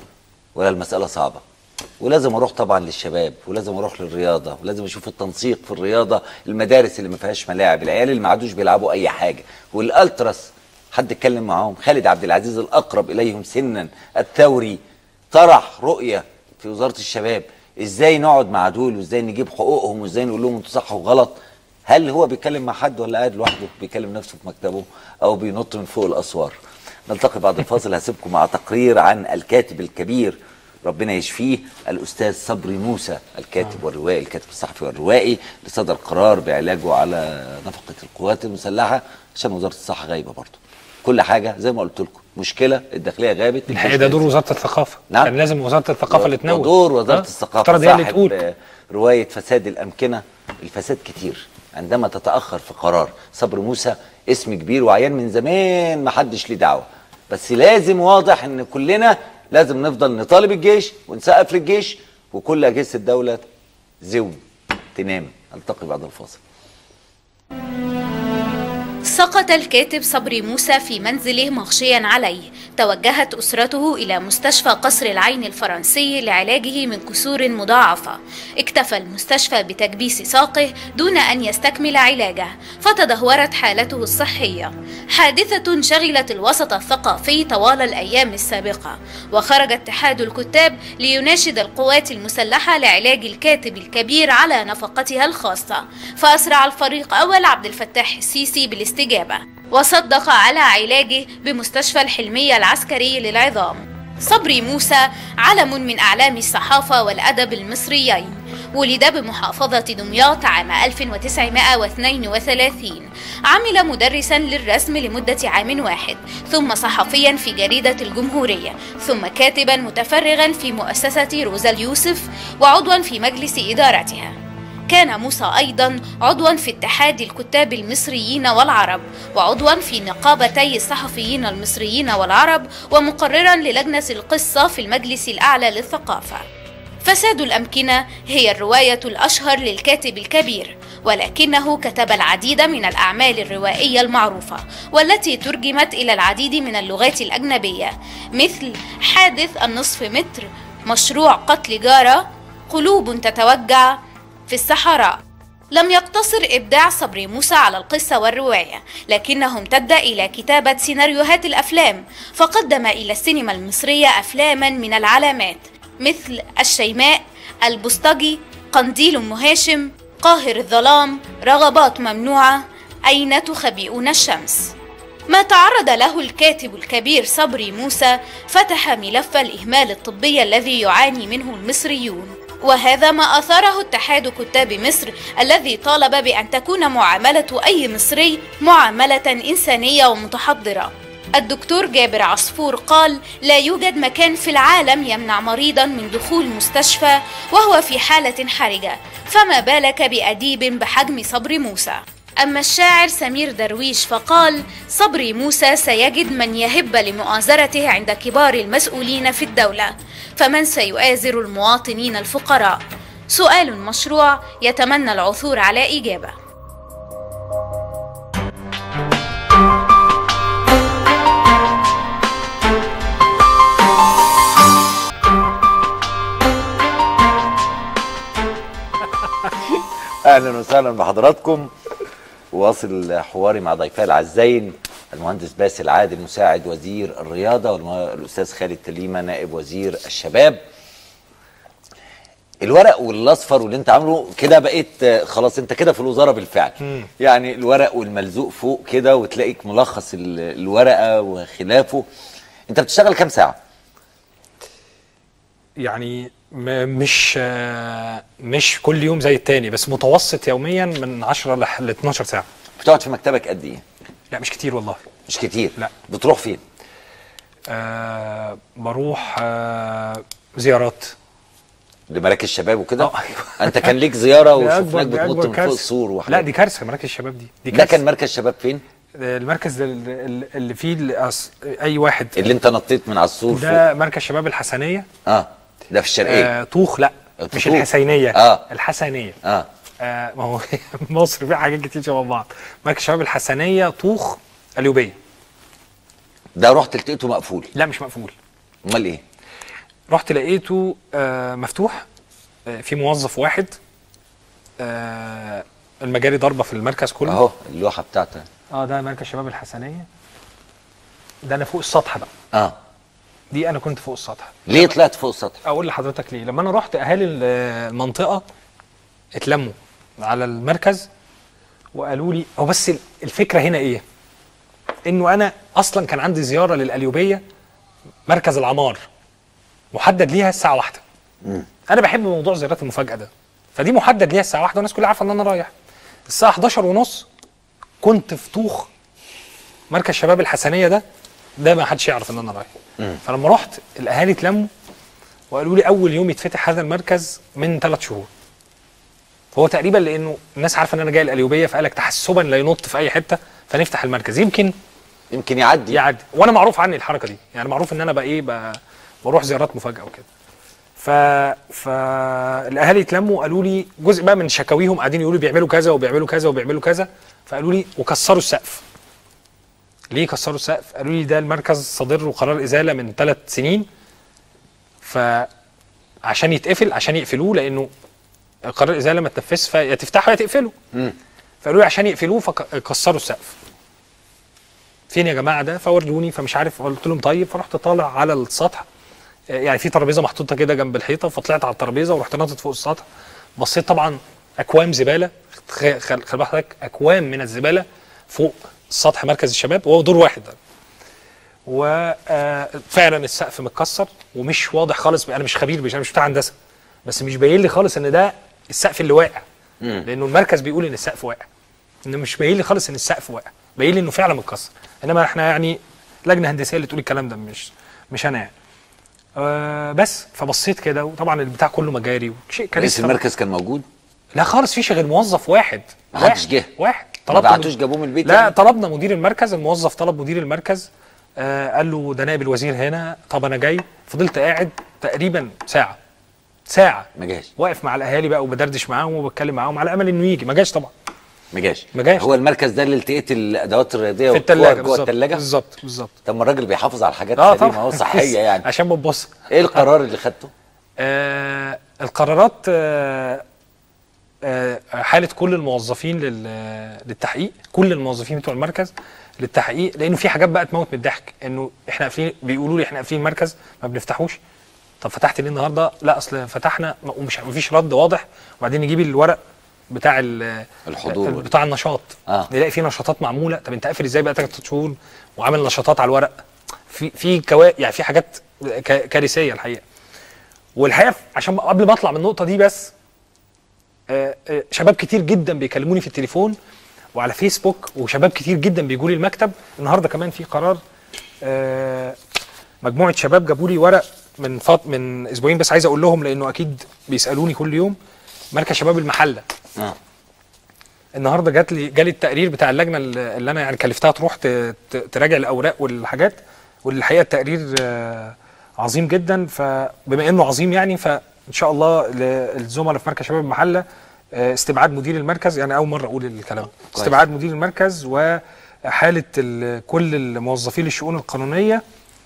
ولا المساله صعبه ولازم اروح طبعا للشباب ولازم اروح للرياضه ولازم اشوف التنسيق في الرياضه المدارس اللي ما فيهاش ملاعب العيال اللي ما عادوش بيلعبوا اي حاجه والالتراس حد اتكلم معاهم خالد عبد العزيز الاقرب اليهم سنا الثوري طرح رؤيه في وزاره الشباب ازاي نقعد مع دول وازاي نجيب حقوقهم وازاي نقول لهم انتوا صح وغلط هل هو بيتكلم مع حد ولا قاعد لوحده بيكلم نفسه في مكتبه او بينط من فوق الاسوار نلتقي بعد الفاصل هسيبكم مع تقرير عن الكاتب الكبير ربنا يشفيه الاستاذ صبري موسى الكاتب والروائي الكاتب الصحفي والروائي اللي صدر قرار بعلاجه على نفقه القوات المسلحه عشان وزاره الصحه غايبه برضه كل حاجه زي ما قلت لكم مشكله الداخليه غابت الحقيقه ده دور وزاره الثقافه نعم. كان لازم وزاره الثقافه اللي تنوه ودور وزاره آه. الثقافه افترض هي اللي صاحب تقول آه، روايه فساد الامكنه الفساد كتير عندما تتاخر في قرار صبر موسى اسم كبير وعيان من زمان ما حدش ليه دعوه بس لازم واضح ان كلنا لازم نفضل نطالب الجيش ونسقف للجيش وكل اجهزه الدوله زو تنام التقي بعد الفاصل سقط الكاتب صبري موسى في منزله مغشيا عليه توجهت أسرته إلى مستشفى قصر العين الفرنسي لعلاجه من كسور مضاعفة اكتفى المستشفى بتكبيس ساقه دون أن يستكمل علاجه فتدهورت حالته الصحية حادثة شغلت الوسط الثقافي طوال الأيام السابقة وخرج اتحاد الكتاب ليناشد القوات المسلحة لعلاج الكاتب الكبير على نفقتها الخاصة فأسرع الفريق أول عبد الفتاح السيسي بالاستجابة وصدق على علاجه بمستشفى الحلمية العسكري للعظام صبري موسى علم من أعلام الصحافة والأدب المصريين ولد بمحافظة دمياط عام 1932 عمل مدرسا للرسم لمدة عام واحد ثم صحفيا في جريدة الجمهورية ثم كاتبا متفرغا في مؤسسة روزا اليوسف وعضوا في مجلس إدارتها كان موسى أيضا عضوا في اتحاد الكتاب المصريين والعرب وعضوا في نقابتي الصحفيين المصريين والعرب ومقررا للجنة القصة في المجلس الأعلى للثقافة فساد الأمكنة هي الرواية الأشهر للكاتب الكبير ولكنه كتب العديد من الأعمال الروائية المعروفة والتي ترجمت إلى العديد من اللغات الأجنبية مثل حادث النصف متر مشروع قتل جارة قلوب تتوجع في الصحراء لم يقتصر إبداع صبري موسى على القصة والرواية لكنه امتد إلى كتابة سيناريوهات الأفلام فقدم إلى السينما المصرية أفلاما من العلامات مثل الشيماء البوسطجي قنديل أم هاشم قاهر الظلام رغبات ممنوعة أين تخبئون الشمس ما تعرض له الكاتب الكبير صبري موسى فتح ملف الإهمال الطبي الذي يعاني منه المصريون وهذا ما أثاره اتحاد كتاب مصر الذي طالب بأن تكون معاملة أي مصري معاملة إنسانية ومتحضرة الدكتور جابر عصفور قال لا يوجد مكان في العالم يمنع مريضا من دخول مستشفى وهو في حالة حرجة فما بالك بأديب بحجم صبري موسى أما الشاعر سمير درويش فقال صبري موسى سيجد من يهب لمؤازرته عند كبار المسؤولين في الدولة فمن سيؤازر المواطنين الفقراء سؤال مشروع يتمنى العثور على إجابة اهلا وسهلا بحضراتكم واصل حواري مع ضيفي العزين المهندس باسل عادل مساعد وزير الرياضه والاستاذ خالد تليمه نائب وزير الشباب الورق والاصفر واللي انت عامله كده بقيت آه، خلاص انت كده في الوزاره بالفعل مم. يعني الورق والملزوق فوق كده وتلاقيك ملخص ال- الورقه وخلافه انت بتشتغل كام ساعه يعني م- مش آه، مش كل يوم زي التاني بس متوسط يوميا من 10 ل 12 ساعه بتقعد في مكتبك قد ايه لا مش كتير والله مش كتير لا بتروح فين آه بروح آه زيارات لمراكز الشباب وكده انت كان ليك زياره دي وشفناك أكبر- دي بتنط أكبر من فوق كارثة. السور لا وحاجات دي كارثه مراكز الشباب دي دي ده كارثة. كان مركز شباب فين المركز ال- ال- اللي فيه الأس- اي واحد اللي انت نطيت من على السور ده مركز شباب الحسنيه فوق اه ده في الشرقيه آه طوخ لا مش طوخ. الحسينيه اه الحسنيه اه آه ما هو مصر فيها حاجات كتير شبه بعض مركز شباب الحسنيه طوخ اليوبيه ده رحت لقيته مقفول لا مش مقفول امال ايه رحت لقيته آه مفتوح آه في موظف واحد آه المجاري ضربه في المركز كله اهو اللوحه بتاعتك اه ده مركز شباب الحسنيه ده انا فوق السطح بقى اه دي انا كنت فوق السطح ليه طلعت فوق السطح اقول لحضرتك ليه لما انا رحت اهالي ال- المنطقه اتلموا على المركز وقالوا لي هو بس ال- الفكره هنا ايه انه انا اصلا كان عندي زياره للقليوبيه مركز العمار محدد ليها الساعه واحدة انا بحب موضوع زيارات المفاجاه ده فدي محدد ليها الساعه واحدة والناس كلها عارفه ان انا رايح الساعه 11 ونص كنت في طوخ مركز شباب الحسنيه ده ده ما حدش يعرف ان انا رايح فلما رحت الاهالي اتلموا وقالوا لي اول يوم يتفتح هذا المركز من ثلاث شهور هو تقريبا لانه الناس عارفه ان انا جاي القليوبيه فقال لك تحسبا لا ينط في اي حته فنفتح المركز يمكن يمكن يعدي يعدي وانا معروف عني الحركه دي يعني معروف ان انا بقى ايه بقى بروح زيارات مفاجاه وكده ف فالاهالي اتلموا قالوا لي جزء بقى من شكاويهم قاعدين يقولوا بيعملوا كذا وبيعملوا كذا وبيعملوا كذا فقالوا لي وكسروا السقف ليه كسروا السقف قالوا لي ده المركز صادر له قرار ازاله من ثلاث سنين فعشان يتقفل عشان يقفلوه لانه قرار الازاله ما تنفذش فيا تفتحه يا تقفله فقالوا لي عشان يقفلوه فكسروا السقف فين يا جماعه ده فوروني فمش عارف قلت لهم طيب فرحت طالع على السطح آه، يعني في ترابيزه محطوطه كده جنب الحيطه فطلعت على الترابيزه ورحت ناطط فوق السطح بصيت طبعا اكوام زباله خ- خل خل بالك اكوام من الزباله فوق سطح مركز الشباب وهو دور واحد ده وفعلا السقف متكسر ومش واضح خالص انا مش خبير مش انا مش بتاع هندسه بس مش باين لي خالص ان ده السقف اللي واقع لانه المركز بيقول ان السقف واقع انه مش باين لي خالص ان السقف واقع باين لي انه فعلا متكسر انما احنا يعني لجنه هندسيه اللي تقول الكلام ده مش مش انا يعني أه بس فبصيت كده وطبعا البتاع كله مجاري وشيء رئيس كارثه طبعاً. المركز كان موجود لا خالص فيش غير موظف واحد ما حدش واحد. جه واحد ما طلبنا بعتوش من- جابوه من البيت لا يعني؟ طلبنا مدير المركز الموظف طلب مدير المركز آه قال له ده نائب الوزير هنا طب انا جاي فضلت قاعد تقريبا ساعه ساعه ما جاش واقف مع الاهالي بقى وبدردش معاهم وبتكلم معاهم على امل انه يجي ما جاش طبعا ما جاش ما جاش هو المركز ده اللي التقيت الادوات الرياضيه في والكور الثلاجه جوه بالظبط الثلاجه بالظبط بالظبط طب ما الراجل بيحافظ على الحاجات اه سليمه طبعا اهو صحيه يعني عشان بتبص ايه القرار اللي خدته؟ آه القرارات آه آه حاله كل الموظفين لل- للتحقيق كل الموظفين بتوع المركز للتحقيق لانه في حاجات بقى تموت من الضحك انه احنا قافلين بيقولوا لي احنا قافلين المركز ما بنفتحوش طب فتحت ليه النهارده؟ لا اصل فتحنا ومش مفيش رد واضح وبعدين نجيب الورق بتاع ال- الحضور. بتاع النشاط آه. نلاقي فيه نشاطات معموله طب انت قافل ازاي بقى ثلاث شهور وعامل نشاطات على الورق في في كوا يعني في حاجات ك- كارثيه الحقيقه والحقيقه عشان قبل ما اطلع من النقطه دي بس آه، آه، شباب كتير جدا بيكلموني في التليفون وعلى فيسبوك وشباب كتير جدا بيجوا لي المكتب النهارده كمان في قرار آه، مجموعه شباب جابوا لي ورق من فط من اسبوعين بس عايز اقول لهم لانه اكيد بيسالوني كل يوم مركز شباب المحله اه النهارده جات لي جالي التقرير بتاع اللجنه اللي اللي انا يعني كلفتها تروح ت- ت- تراجع الاوراق والحاجات والحقيقه التقرير آه، عظيم جدا فبما انه عظيم يعني فان شاء الله ل- الزملاء في مركز شباب المحله آه، استبعاد مدير المركز يعني اول مره اقول الكلام ده. استبعاد مدير المركز وحاله ال- كل الموظفين للشؤون القانونيه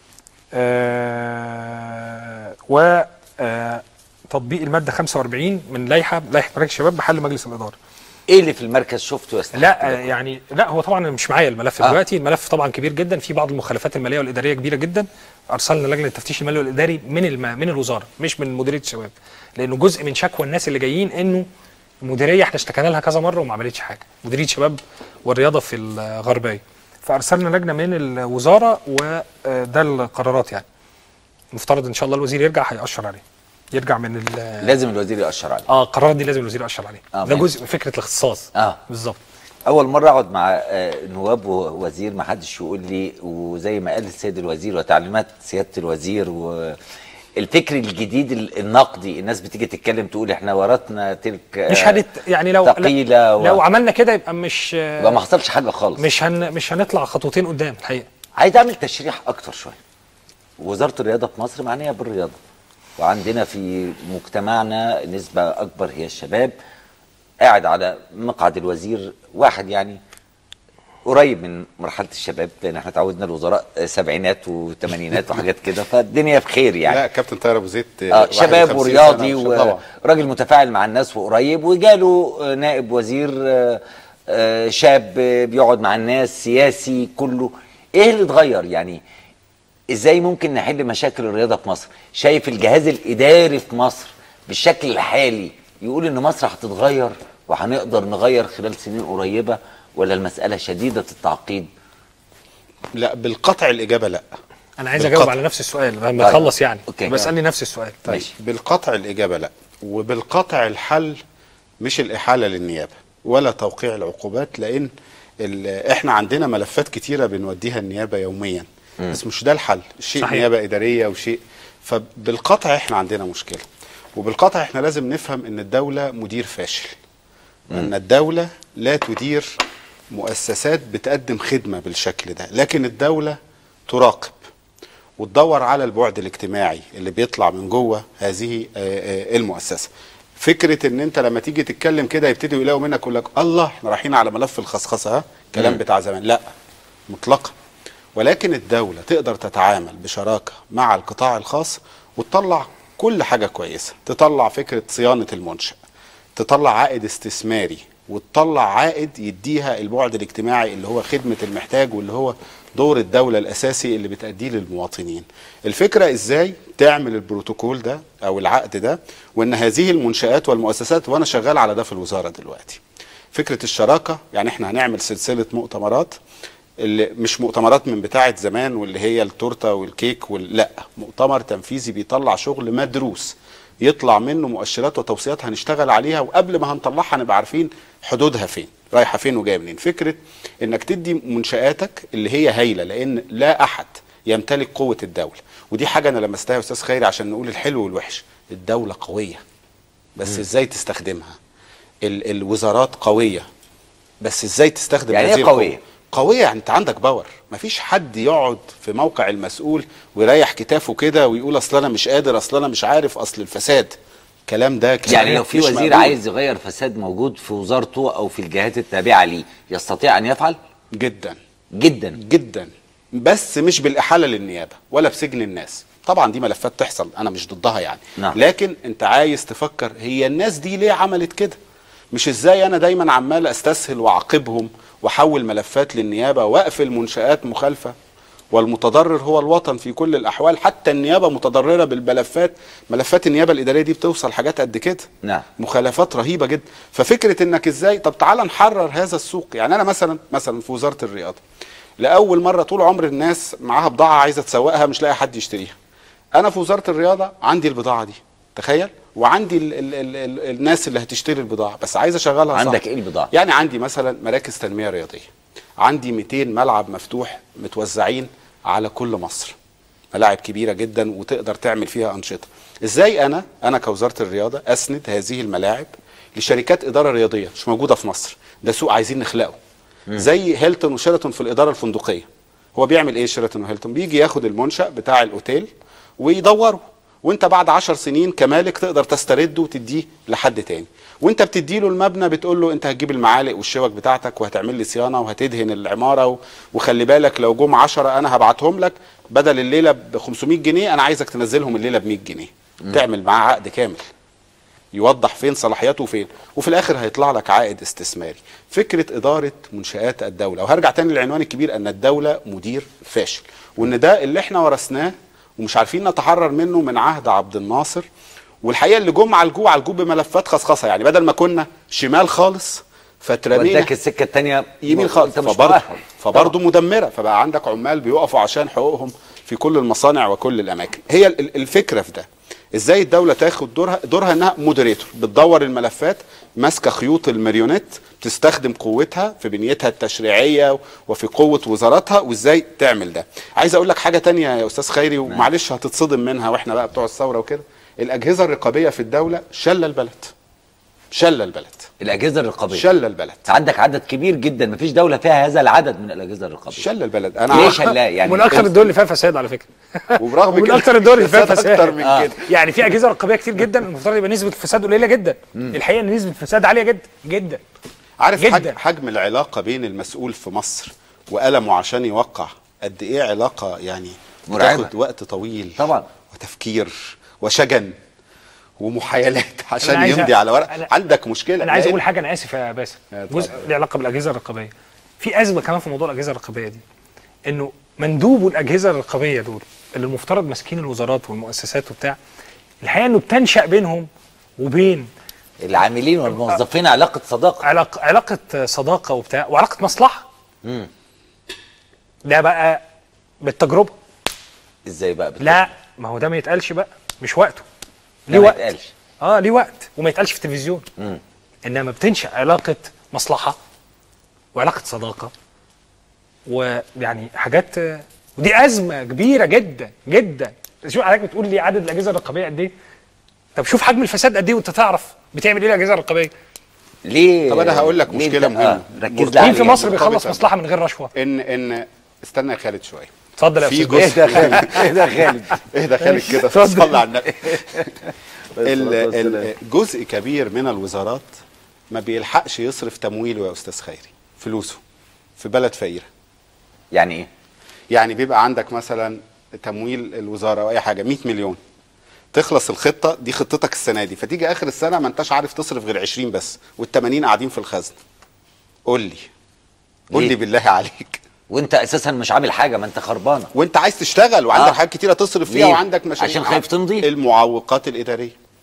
آه، و آه، تطبيق الماده 45 من لائحه لائحه مراكز الشباب بحل مجلس الاداره ايه اللي في المركز شفته يا استاذ لا آه، يعني لا هو طبعا أنا مش معايا الملف آه. دلوقتي الملف طبعا كبير جدا في بعض المخالفات الماليه والاداريه كبيره جدا ارسلنا لجنه التفتيش المالي والاداري من الم... من الوزاره مش من مديريه الشباب لانه جزء من شكوى الناس اللي جايين انه المديريه احنا اشتكينا لها كذا مره وما عملتش حاجه مديريه شباب والرياضه في الغربيه فارسلنا لجنه من الوزاره وده القرارات يعني المفترض ان شاء الله الوزير يرجع هيأشر عليه يرجع من ال... لازم الوزير يأشر عليه اه القرارات دي لازم الوزير يأشر عليه آه، ده ماشي. جزء من فكره الاختصاص اه بالظبط اول مره اقعد مع آه، نواب ووزير ما حدش يقول لي وزي ما قال السيد الوزير وتعليمات سياده الوزير والفكر الجديد ال- النقدي الناس بتيجي تتكلم تقول احنا ورثنا تلك آه، مش هنت يعني لو ثقيله و... لو عملنا كده يبقى مش يبقى ما حصلش حاجه خالص مش هن مش هنطلع خطوتين قدام الحقيقه عايز اعمل تشريح اكتر شويه وزاره الرياضه في مصر معنيه بالرياضه وعندنا في مجتمعنا نسبه اكبر هي الشباب قاعد على مقعد الوزير واحد يعني قريب من مرحله الشباب لان احنا تعودنا الوزراء سبعينات وثمانينات وحاجات كده فالدنيا بخير يعني لا كابتن طاهر ابو زيد آه واحد شباب وخمسين ورياضي سنة طبعا. وراجل متفاعل مع الناس وقريب وجاله آه، نائب وزير آه، آه، شاب آه، بيقعد مع الناس سياسي كله ايه اللي اتغير يعني ازاي ممكن نحل مشاكل الرياضه في مصر شايف الجهاز الاداري في مصر بالشكل الحالي يقول ان مصر هتتغير وهنقدر نغير خلال سنين قريبه ولا المساله شديده التعقيد لا بالقطع الاجابه لا انا عايز بالقطع. اجاوب على نفس السؤال لما طيب. اخلص يعني أوكي. بسالني نفس السؤال طيب بالقطع الإجابة لا وبالقطع الحل مش الإحالة للنيابة ولا توقيع العقوبات لأن ال- إحنا عندنا ملفات كتيرة بنوديها النيابة يوميا مم. بس مش ده الحل شيء صحيح. نيابة إدارية وشيء فبالقطع إحنا عندنا مشكلة وبالقطع إحنا لازم نفهم إن الدولة مدير فاشل أن الدولة لا تدير مؤسسات بتقدم خدمة بالشكل ده لكن الدولة تراقب وتدور على البعد الاجتماعي اللي بيطلع من جوه هذه آه، آه، المؤسسه فكره ان انت لما تيجي تتكلم كده يبتدوا يلاقوا منك يقول لك الله احنا رايحين على ملف الخصخصه ها كلام مم. بتاع زمان لا مطلقا ولكن الدوله تقدر تتعامل بشراكه مع القطاع الخاص وتطلع كل حاجه كويسه تطلع فكره صيانه المنشأ تطلع عائد استثماري وتطلع عائد يديها البعد الاجتماعي اللي هو خدمة المحتاج واللي هو دور الدولة الأساسي اللي بتأديه للمواطنين الفكرة إزاي تعمل البروتوكول ده أو العقد ده وإن هذه المنشآت والمؤسسات وأنا شغال على ده في الوزارة دلوقتي فكرة الشراكة يعني إحنا هنعمل سلسلة مؤتمرات اللي مش مؤتمرات من بتاعه زمان واللي هي التورته والكيك وال... لا مؤتمر تنفيذي بيطلع شغل مدروس يطلع منه مؤشرات وتوصيات هنشتغل عليها وقبل ما هنطلعها نبقى عارفين حدودها فين رايحه فين وجايه منين فكره انك تدي منشاتك اللي هي هايله لان لا احد يمتلك قوه الدوله ودي حاجه انا لمستها يا استاذ خيري عشان نقول الحلو والوحش الدوله قويه بس مم. ازاي تستخدمها ال الوزارات قويه بس ازاي تستخدم يعني هذه إيه القوة؟ قوية؟ قويه يعني انت عندك باور مفيش حد يقعد في موقع المسؤول ويريح كتافه كده ويقول اصل انا مش قادر اصل انا مش عارف اصل الفساد الكلام ده كلام يعني لو في مش وزير مقبول. عايز يغير فساد موجود في وزارته او في الجهات التابعه ليه يستطيع ان يفعل جدا جدا جدا بس مش بالاحاله للنيابه ولا بسجن الناس طبعا دي ملفات تحصل انا مش ضدها يعني نعم. لكن انت عايز تفكر هي الناس دي ليه عملت كده مش ازاي انا دايما عمال استسهل واعاقبهم واحول ملفات للنيابه واقفل منشات مخالفه والمتضرر هو الوطن في كل الاحوال حتى النيابه متضرره بالملفات ملفات النيابه الاداريه دي بتوصل حاجات قد كده نعم مخالفات رهيبه جدا ففكره انك ازاي طب تعالى نحرر هذا السوق يعني انا مثلا مثلا في وزاره الرياضه لاول مره طول عمر الناس معاها بضاعه عايزه تسوقها مش لاقي حد يشتريها انا في وزاره الرياضه عندي البضاعه دي تخيل وعندي ال ال ال ال الناس اللي هتشتري البضاعه بس عايز اشغلها صح. عندك ايه البضاعه يعني عندي مثلا مراكز تنميه رياضيه عندي 200 ملعب مفتوح متوزعين على كل مصر ملاعب كبيره جدا وتقدر تعمل فيها انشطه ازاي انا انا كوزاره الرياضه اسند هذه الملاعب لشركات اداره رياضيه مش موجوده في مصر ده سوق عايزين نخلقه زي هيلتون وشيراتون في الاداره الفندقيه هو بيعمل ايه شيراتون وهيلتون بيجي ياخد المنشا بتاع الاوتيل ويدوره وانت بعد عشر سنين كمالك تقدر تسترده وتديه لحد تاني وانت بتديله المبنى بتقول له انت هتجيب المعالق والشوك بتاعتك وهتعمل لي صيانه وهتدهن العماره و... وخلي بالك لو جم 10 انا هبعتهم لك بدل الليله ب 500 جنيه انا عايزك تنزلهم الليله ب 100 جنيه مم. تعمل معاه عقد كامل يوضح فين صلاحياته فين وفي الاخر هيطلع لك عائد استثماري فكره اداره منشات الدوله وهرجع تاني للعنوان الكبير ان الدوله مدير فاشل وان ده اللي احنا ورثناه ومش عارفين نتحرر منه من عهد عبد الناصر والحقيقه اللي جم على الجو على الجو بملفات خصخصه يعني بدل ما كنا شمال خالص فترمينا وداك السكه الثانيه يمين خالص انت مش فبرضه مؤهل. فبرضه مدمره فبقى عندك عمال بيقفوا عشان حقوقهم في كل المصانع وكل الاماكن هي ال- ال- الفكره في ده ازاي الدوله تاخد دورها دورها انها مودريتور بتدور الملفات ماسكه خيوط الماريونيت بتستخدم قوتها في بنيتها التشريعيه وفي قوه وزاراتها وازاي تعمل ده عايز اقول لك حاجه تانية يا استاذ خيري ومعلش هتتصدم منها واحنا بقى بتوع الثوره وكده الاجهزه الرقابيه في الدوله شله البلد شله البلد الاجهزه الرقابيه شله البلد عندك عدد كبير جدا مفيش دوله فيها هذا العدد من الاجهزه الرقابيه شله البلد ليه شله يعني ومن اكثر الدول اللي فيها فساد على فكره وبرغم ومن كده اكثر الدول اللي فيها فساد فساد أكتر من كده. يعني في اجهزه رقابيه كتير جدا المفترض يبقى نسبه الفساد قليله جدا الحقيقه ان نسبه الفساد عاليه جدا جدا عارف جداً. حجم, حجم العلاقه بين المسؤول في مصر وقلمه عشان يوقع قد ايه علاقه يعني مرعبة. بتاخد وقت طويل طبعا وتفكير وشجن ومحايلات عشان عايز يمضي على ورق أنا- عندك مشكله انا عايز لأن- اقول حاجه انا اسف يا باسم جزء له علاقه بالاجهزه الرقابيه في ازمه كمان في موضوع الاجهزه الرقابيه دي انه مندوبو الاجهزه الرقابيه دول اللي المفترض ماسكين الوزارات والمؤسسات وبتاع الحقيقه انه بتنشا بينهم وبين العاملين والموظفين علاقه صداقه علاقه علاقه صداقه وبتاع وعلاقه مصلحه امم ده بقى بالتجربه ازاي بقى بت... لا ما هو ده ما يتقالش بقى مش وقته لا، ليه ما وقت يتقالش. اه ليه وقت وما يتقالش في التلفزيون مم. انما بتنشا علاقه مصلحه وعلاقه صداقه ويعني حاجات ودي ازمه كبيره جدا جدا شوف حضرتك بتقول لي عدد الاجهزه الرقابيه قد ايه طب شوف حجم الفساد قد ايه وانت تعرف بتعمل ايه الاجهزه الرقابيه ليه طب انا هقول لك ليه مشكله ده؟ مهمه آه، ركز لي مرتبطة- مين في مصر بيخلص مرتبطة مصلحه من غير رشوه ان ان استنى يا خالد شويه اتفضل يا في أستاذ جزء اهدى يا خالد، اهدى يا خالد. اهدى يا خالد ماشي، كده اتفضل. صلى على النبي ال- والصلاة والسلام. ال- جزء كبير من الوزارات ما بيلحقش يصرف تمويله يا استاذ خيري فلوسه في بلد فقيره يعني ايه يعني بيبقى عندك مثلا تمويل الوزاره او اي حاجه 100 مليون تخلص الخطه دي خطتك السنه دي فتيجي اخر السنه ما انتش عارف تصرف غير 20 بس وال80 قاعدين في الخزنه قول لي قول ليه؟ لي بالله عليك وانت اساسا مش عامل حاجه ما انت خربانه وانت عايز تشتغل وعندك آه. حاجات كتيره تصرف فيها ليه؟ وعندك مشاريع عشان خايف تمضي؟ المعوقات الاداريه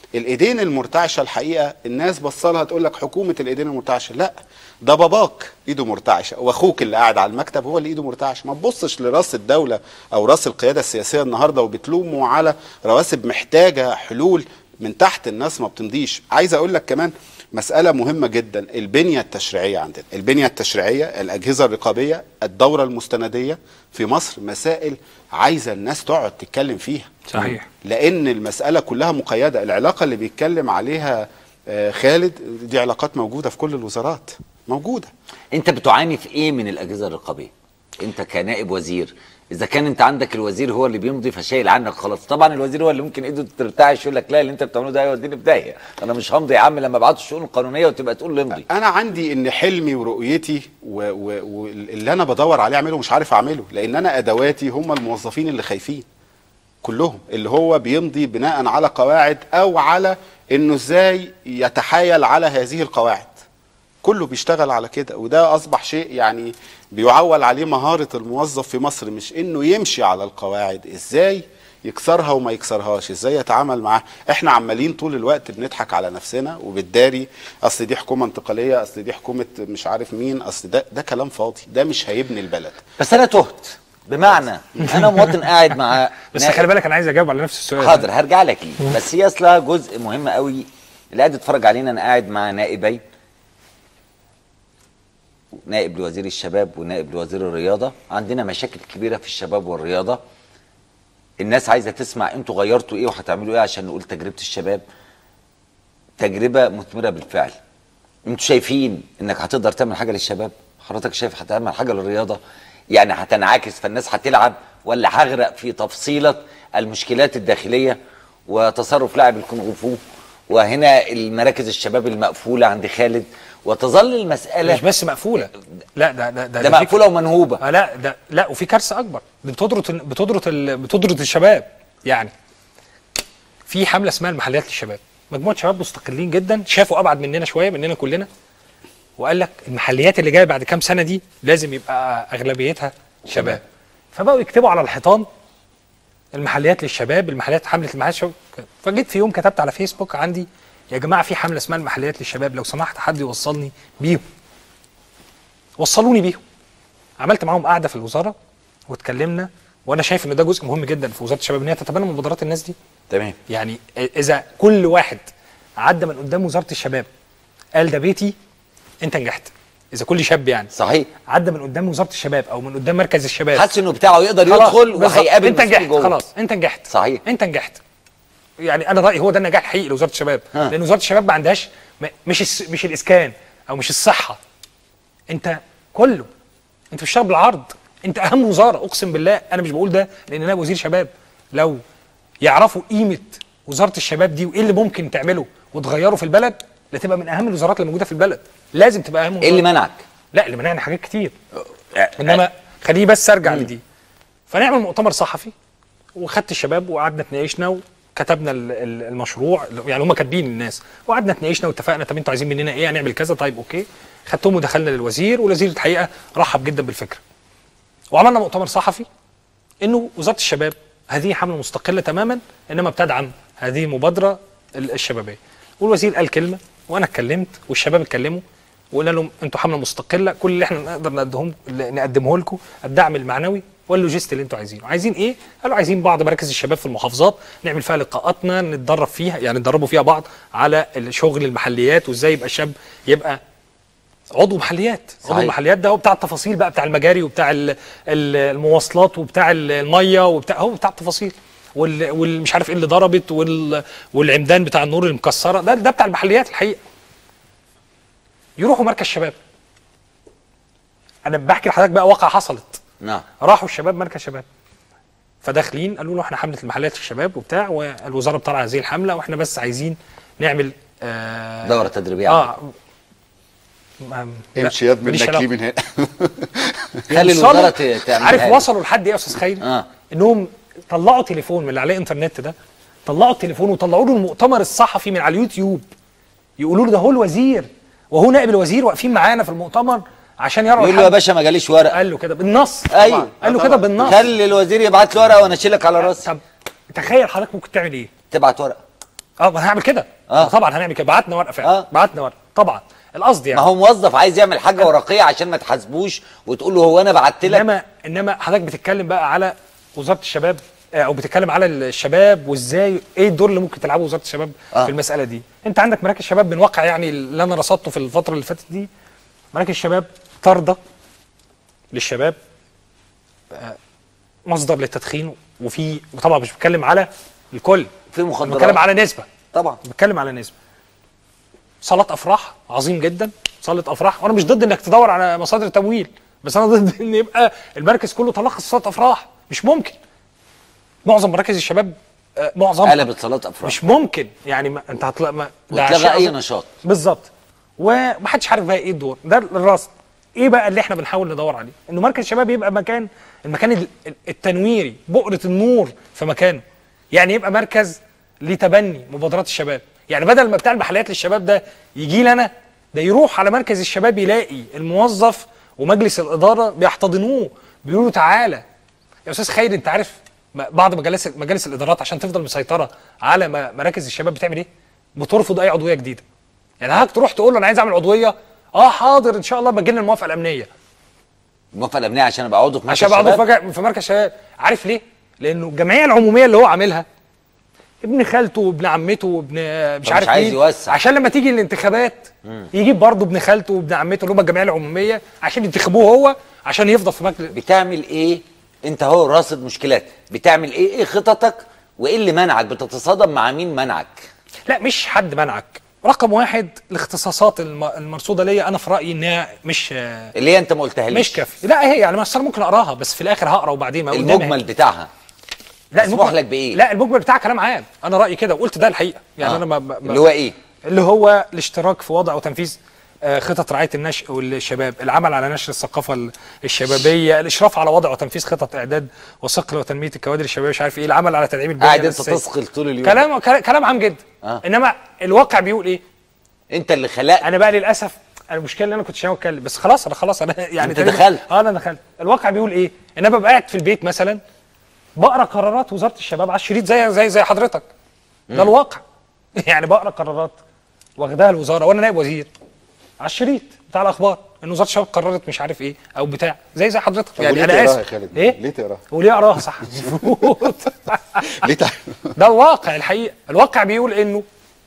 الايدين المرتعشه الحقيقه الناس بصلها تقول لك حكومه الايدين المرتعشه لا ده باباك ايده مرتعشه واخوك اللي قاعد على المكتب هو اللي ايده مرتعشه ما تبصش لراس الدوله او راس القياده السياسيه النهارده وبتلوموا على رواسب محتاجه حلول من تحت الناس ما بتمضيش عايز اقول لك كمان مسألة مهمة جدا البنية التشريعية عندنا البنية التشريعية الأجهزة الرقابية الدورة المستندية في مصر مسائل عايزة الناس تقعد تتكلم فيها صحيح. لأن المسألة كلها مقيدة العلاقة اللي بيتكلم عليها آه، خالد دي علاقات موجودة في كل الوزارات موجودة انت بتعاني في ايه من الاجهزه الرقابيه انت كنائب وزير اذا كان انت عندك الوزير هو اللي بيمضي فشايل عنك خلاص طبعا الوزير هو اللي ممكن ايده ترتعش يقول لك لا اللي انت بتعمله ده هيوديني في داهيه انا مش همضي يا عم لما ابعته الشؤون القانونيه وتبقى تقول لي امضي انا عندي ان حلمي ورؤيتي واللي و... واللي انا بدور عليه اعمله مش عارف اعمله لان انا ادواتي هم الموظفين اللي خايفين كلهم اللي هو بيمضي بناء على قواعد او على انه ازاي يتحايل على هذه القواعد كله بيشتغل على كده وده اصبح شيء يعني بيعول عليه مهارة الموظف في مصر مش انه يمشي على القواعد ازاي يكسرها وما يكسرهاش ازاي يتعامل معاها احنا عمالين طول الوقت بنضحك على نفسنا وبالداري اصل دي حكومة انتقالية اصل دي حكومة مش عارف مين اصل ده ده كلام فاضي ده مش هيبني البلد بس انا تهت بمعنى انا مواطن قاعد مع بس نائب- خلي بالك انا عايز اجاوب على نفس السؤال ده. حاضر هرجع لك ليه بس هي اصلها جزء مهم قوي اللي قاعد يتفرج علينا انا قاعد مع نائبين نائب لوزير الشباب ونائب لوزير الرياضه عندنا مشاكل كبيره في الشباب والرياضه الناس عايزه تسمع انتوا غيرتوا ايه وهتعملوا ايه عشان نقول تجربه الشباب تجربه مثمره بالفعل انتوا شايفين انك هتقدر تعمل حاجه للشباب حضرتك شايف هتعمل حاجه للرياضه يعني هتنعكس فالناس هتلعب ولا هغرق في تفصيله المشكلات الداخليه وتصرف لاعب الكونغ فو وهنا المراكز الشباب المقفوله عند خالد وتظل المساله مش بس مقفوله لا ده ده ده في- مقفوله ومنهوبه آه لا ده لا وفي كارثه اكبر بتضرط بتضرط ال- بتضرط الشباب يعني في حمله اسمها المحليات للشباب مجموعه شباب مستقلين جدا شافوا ابعد مننا شويه مننا كلنا وقال لك المحليات اللي جايه بعد كام سنه دي لازم يبقى اغلبيتها شباب فبقوا يكتبوا على الحيطان المحليات للشباب المحليات حمله المحليات للشباب فجيت في يوم كتبت على فيسبوك عندي يا جماعه في حمله اسمها المحليات للشباب لو سمحت حد يوصلني بيهم وصلوني بيهم عملت معاهم قعده في الوزاره واتكلمنا وانا شايف ان ده جزء مهم جدا في وزاره الشباب ان هي تتبنى مبادرات الناس دي تمام يعني اذا كل واحد عدى من قدام وزاره الشباب قال ده بيتي انت نجحت اذا كل شاب يعني صحيح عدى من قدام وزاره الشباب او من قدام مركز الشباب حس انه بتاعه يقدر خلاص، يدخل بالظبط. وهيقابل انت مسؤول نجحت جوه. خلاص انت نجحت صحيح انت نجحت يعني انا رايي هو ده النجاح الحقيقي لوزاره الشباب ها. لان وزاره الشباب ما عندهاش م- مش الس- مش الاسكان او مش الصحه انت كله انت بتشتغل بالعرض انت اهم وزاره اقسم بالله انا مش بقول ده لان انا وزير شباب لو يعرفوا قيمه وزاره الشباب دي وايه اللي ممكن تعمله وتغيره في البلد لتبقى من اهم الوزارات اللي موجوده في البلد لازم تبقى اهم ايه اللي وزارة. منعك لا اللي منعني حاجات كتير انما خليني بس ارجع لدي فنعمل مؤتمر صحفي وخدت الشباب وقعدنا اتناقشنا وكتبنا ال- ال- المشروع يعني هم كاتبين الناس وقعدنا اتناقشنا واتفقنا طب انتوا عايزين مننا ايه هنعمل كذا طيب اوكي خدتهم ودخلنا للوزير والوزير الحقيقه رحب جدا بالفكره وعملنا مؤتمر صحفي انه وزاره الشباب هذه حمله مستقله تماما انما بتدعم هذه المبادره ال- الشبابيه والوزير قال كلمه وانا اتكلمت والشباب اتكلموا وقلنا لهم انتوا حمله مستقله كل اللي احنا نقدر نقدمه نقدمه لكم الدعم المعنوي واللوجيست اللي انتوا عايزينه عايزين ايه قالوا عايزين بعض مراكز الشباب في المحافظات نعمل فيها لقاءاتنا نتدرب فيها يعني نتدربوا فيها بعض على شغل المحليات وازاي يبقى الشاب يبقى عضو محليات عضو صحيح. المحليات ده هو بتاع التفاصيل بقى بتاع المجاري وبتاع ال- ال- المواصلات وبتاع ال- الميه وبتاع هو بتاع التفاصيل وال- والمش عارف ايه اللي ضربت وال والعمدان بتاع النور اللي مكسره ده ده بتاع المحليات الحقيقه يروحوا مركز شباب انا بحكي لحضرتك بقى واقع حصلت نعم راحوا الشباب مركز شباب فداخلين قالوا له احنا حمله المحلات للشباب وبتاع والوزاره بتطلع هذه الحمله واحنا بس عايزين نعمل آه دوره تدريبيه اه ما- لا، امشي يد ماليش منك علاقة. ليه من هنا خلي يوصلوا- الوزاره ت- تعملها عارف لك. وصلوا لحد ايه يا استاذ خيري؟ اه انهم طلعوا تليفون من اللي عليه انترنت ده طلعوا التليفون وطلعوا له المؤتمر الصحفي من على اليوتيوب يقولوا له ده هو الوزير وهو نائب الوزير واقفين معانا في المؤتمر عشان يروا يقول له يا باشا ما جاليش ورقه قال له كده بالنص ايوه قال له كده بالنص خلي الوزير يبعت لي ورقه وانا اشيلك على راسي طب تخيل حضرتك ممكن تعمل ايه؟ تبعت ورقه اه ما هنعمل كده آه. طبعا هنعمل كده بعتنا ورقه فعلا آه. بعتنا ورقه طبعا القصد يعني ما هو موظف عايز يعمل حاجه ورقيه عشان ما تحاسبوش وتقول له هو انا بعت لك انما انما حضرتك بتتكلم بقى على وزاره الشباب آه، او بتتكلم على الشباب وازاي ايه الدور اللي ممكن تلعبه وزاره الشباب آه. آه. في المساله دي انت عندك مراكز شباب من واقع يعني اللي انا رصدته في الفتره اللي فاتت دي مراكز شباب طارده للشباب آه، مصدر للتدخين وفي وطبعا مش بتكلم على الكل في مخدرات. بتكلم على نسبه طبعا بتكلم على نسبه صالة افراح عظيم جدا صالة افراح وانا مش ضد انك تدور على مصادر تمويل بس انا ضد ان يبقى المركز كله تلخص صالة افراح مش ممكن معظم مراكز الشباب آه، معظمها قلبت صلاه افراح مش ممكن يعني ما انت هتلاقي ما ده وتلغى أشياء اي عظيمة. نشاط بالظبط ومحدش عارف بقى ايه الدور ده الرصد ايه بقى اللي احنا بنحاول ندور عليه انه مركز الشباب يبقى مكان المكان ال- ال- التنويري بؤرة النور في مكانه يعني يبقى مركز لتبني مبادرات الشباب يعني بدل ما بتاع المحليات للشباب ده يجي لي انا ده يروح على مركز الشباب يلاقي الموظف ومجلس الاداره بيحتضنوه بيقولوا له تعالى يا استاذ خير انت عارف م- بعض مجالس مجالس الادارات عشان تفضل مسيطره على م- مراكز الشباب بتعمل ايه؟ بترفض اي عضويه جديده. يعني حضرتك تروح تقول له انا عايز اعمل عضويه اه حاضر ان شاء الله باجي لنا الموافقه الامنيه الموافقه الامنيه عشان ابقى عضو في مركز عشان بعضه في, شباب؟ مجا- في مركز شباب عارف ليه؟ لانه الجمعيه العموميه اللي هو عاملها ابن خالته وابن عمته وابن مش فمش عارف عايز مين يوسع. عشان لما تيجي الانتخابات مم. يجيب برضه ابن خالته وابن عمته اللي هم الجمعيه العموميه عشان ينتخبوه هو عشان يفضل في مجلس بتعمل ايه انت هو راصد مشكلات بتعمل ايه ايه خططك وايه اللي منعك بتتصادم مع مين منعك لا مش حد منعك رقم واحد الاختصاصات الم- المرصوده ليا انا في رايي انها مش اللي هي انت ما قلتهاليش مش كافي لا هي يعني مثلا ممكن اقراها بس في الاخر هقرا وبعدين ما قدامي المجمل بتاعها لا مسموح المجمل لك بايه لا المجمل بتاع كلام عام انا رايي كده وقلت ده الحقيقه يعني آه. انا ما ما اللي هو ايه اللي هو الاشتراك في وضع وتنفيذ آه، خطط رعايه النشء والشباب، العمل على نشر الثقافه ال- الشبابيه، الاشراف على وضع وتنفيذ خطط اعداد وصقل وتنميه الكوادر الشبابيه مش عارف ايه، العمل على تدعيم البنيه قاعد انت الأساسية. تثقل طول اليوم كلام كلام- كلام عام جدا آه. انما الواقع بيقول ايه؟ انت اللي خلقت انا بقى للاسف انا المشكله ان انا كنت شاوي اتكلم بس خلاص انا خلاص انا يعني انت تقريباً- دخلت. اه انا دخلت الواقع بيقول ايه؟ ان انا ببقى قاعد في البيت مثلا بقرا قرارات وزاره الشباب على الشريط زي زي زي حضرتك ده مم. الواقع يعني بقرا قرارات واخداها الوزاره وانا نائب وزير على الشريط بتاع الاخبار ان وزاره الشباب قررت مش عارف ايه او بتاع زي زي حضرتك طب يعني وليه انا تقراها اسف يا خالد؟ ايه ليه تقراها؟ وليه اقراها صح ليه تع... ده الواقع الحقيقه الواقع بيقول انه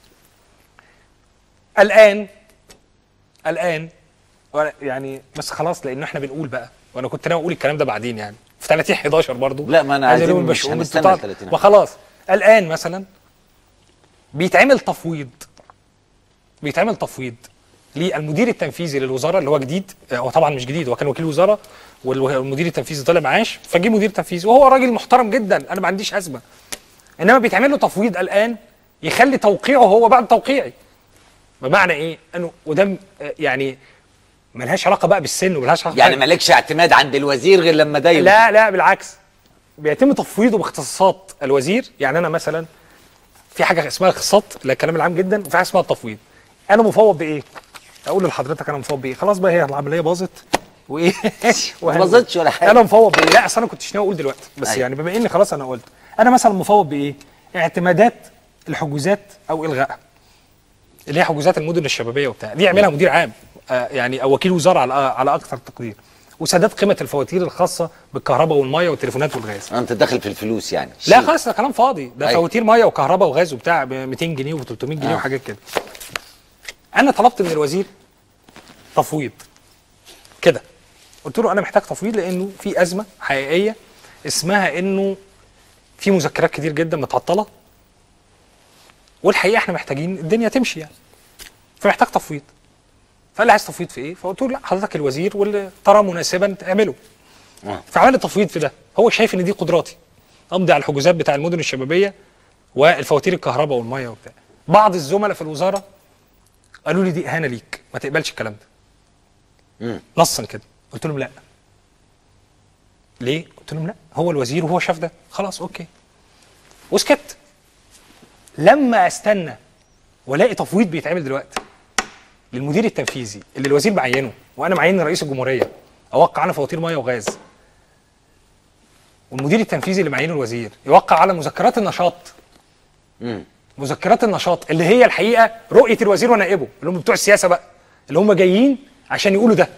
الان الان وأنا- يعني بس خلاص لانه احنا بنقول بقى وانا كنت ناوي اقول الكلام ده بعدين يعني في 30 11 برضو لا، ما أنا عايز عايزين أقول مش بشؤون هنستنى القطاع. ال 30 وخلاص الان مثلا بيتعمل تفويض بيتعمل تفويض للمدير التنفيذي للوزاره اللي هو جديد هو طبعا مش جديد هو كان وكيل وزاره والمدير التنفيذي طلع معاش فجه مدير تنفيذي وهو راجل محترم جدا انا ما عنديش ازمه انما بيتعمل له تفويض الان يخلي توقيعه هو بعد توقيعي بمعنى ايه انه وده م- يعني ملهاش علاقه بقى بالسن وملهاش علاقه يعني بحاجة. مالكش اعتماد عند الوزير غير لما ده يمضي. لا لا بالعكس بيتم تفويضه باختصاصات الوزير يعني انا مثلا في حاجه اسمها اختصاصات لا الكلام العام جدا وفي حاجه اسمها التفويض انا مفوض بايه اقول لحضرتك انا مفوض بايه خلاص بقى هي العمليه باظت وايه ما باظتش ولا حاجة. انا مفوض بايه لا اصل انا كنتش ناوي اقول دلوقتي بس أيوة. يعني بما اني خلاص انا قلت انا مثلا مفوض بايه اعتمادات الحجوزات او الغائها اللي هي حجوزات المدن الشبابيه وبتاع دي يعملها مدير عام آه يعني او وكيل وزاره على على اكثر تقدير وسداد قيمه الفواتير الخاصه بالكهرباء والميه والتليفونات والغاز انت داخل في الفلوس يعني لا خلاص ده كلام فاضي ده أيوة. فواتير ميه وكهرباء وغاز وبتاع ب 200 جنيه و 300 جنيه آه. وحاجات كده انا طلبت من الوزير تفويض كده قلت له انا محتاج تفويض لانه في ازمه حقيقيه اسمها انه في مذكرات كتير جدا متعطله والحقيقه احنا محتاجين الدنيا تمشي يعني فمحتاج تفويض فقال لي عايز تفويض في ايه؟ فقلت له لا حضرتك الوزير واللي ترى مناسبا تعمله آه. فعمل لي تفويض في ده هو شايف ان دي قدراتي امضي على الحجوزات بتاع المدن الشبابيه والفواتير الكهرباء والميه وبتاع بعض الزملاء في الوزاره قالوا لي دي اهانه ليك ما تقبلش الكلام ده مم. نصا كده قلت لهم لا ليه قلت لهم لا هو الوزير وهو شاف ده خلاص اوكي وسكت لما استنى والاقي تفويض بيتعمل دلوقتي للمدير التنفيذي اللي الوزير معينه وانا معين رئيس الجمهوريه اوقع انا فواتير ميه وغاز والمدير التنفيذي اللي معينه الوزير يوقع على مذكرات النشاط مم. مذكرات النشاط اللي هي الحقيقه رؤيه الوزير ونائبه اللي هم بتوع السياسه بقى اللي هم جايين عشان يقولوا ده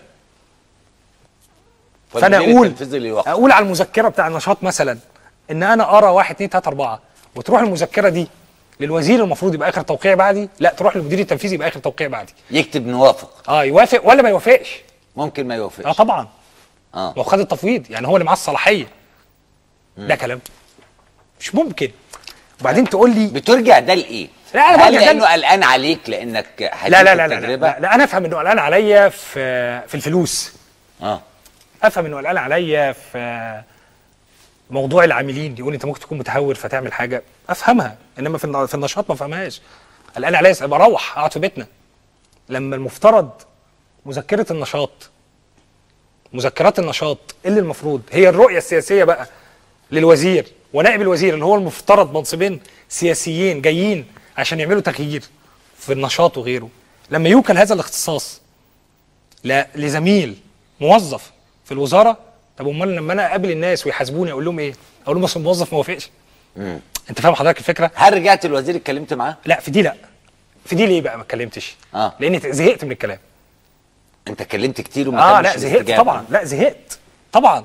فانا فالمدير اقول التنفيذي اللي يوقف. اقول على المذكره بتاع النشاط مثلا ان انا ارى واحد اتنين تلاته اربعه وتروح المذكره دي للوزير المفروض يبقى اخر توقيع بعدي لا تروح للمدير التنفيذي يبقى اخر توقيع بعدي يكتب نوافق اه يوافق ولا ما يوافقش ممكن ما يوافقش اه طبعا اه لو خد التفويض يعني هو اللي معاه الصلاحيه ده كلام مش ممكن وبعدين تقول لي بترجع ده لايه؟ لا انا هل برجع ده لانه قلقان عليك لانك لا لا لا لا, لا, التجربة؟ لا, لا انا افهم انه قلقان عليا في في الفلوس اه افهم انه قلقان عليا في موضوع العاملين يقول انت ممكن تكون متهور فتعمل حاجه افهمها انما في الن- في النشاط ما افهمهاش قلقان عليا ابقى اروح اقعد في بيتنا لما المفترض مذكره النشاط مذكرات النشاط اللي المفروض هي الرؤيه السياسيه بقى للوزير ونائب الوزير اللي هو المفترض منصبين سياسيين جايين عشان يعملوا تغيير في النشاط وغيره لما يوكل هذا الاختصاص لا لزميل موظف في الوزاره طب امال لما انا اقابل الناس ويحاسبوني اقول لهم ايه؟ اقول لهم اصل الموظف ما وافقش مم. انت فاهم حضرتك الفكره؟ هل رجعت الوزير اتكلمت معاه؟ لا في دي لا في دي ليه بقى ما اتكلمتش؟ اه لاني زهقت من الكلام انت اتكلمت كتير وما اه تمش لا زهقت الاستجابة. طبعا لا زهقت طبعا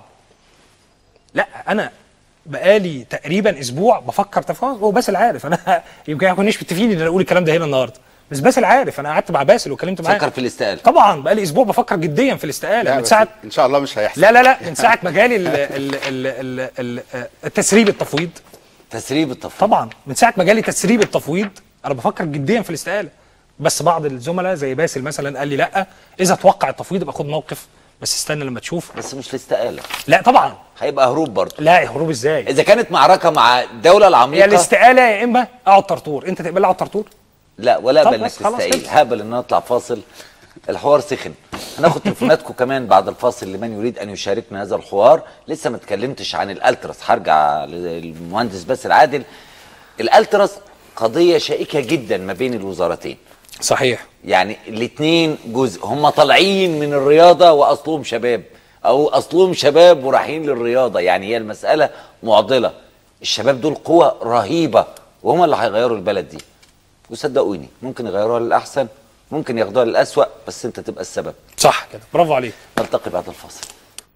لا انا بقالي تقريبا اسبوع بفكر تفاصيل هو باسل عارف انا يمكن ما كناش متفقين ان أنا اقول الكلام ده هنا النهارده بس باسل عارف انا قعدت مع باسل وكلمت معاه فكر في الاستقاله طبعا بقالي اسبوع بفكر جديا في الاستقاله لا من بس ساعه ان شاء الله مش هيحصل لا لا لا من ساعه ما جالي ال- ال- ال- ال- ال- التسريب التفويض تسريب التفويض طبعا من ساعه ما جالي تسريب التفويض انا بفكر جديا في الاستقاله بس بعض الزملاء زي باسل مثلا قال لي لا اذا توقع التفويض يبقى خد موقف بس استنى لما تشوف بس مش الاستقاله لا طبعا هيبقى هروب برضه لا هروب ازاي اذا كانت معركه مع الدوله العميقه هي الاستقاله يا اما اقعد طرطور انت تقبل اقعد طرطور لا ولا طب بل انك بس خلاص تستقيل خلص. هقبل ان انا اطلع فاصل الحوار سخن هناخد تليفوناتكم كمان بعد الفاصل لمن يريد ان يشاركنا هذا الحوار لسه ما اتكلمتش عن الالتراس هرجع للمهندس باسل عادل الالتراس قضيه شائكه جدا ما بين الوزارتين صحيح يعني الاثنين جزء هم طالعين من الرياضه واصلهم شباب او اصلهم شباب ورايحين للرياضه يعني هي المساله معضله الشباب دول قوه رهيبه وهم اللي هيغيروا البلد دي وصدقوني ممكن يغيروها للاحسن ممكن ياخدوها للاسوأ بس انت تبقى السبب صح كده برافو عليك نلتقي بعد الفاصل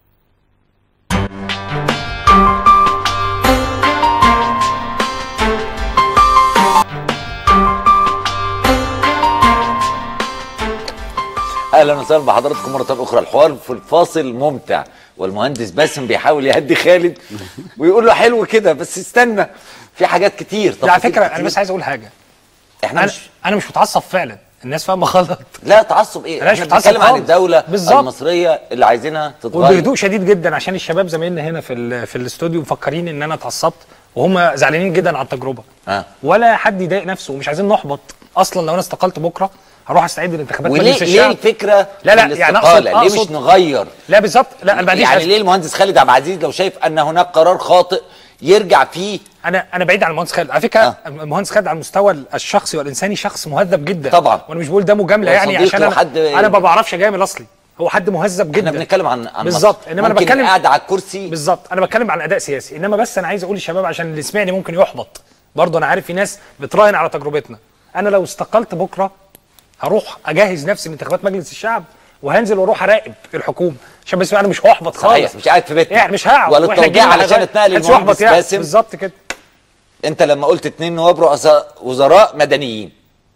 اهلا وسهلا بحضراتكم مره اخرى الحوار في الفاصل ممتع والمهندس باسم بيحاول يهدي خالد ويقول له حلو كده بس استنى في حاجات كتير لا على تفاصيل فكره انا كتير. بس عايز اقول حاجه احنا انا مش انا مش متعصب فعلا الناس فاهمه غلط لا تعصب ايه أنا مش احنا متعصب بنتكلم عن خالص. الدوله بالظبط. المصريه اللي عايزينها تتغير وبهدوء شديد جدا عشان الشباب زمايلنا هنا في ال- في الاستوديو مفكرين ان انا اتعصبت وهم زعلانين جدا على التجربه اه ولا حد يضايق نفسه ومش عايزين نحبط اصلا لو انا استقلت بكره هروح استعد لانتخابات وليه مجلس ليه الشعب الفكره لا لا في يعني اقصد الاستقالة؟ ليه مش أقصد نغير لا بالظبط لا انا ما عنديش يعني أزمة. ليه المهندس خالد عبد العزيز لو شايف ان هناك قرار خاطئ يرجع فيه انا انا بعيد عن المهندس خالد على فكره آه. المهندس خالد على المستوى الشخصي والانساني شخص مهذب جدا طبعا. وانا مش بقول ده مجامله هو يعني صديقي عشان انا وحد- انا ما بعرفش اجامل اصلي هو حد مهذب جدا احنا بنتكلم عن عن بالظبط مصر. انما انا ممكن بتكلم قاعد على الكرسي بالظبط انا بتكلم عن اداء سياسي انما بس انا عايز اقول للشباب عشان اللي سمعني ممكن يحبط برضه انا عارف في ناس بتراهن على تجربتنا انا لو استقلت بكره هروح اجهز نفسي لانتخابات مجلس الشعب وهنزل واروح اراقب الحكومه عشان بس انا مش هحبط خالص صحيح مش قاعد في بيتنا يعني مش هقعد ولا وإحنا التوجيه الجيل علشان اللي اتنقل محدش للمهندس يحبط يعني. باسم بالظبط كده انت لما قلت اتنين نواب رؤساء وزراء مدنيين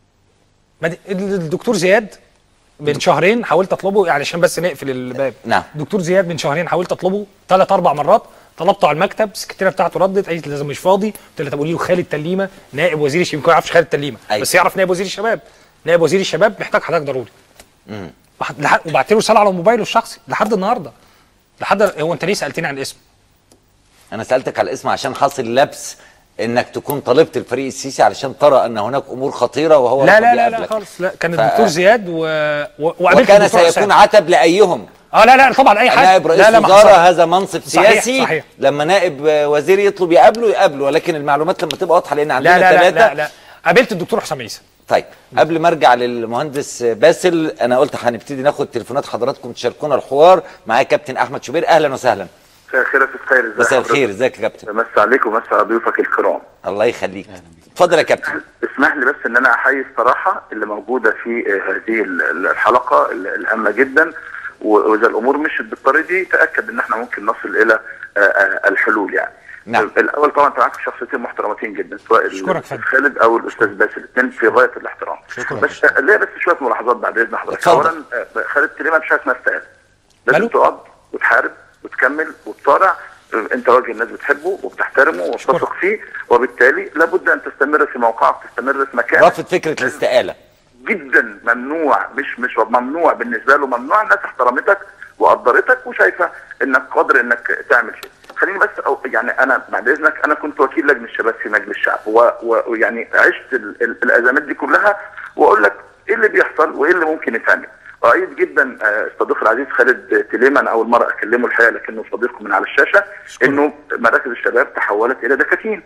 مد- الدكتور زياد من شهرين حاولت اطلبه يعني عشان بس نقفل الباب نعم دكتور زياد من شهرين حاولت اطلبه ثلاث اربع مرات طلبته على المكتب السكرتيره بتاعته ردت قالت لي لازم مش فاضي قلت لها طب قولي له خالد تليمه نائب وزير الشباب يمكن ما يعرفش خالد تليمه أيوة. بس يعرف نائب وزير الشباب نائب وزير الشباب محتاج حضرتك ضروري مم. وح- لح- وبعت له رساله على موبايله الشخصي لحد النهارده لحد هو انت ليه سالتني عن الاسم انا سالتك على الاسم عشان حاصل لبس انك تكون طالبت الفريق السيسي علشان ترى ان هناك امور خطيره وهو لا رفض لا لا, لا يقابلك. خالص لا كان ف- الدكتور زياد و... و... وقابلت وكان الدكتور سيكون حسام. عتب لايهم اه لا لا طبعا اي حد نائب رئيس لا لا ما وزاره حصل. هذا منصب صحيح، سياسي صحيح. لما نائب وزير يطلب يقابله يقابله ولكن المعلومات لما تبقى واضحه لان عندنا لا لا لا, ثلاثه لا لا قابلت الدكتور حسام عيسى طيب قبل ما ارجع للمهندس باسل انا قلت هنبتدي ناخد تليفونات حضراتكم تشاركونا الحوار معايا كابتن احمد شوبير اهلا وسهلا مساء الخير يا استاذ خير ازي مساء حضرتك؟ الخير ازيك يا كابتن مساء عليك ومساء على ضيوفك الكرام الله يخليك اتفضل يا كابتن اسمح لي بس ان انا احيي الصراحه اللي موجوده في آه، هذه ال- الحلقه ال- الهامه جدا و- واذا الامور مشت بالطريقه دي تاكد ان احنا ممكن نصل الى آه، آه، الحلول يعني نعم. الاول طبعا انت معاك شخصيتين محترمتين جدا سواء أشكرك الاستاذ خالد او الاستاذ باسل الاثنين في غايه الاحترام شكرا. بس آه، ليا بس شويه ملاحظات بعد اذن حضرتك اتفضل. اولا آه، خالد كلمه مش اسمها استقال لازم تقعد وتحارب وتكمل وتصارع آه، انت راجل الناس بتحبه وبتحترمه وبتثق فيه وبالتالي لابد ان تستمر في موقعك تستمر في مكانك رافض فكره الاستقاله جدا ممنوع مش مش ممنوع بالنسبه له ممنوع الناس احترمتك وقدرتك وشايفه انك قادر انك تعمل شيء خليني بس أو يعني انا بعد اذنك انا كنت وكيل لجنه الشباب في مجلس الشعب و- و- ويعني عشت ال ال الازمات دي كلها واقول لك ايه اللي بيحصل وايه اللي ممكن يتعمل رأيت جدا آه، صديقي العزيز خالد تليمان اول مره اكلمه الحقيقه لكنه صديق من على الشاشه انه مراكز الشباب تحولت الى دكاكين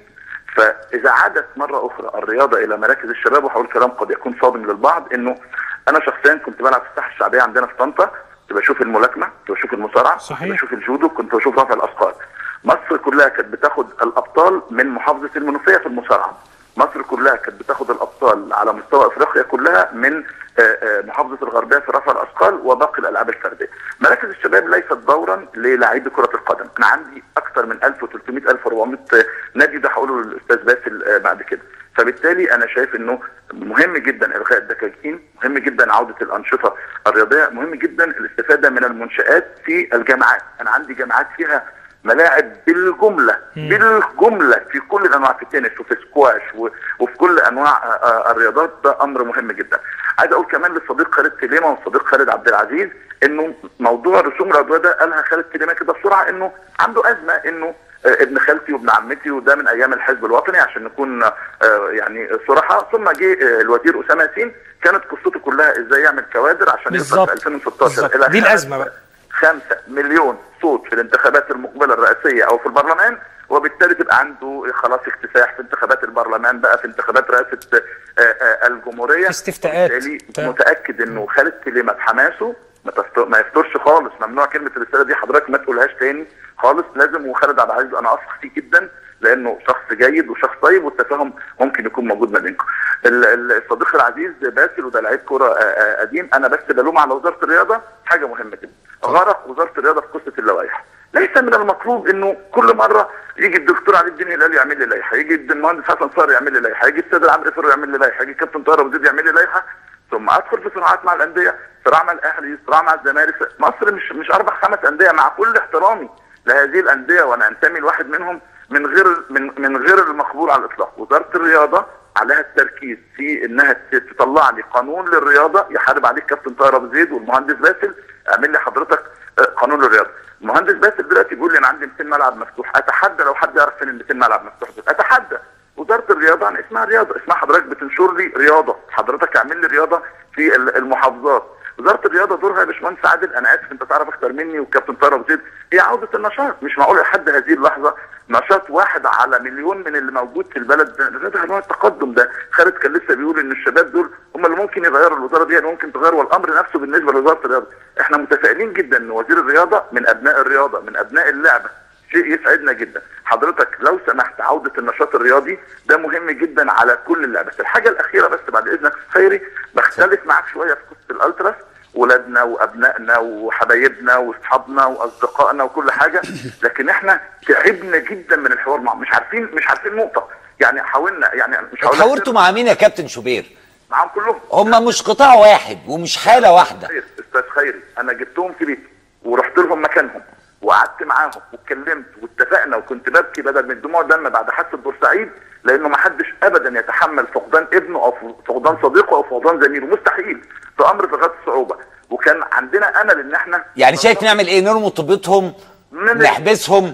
فاذا عادت مره اخرى الرياضه الى مراكز الشباب وهقول كلام قد يكون صادم للبعض انه انا شخصيا كنت بلعب في الساحه الشعبيه عندنا في طنطا كنت بشوف الملاكمه كنت بشوف المصارعه صحيح. كنت بشوف الجودو كنت بشوف رفع الاثقال مصر كلها كانت بتاخد الابطال من محافظه المنوفيه في المصارعه مصر كلها كانت بتاخد الابطال على مستوى افريقيا كلها من آه، آه، محافظه الغربيه في رفع الاثقال وباقي الالعاب الفرديه. مراكز الشباب ليست دورا للاعبي كره القدم، انا عندي اكثر من 1300 1400 نادي ده هقوله للاستاذ باسل آه، بعد كده. فبالتالي انا شايف انه مهم جدا الغاء الدكاكين، مهم جدا عوده الانشطه الرياضيه، مهم جدا الاستفاده من المنشات في الجامعات، انا عندي جامعات فيها ملاعب بالجمله بالجمله في كل الانواع في التنس وفي سكواش و- وفي كل انواع آه، آه، الرياضات ده امر مهم جدا. عايز اقول كمان للصديق خالد تليمه والصديق خالد عبد العزيز انه موضوع رسوم العضويه ده قالها خالد تليمه كده بسرعه انه عنده ازمه انه آه، ابن خالتي وابن عمتي وده من ايام الحزب الوطني عشان نكون آه، يعني صراحه ثم جه آه، الوزير اسامه ياسين كانت قصته كلها ازاي يعمل كوادر عشان يوصل بالظبط. في 2016 بالظبط. الى دي خمس- الازمه بقى خمسة مليون صوت في الانتخابات المقبلة الرئاسية أو في البرلمان وبالتالي تبقى عنده خلاص اكتساح في انتخابات البرلمان بقى في انتخابات رئاسة آه، آه، الجمهورية في استفتاءات. وبالتالي متأكد إنه خالد سليمة بحماسه ما تفت- ما يفترش خالص ممنوع كلمة الرسالة دي حضرتك ما تقولهاش تاني خالص لازم وخالد عبد العزيز أنا أثق فيه جدا لأنه شخص جيد وشخص طيب والتفاهم ممكن يكون موجود ما بينكم. ال- ال- الصديق العزيز باسل وده لعيب كرة آه، آه، قديم أنا بس بلوم على وزارة الرياضة حاجة مهمة جدا. غرق وزاره الرياضه في قصه اللوائح. ليس من المطلوب انه كل مره يجي الدكتور علي الدين هلال يعمل لي لائحه، يجي المهندس حسن صار يعمل لي لائحه، يجي السيد عمرو فرو يعمل لي لائحه، يجي الكابتن طاهر ابو زيد يعمل لي لائحه، ثم ادخل في صراعات مع الانديه، صراع مع الاهلي، صراع مع الزمالك، مصر مش مش اربع خمس انديه مع كل احترامي لهذه الانديه وانا انتمي لواحد منهم من غير من من غير المقبول على الاطلاق، وزاره الرياضه عليها التركيز في انها ت- تطلع لي قانون للرياضه يحارب عليه الكابتن طاهر ابو زيد والمهندس باسل اعمل لي حضرتك آه، قانون للرياضه. المهندس باسل دلوقتي بيقول لي انا عندي 200 ملعب مفتوح، اتحدى لو حد يعرف فين ال 200 ملعب مفتوح دول، اتحدى. وزاره الرياضه عن اسمها رياضه، اسمها حضرتك بتنشر لي رياضه، حضرتك اعمل لي رياضه في ال- المحافظات. وزاره الرياضه دورها يا باشمهندس عادل انا اسف انت تعرف اكتر مني والكابتن طاهر ابو زيد هي عوده النشاط مش معقول لحد هذه اللحظه نشاط واحد على مليون من اللي موجود في البلد ده ده, ده نوع التقدم ده خالد كان لسه بيقول ان الشباب دول هم اللي ممكن يغيروا الوزاره دي اللي ممكن تغير والامر نفسه بالنسبه لوزاره الرياضه احنا متفائلين جدا ان وزير الرياضه من ابناء الرياضه من ابناء اللعبه شيء يسعدنا جدا حضرتك لو سمحت عودة النشاط الرياضي ده مهم جدا على كل اللعبة بس الحاجة الأخيرة بس بعد إذنك خيري بختلف معاك شوية في قصة الألتراس ولادنا وابنائنا وحبايبنا واصحابنا واصدقائنا وكل حاجه لكن احنا تعبنا جدا من الحوار معهم مش عارفين مش عارفين نقطه يعني حاولنا يعني مش هقول لك اتحاورتوا مع مين يا كابتن شوبير معاهم كلهم هم مش قطاع واحد ومش حاله واحده خير استاذ خيري انا جبتهم في بيتي ورحت لهم مكانهم وقعدت معاهم واتكلمت واتفقنا وكنت ببكي بدل من دموع دم بعد حادثه بورسعيد لانه ما حدش ابدا يتحمل فقدان ابنه او فقدان صديقه او فقدان زميله مستحيل في امر في غايه الصعوبه وكان عندنا امل ان احنا يعني شايف نعمل ايه نرمط بيتهم من- نحبسهم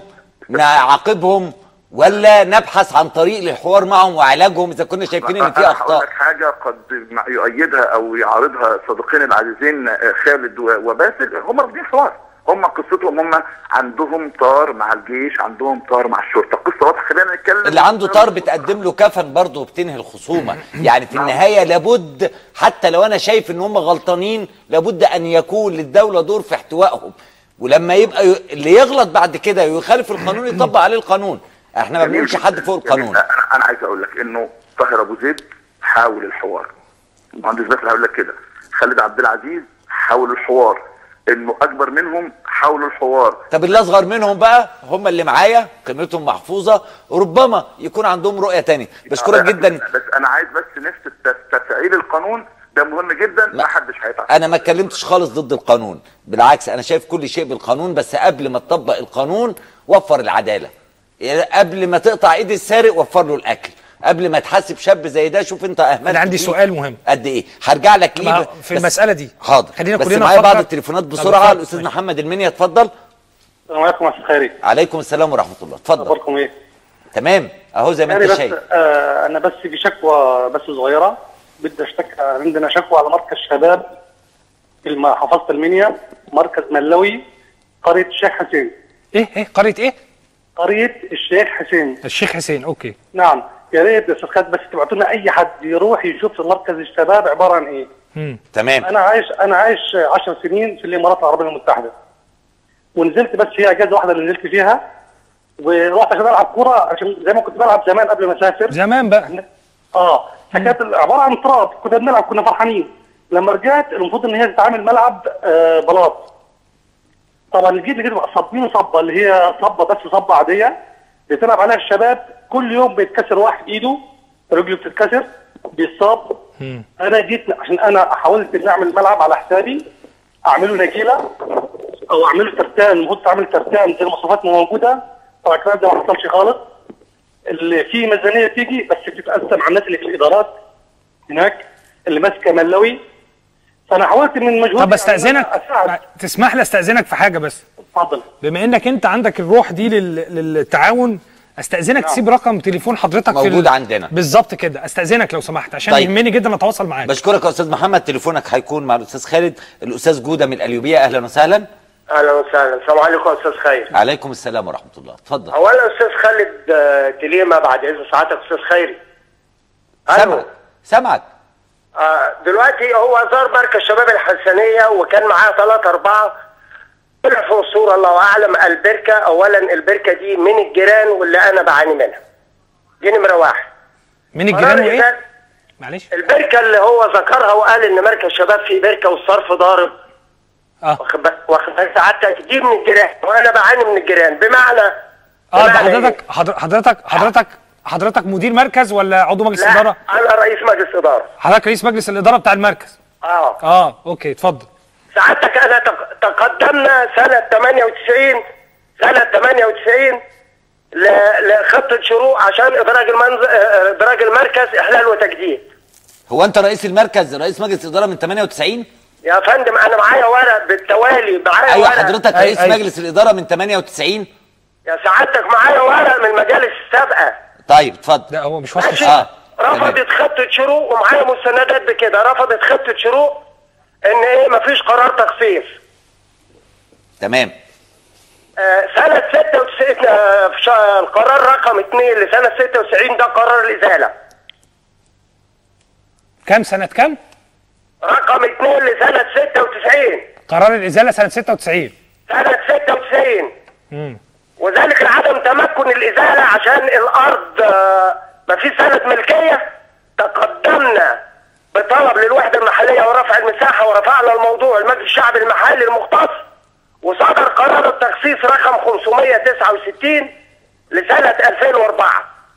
نعاقبهم ولا نبحث عن طريق للحوار معهم وعلاجهم اذا كنا شايفين ان في هقول اخطاء لك حاجه قد يؤيدها او يعارضها صديقين العزيزين آه، خالد و- وباسل هم رافضين حوار هم قصتهم هم عندهم طار مع الجيش عندهم طار مع الشرطه قصه واضحه خلينا نتكلم اللي عنده طار بتقدم له كفن برضه وبتنهي الخصومه يعني في النهايه لابد حتى لو انا شايف ان هم غلطانين لابد ان يكون للدوله دور في احتوائهم ولما يبقى ي... اللي يغلط بعد كده ويخالف القانون يطبق عليه القانون احنا ما بنقولش حد فوق القانون انا انا عايز اقول لك انه طاهر ابو زيد حاول الحوار المهندس باسل هقول لك كده خالد عبد العزيز حاول الحوار انه اكبر منهم حاولوا الحوار طب اللي اصغر منهم بقى هم اللي معايا قيمتهم محفوظه ربما يكون عندهم رؤيه تانية بشكرك جدا بس انا عايز بس نفس الت- تفعيل القانون ده مهم جدا ما حدش هيتعب انا ما اتكلمتش خالص ضد القانون بالعكس انا شايف كل شيء بالقانون بس قبل ما تطبق القانون وفر العداله يعني قبل ما تقطع ايد السارق وفر له الاكل قبل ما تحاسب شاب زي ده شوف انت اهملت انا عندي فيه سؤال مهم قد ايه هرجع لك ما ليه في بس- المساله دي حاضر خلينا بس كلنا معايا بعض نفكر- التليفونات طب بسرعه اتفضل. الاستاذ محمد المنيا اتفضل السلام عليكم يا استاذ خيري عليكم السلام ورحمه الله اتفضل اخباركم ايه؟ تمام اهو زي ما يعني انت بس شايف آه انا بس في شكوى بس صغيره بدي اشتكي عندنا شكوى على مركز شباب في الم- محافظه المنيا مركز ملوي قريه الشيخ حسين ايه ايه قريه ايه قريه الشيخ حسين الشيخ حسين اوكي نعم يا ريت يا استاذ خالد بس تبعتوا لنا اي حد يروح يشوف مركز الشباب عباره عن ايه مم. تمام انا عايش انا عايش 10 سنين في الامارات العربيه المتحده ونزلت بس هي اجازه واحده اللي نزلت فيها ورحت عشان العب كوره عشان زي ما كنت بلعب زمان قبل ما اسافر زمان بقى اه فكانت عباره عن تراب كنا بنلعب كنا فرحانين لما رجعت المفروض ان هي تتعامل ملعب آه بلاط طبعا جيت لقيت بقى صابين صبه اللي هي صبه بس صبه عاديه بتلعب عليها الشباب كل يوم بيتكسر واحد ايده رجله بتتكسر بيصاب انا جيت عشان انا حاولت اني اعمل ملعب على حسابي اعمله نجيله او اعمله ترتان المفروض تعمل ترتان زي المواصفات ما موجوده طبعا الكلام ده ما حصلش خالص اللي في ميزانيه تيجي بس بتتقسم على الناس اللي في الادارات هناك اللي ماسكه ملوي فانا حاولت من مجهودي طب استاذنك تسمح لي استاذنك في حاجه بس اتفضل بما انك انت عندك الروح دي لل... للتعاون استاذنك نعم. تسيب رقم تليفون حضرتك في موجود عندنا. بالظبط كده استاذنك لو سمحت عشان طيب. يهمني جدا اتواصل معاك بشكرك يا استاذ محمد تليفونك هيكون مع الاستاذ خالد الاستاذ جوده من القليوبيه اهلا وسهلا اهلا وسهلا السلام عليكم يا استاذ خير عليكم السلام ورحمه الله اتفضل اولا استاذ خالد آه، تليمه بعد اذن سعادتك استاذ خيري سامعك سامعك آه، دلوقتي هو زار مركز شباب الحسنيه وكان معاه ثلاثة أربعة طلع في الصورة الله أعلم البركة أولا البركة دي من الجيران واللي أنا بعاني منها دي نمرة واحد من الجيران قرار وايه إزالة معلش البركة اللي هو ذكرها وقال إن مركز شباب فيه بركة والصرف ضارب اه واخد بالك- واخد بالك سعادتك دي من الجيران وأنا بعاني من الجيران بمعنى اه ده بمعنى إيه؟ حضرتك حضر- حضرتك حضرتك حضرتك مدير مركز ولا عضو مجلس لا اداره أنا رئيس مجلس إدارة حضرتك رئيس مجلس الاداره بتاع المركز اه اه اوكي اتفضل سعادتك انا تق- تقدمنا سنة 98 سنة 98 ل- لخطة شروق عشان ادراج المنز... اه، ادراج المركز احلال وتجديد هو انت رئيس المركز رئيس مجلس اداره من 98 يا فندم انا معايا ورق بالتوالي معايا ايوه ورق حضرتك رئيس مجلس الاداره من 98 يا سعادتك معايا ورق من المجالس السابقة طيب اتفضل لا هو مش ماشي اه تمام. رفضت خطة شروق ومعايا مستندات بكده رفضت خطة شروق ان ايه مفيش قرار تخفيف تمام آه، سنة 96 آه، في شا- القرار رقم 2 لسنة 96 ده قرار الإزالة كام سنه كام رقم 2 لسنة 96 قرار الازاله سنه 96 سنة 96 امم وذلك لعدم تمكن الإزالة عشان الأرض آه، ما في سنة ملكية تقدمنا بطلب للوحدة المحلية ورفع المساحة ورفعنا الموضوع المجلس الشعبي المحلي المختص وصدر قرار التخصيص رقم 569 لسنة 2004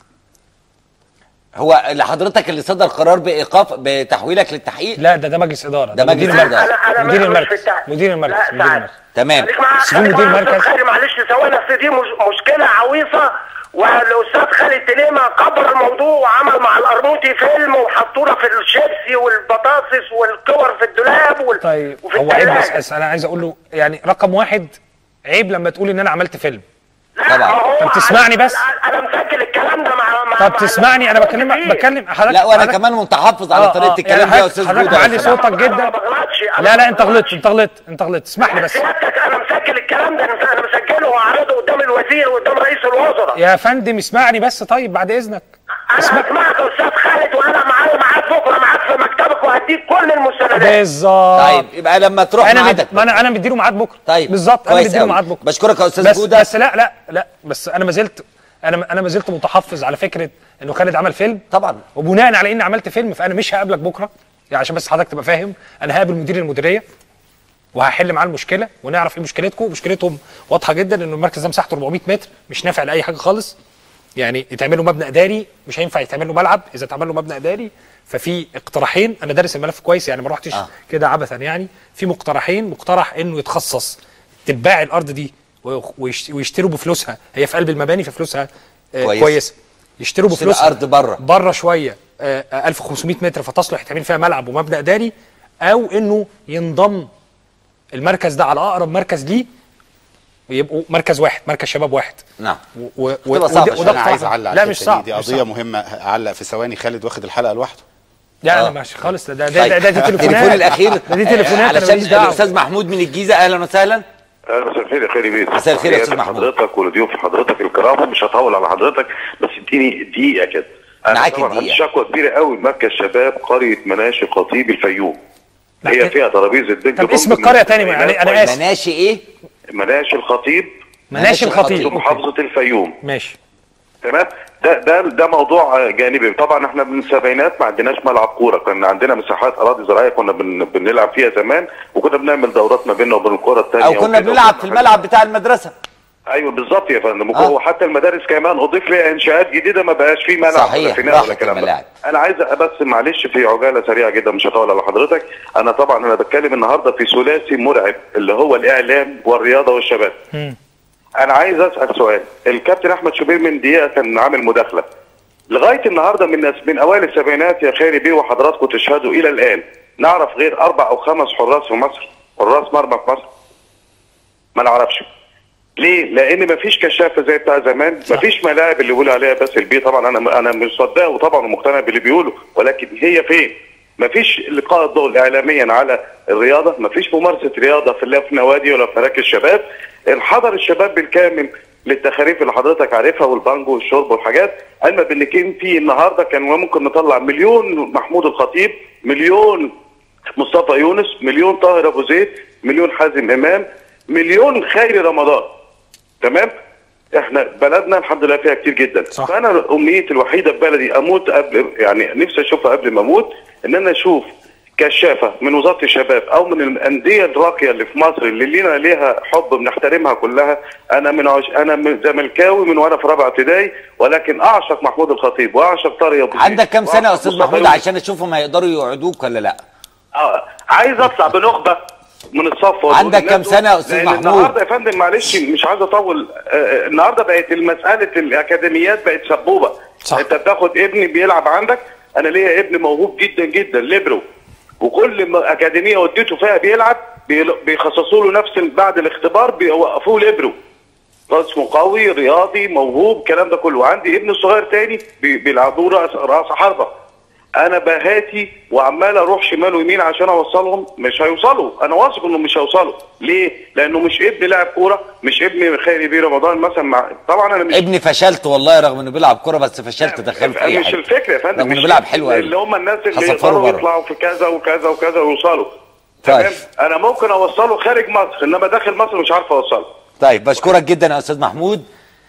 هو اللي حضرتك اللي صدر قرار بايقاف بتحويلك للتحقيق لا ده ده مجلس اداره ده مدير مجلس المركز إدارة. مدير مش في المركز التع- مدير المركز لا، مدير سعد. المركز تمام خليك معايا شوف خليك مدير معايا يا مركز. أستاذ خالد معلش ثواني اصل دي مش مشكله عويصه والاستاذ خالد تليمه كبر الموضوع وعمل مع القرموطي فيلم وحطونا في الشيبسي والبطاطس والكور في الدولاب وال... طيب وفي هو عيب الثلاجة. بس انا عايز اقول له يعني رقم واحد عيب لما تقول ان انا عملت فيلم طبعا طب تسمعني بس انا مسجل الكلام ده مع مع طب تسمعني انا بكلمك بكلم حضرتك لا وانا حضرتك- كمان متحفظ على آه، طريقه آه، الكلام يعني دي يا حضرتك- استاذ حضرتك جوده معلي لو سمحت. صوتك جدا لا لا انت غلطت انت غلطت انت غلطت اسمح لي بس سيادتك انا مسجل الكلام ده انا مسجله وعرضه قدام الوزير وقدام رئيس الوزراء يا فندم اسمعني بس طيب بعد اذنك انا هسمعك يا استاذ خالد وانا معايا معاك بكره معاك في مكتبك وهديك كل المستندات بالظبط طيب يبقى لما تروح انا ميعادك مد... ما انا انا مديله ميعاد بكره طيب بالظبط انا كويس مديله أوي. ميعاد بكره بشكرك يا استاذ بس جوده بس لا لا لا بس انا ما زلت انا انا ما زلت متحفظ على فكره انه خالد عمل فيلم طبعا وبناء على اني عملت فيلم فانا مش هقابلك بكره يعني عشان بس حضرتك تبقى فاهم انا هقابل مدير المديريه وهحل معاه المشكله ونعرف ايه مشكلتكم مشكلتهم واضحه جدا انه المركز ده مساحته 400 متر مش نافع لاي حاجه خالص يعني يتعمل له مبنى اداري مش هينفع يتعمل له ملعب اذا اتعمل له مبنى اداري ففي اقتراحين انا دارس الملف كويس يعني ما رحتش آه. آه. كده عبثا يعني في مقترحين مقترح انه يتخصص تتباع الارض دي ويخ- ويشت- ويشتروا بفلوسها هي في قلب المباني ففلوسها آه كويس. كويسه يشتروا يشتروا بفلوسها أرض بره. بره شويه آه، آه، 1500 متر فتصلح يتعمل فيها ملعب ومبنى اداري او انه ينضم المركز ده على اقرب مركز ليه ويبقوا مركز واحد مركز شباب واحد نعم و... و... تبقى صعبة وده- شوية. وده انا عايز اقتراح. اعلق لا على مش الحتة صعب دي, دي مش قضيه صعب. مهمه اعلق في ثواني خالد واخد الحلقه لوحده لا آه. انا مش خالص ده ده, ده, طيب. ده, ده دي تليفونات التليفون الاخير ده دي تليفونات آه، انا علشان ماليش دعوه الاستاذ محمود من الجيزه اهلا وسهلا اهلا مساء الخير يا خالي بيه مساء الخير يا أستاذ تحياتي محمود. لحضرتك ولضيوف حضرتك الكرام مش هطول على حضرتك بس اديني دقيقه كده انا معاك طبعا عندي الدقيقة. شكوى كبيره قوي مركز شباب قريه مناشي خطيب الفيوم هي فيها ترابيزه بينج طب بونج اسم من القريه تاني السبعينات يعني انا اسف مناشي ايه مناشي الخطيب مناشي الخطيب في محافظه الفيوم ماشي تمام ده ده ده موضوع جانبي طبعا احنا من السبعينات ما عندناش ملعب كوره كان عندنا مساحات اراضي زراعيه كنا بن بنلعب فيها زمان وكنا بنعمل دورات ما بيننا وبين الكره الثانيه او كنا بنلعب في الملعب بتاع المدرسه ايوه بالظبط يا فندم آه. وحتى المدارس كمان اضيف ليها انشاءات جديده ما بقاش فيه ملعب صحيح، ولا فناء ولا راحت كلام ده. الملاعب. انا عايز بس معلش في عجاله سريعه جدا مش هطول على حضرتك انا طبعا انا بتكلم النهارده في ثلاثي مرعب اللي هو الاعلام والرياضه والشباب انا عايز اسال سؤال الكابتن احمد شوبير من دقيقه كان عامل مداخله لغايه النهارده من ناس من اوائل السبعينات يا خيري بيه وحضراتكم تشهدوا الى الان نعرف غير اربع او خمس حراس في مصر حراس مرمى في مصر ما نعرفش ليه؟ لان مفيش كشافه زي بتاع زمان، مفيش ملاعب اللي بيقولوا عليها بس البي طبعا انا انا مش صدقه وطبعا ومقتنع باللي بيقوله، ولكن هي فين؟ مفيش لقاء الضوء اعلاميا على الرياضه، مفيش ممارسه رياضه في لا في نوادي ولا في مراكز شباب، انحدر الشباب بالكامل للتخاريف اللي حضرتك عارفها والبانجو والشرب والحاجات، علما بان كان في النهارده كان ممكن نطلع مليون محمود الخطيب، مليون مصطفى يونس، مليون طاهر ابو زيد، مليون حازم امام، مليون خيري رمضان. تمام احنا بلدنا الحمد لله فيها كتير جدا صح. فانا امنيتي الوحيده في بلدي اموت قبل يعني نفسي اشوفها قبل ما اموت ان انا اشوف كشافه من وزاره الشباب او من الانديه الراقيه اللي في مصر اللي لينا ليها حب بنحترمها كلها انا من عش... انا من زملكاوي من وانا في رابعه ابتدائي ولكن اعشق محمود الخطيب واعشق طارق ابو زيد عندك كام سنه يا وأعشق استاذ مصطفى محمود يونس. عشان اشوفهم هيقدروا يقعدوك ولا لا اه عايز اطلع بنخبه من الصف وأقول عندك للناس كام دول- سنة يا أستاذ لأن محمود؟ النهارده يا فندم معلش مش عايز اطول آه، آه، النهارده بقت المساله الاكاديميات بقت سبوبه صح. انت بتاخد ابني بيلعب عندك انا ليا ابن موهوب جدا جدا ليبرو وكل ما اكاديميه وديته فيها بيلعب بيل- بيخصصوا له نفس ال- بعد الاختبار بيوقفوه ليبرو اسمه قوي رياضي موهوب الكلام ده كله عندي ابن صغير تاني بي- بيلعبوه راس راس حربه انا بهاتي وعمال اروح شمال ويمين عشان اوصلهم مش هيوصلوا انا واثق انهم مش هيوصلوا ليه لانه مش ابن لاعب كوره مش ابن خيري بيه رمضان مثلا مع طبعا انا مش ابني فشلت والله رغم انه بيلعب كوره بس فشلت دخله في اي مش حاجه الفكره يا فندم رغم انه مش بيلعب حلو قوي اللي هم الناس اللي هسفره يقدروا بره. يطلعوا في كذا وكذا وكذا ويوصلوا طيب تمام انا ممكن اوصله خارج مصر انما داخل مصر مش عارف اوصله طيب بشكرك جدا يا استاذ محمود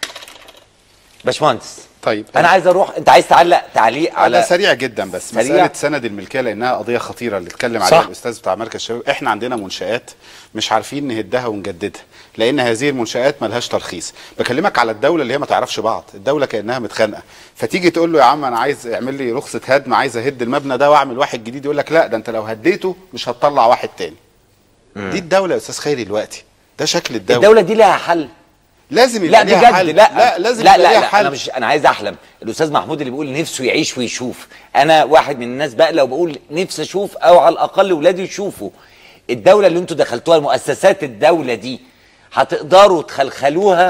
باشمهندس طيب انا عايز اروح انت عايز تعلق تعليق على على سريع جدا بس سريع؟ مساله سند الملكيه لانها قضيه خطيره اللي اتكلم صح. عليها الاستاذ بتاع مركز الشباب احنا عندنا منشات مش عارفين نهدها ونجددها لان هذه المنشات ملهاش ترخيص بكلمك على الدوله اللي هي ما تعرفش بعض الدوله كانها متخانقه فتيجي تقول له يا عم انا عايز اعمل لي رخصه هدم عايز اهد المبنى ده واعمل واحد جديد يقول لك لا ده انت لو هديته مش هتطلع واحد تاني دي الدوله يا استاذ خيري دلوقتي ده شكل الدوله الدوله دي لها حل لازم لا يبقى ليها بجد حل لا لا لازم لا يبقى لا, ليها لا حل انا مش انا عايز احلم الاستاذ محمود اللي بيقول نفسه يعيش ويشوف انا واحد من الناس بقى لو بقول نفسي اشوف او على الاقل ولادي يشوفوا الدوله اللي انتوا دخلتوها مؤسسات الدوله دي هتقدروا تخلخلوها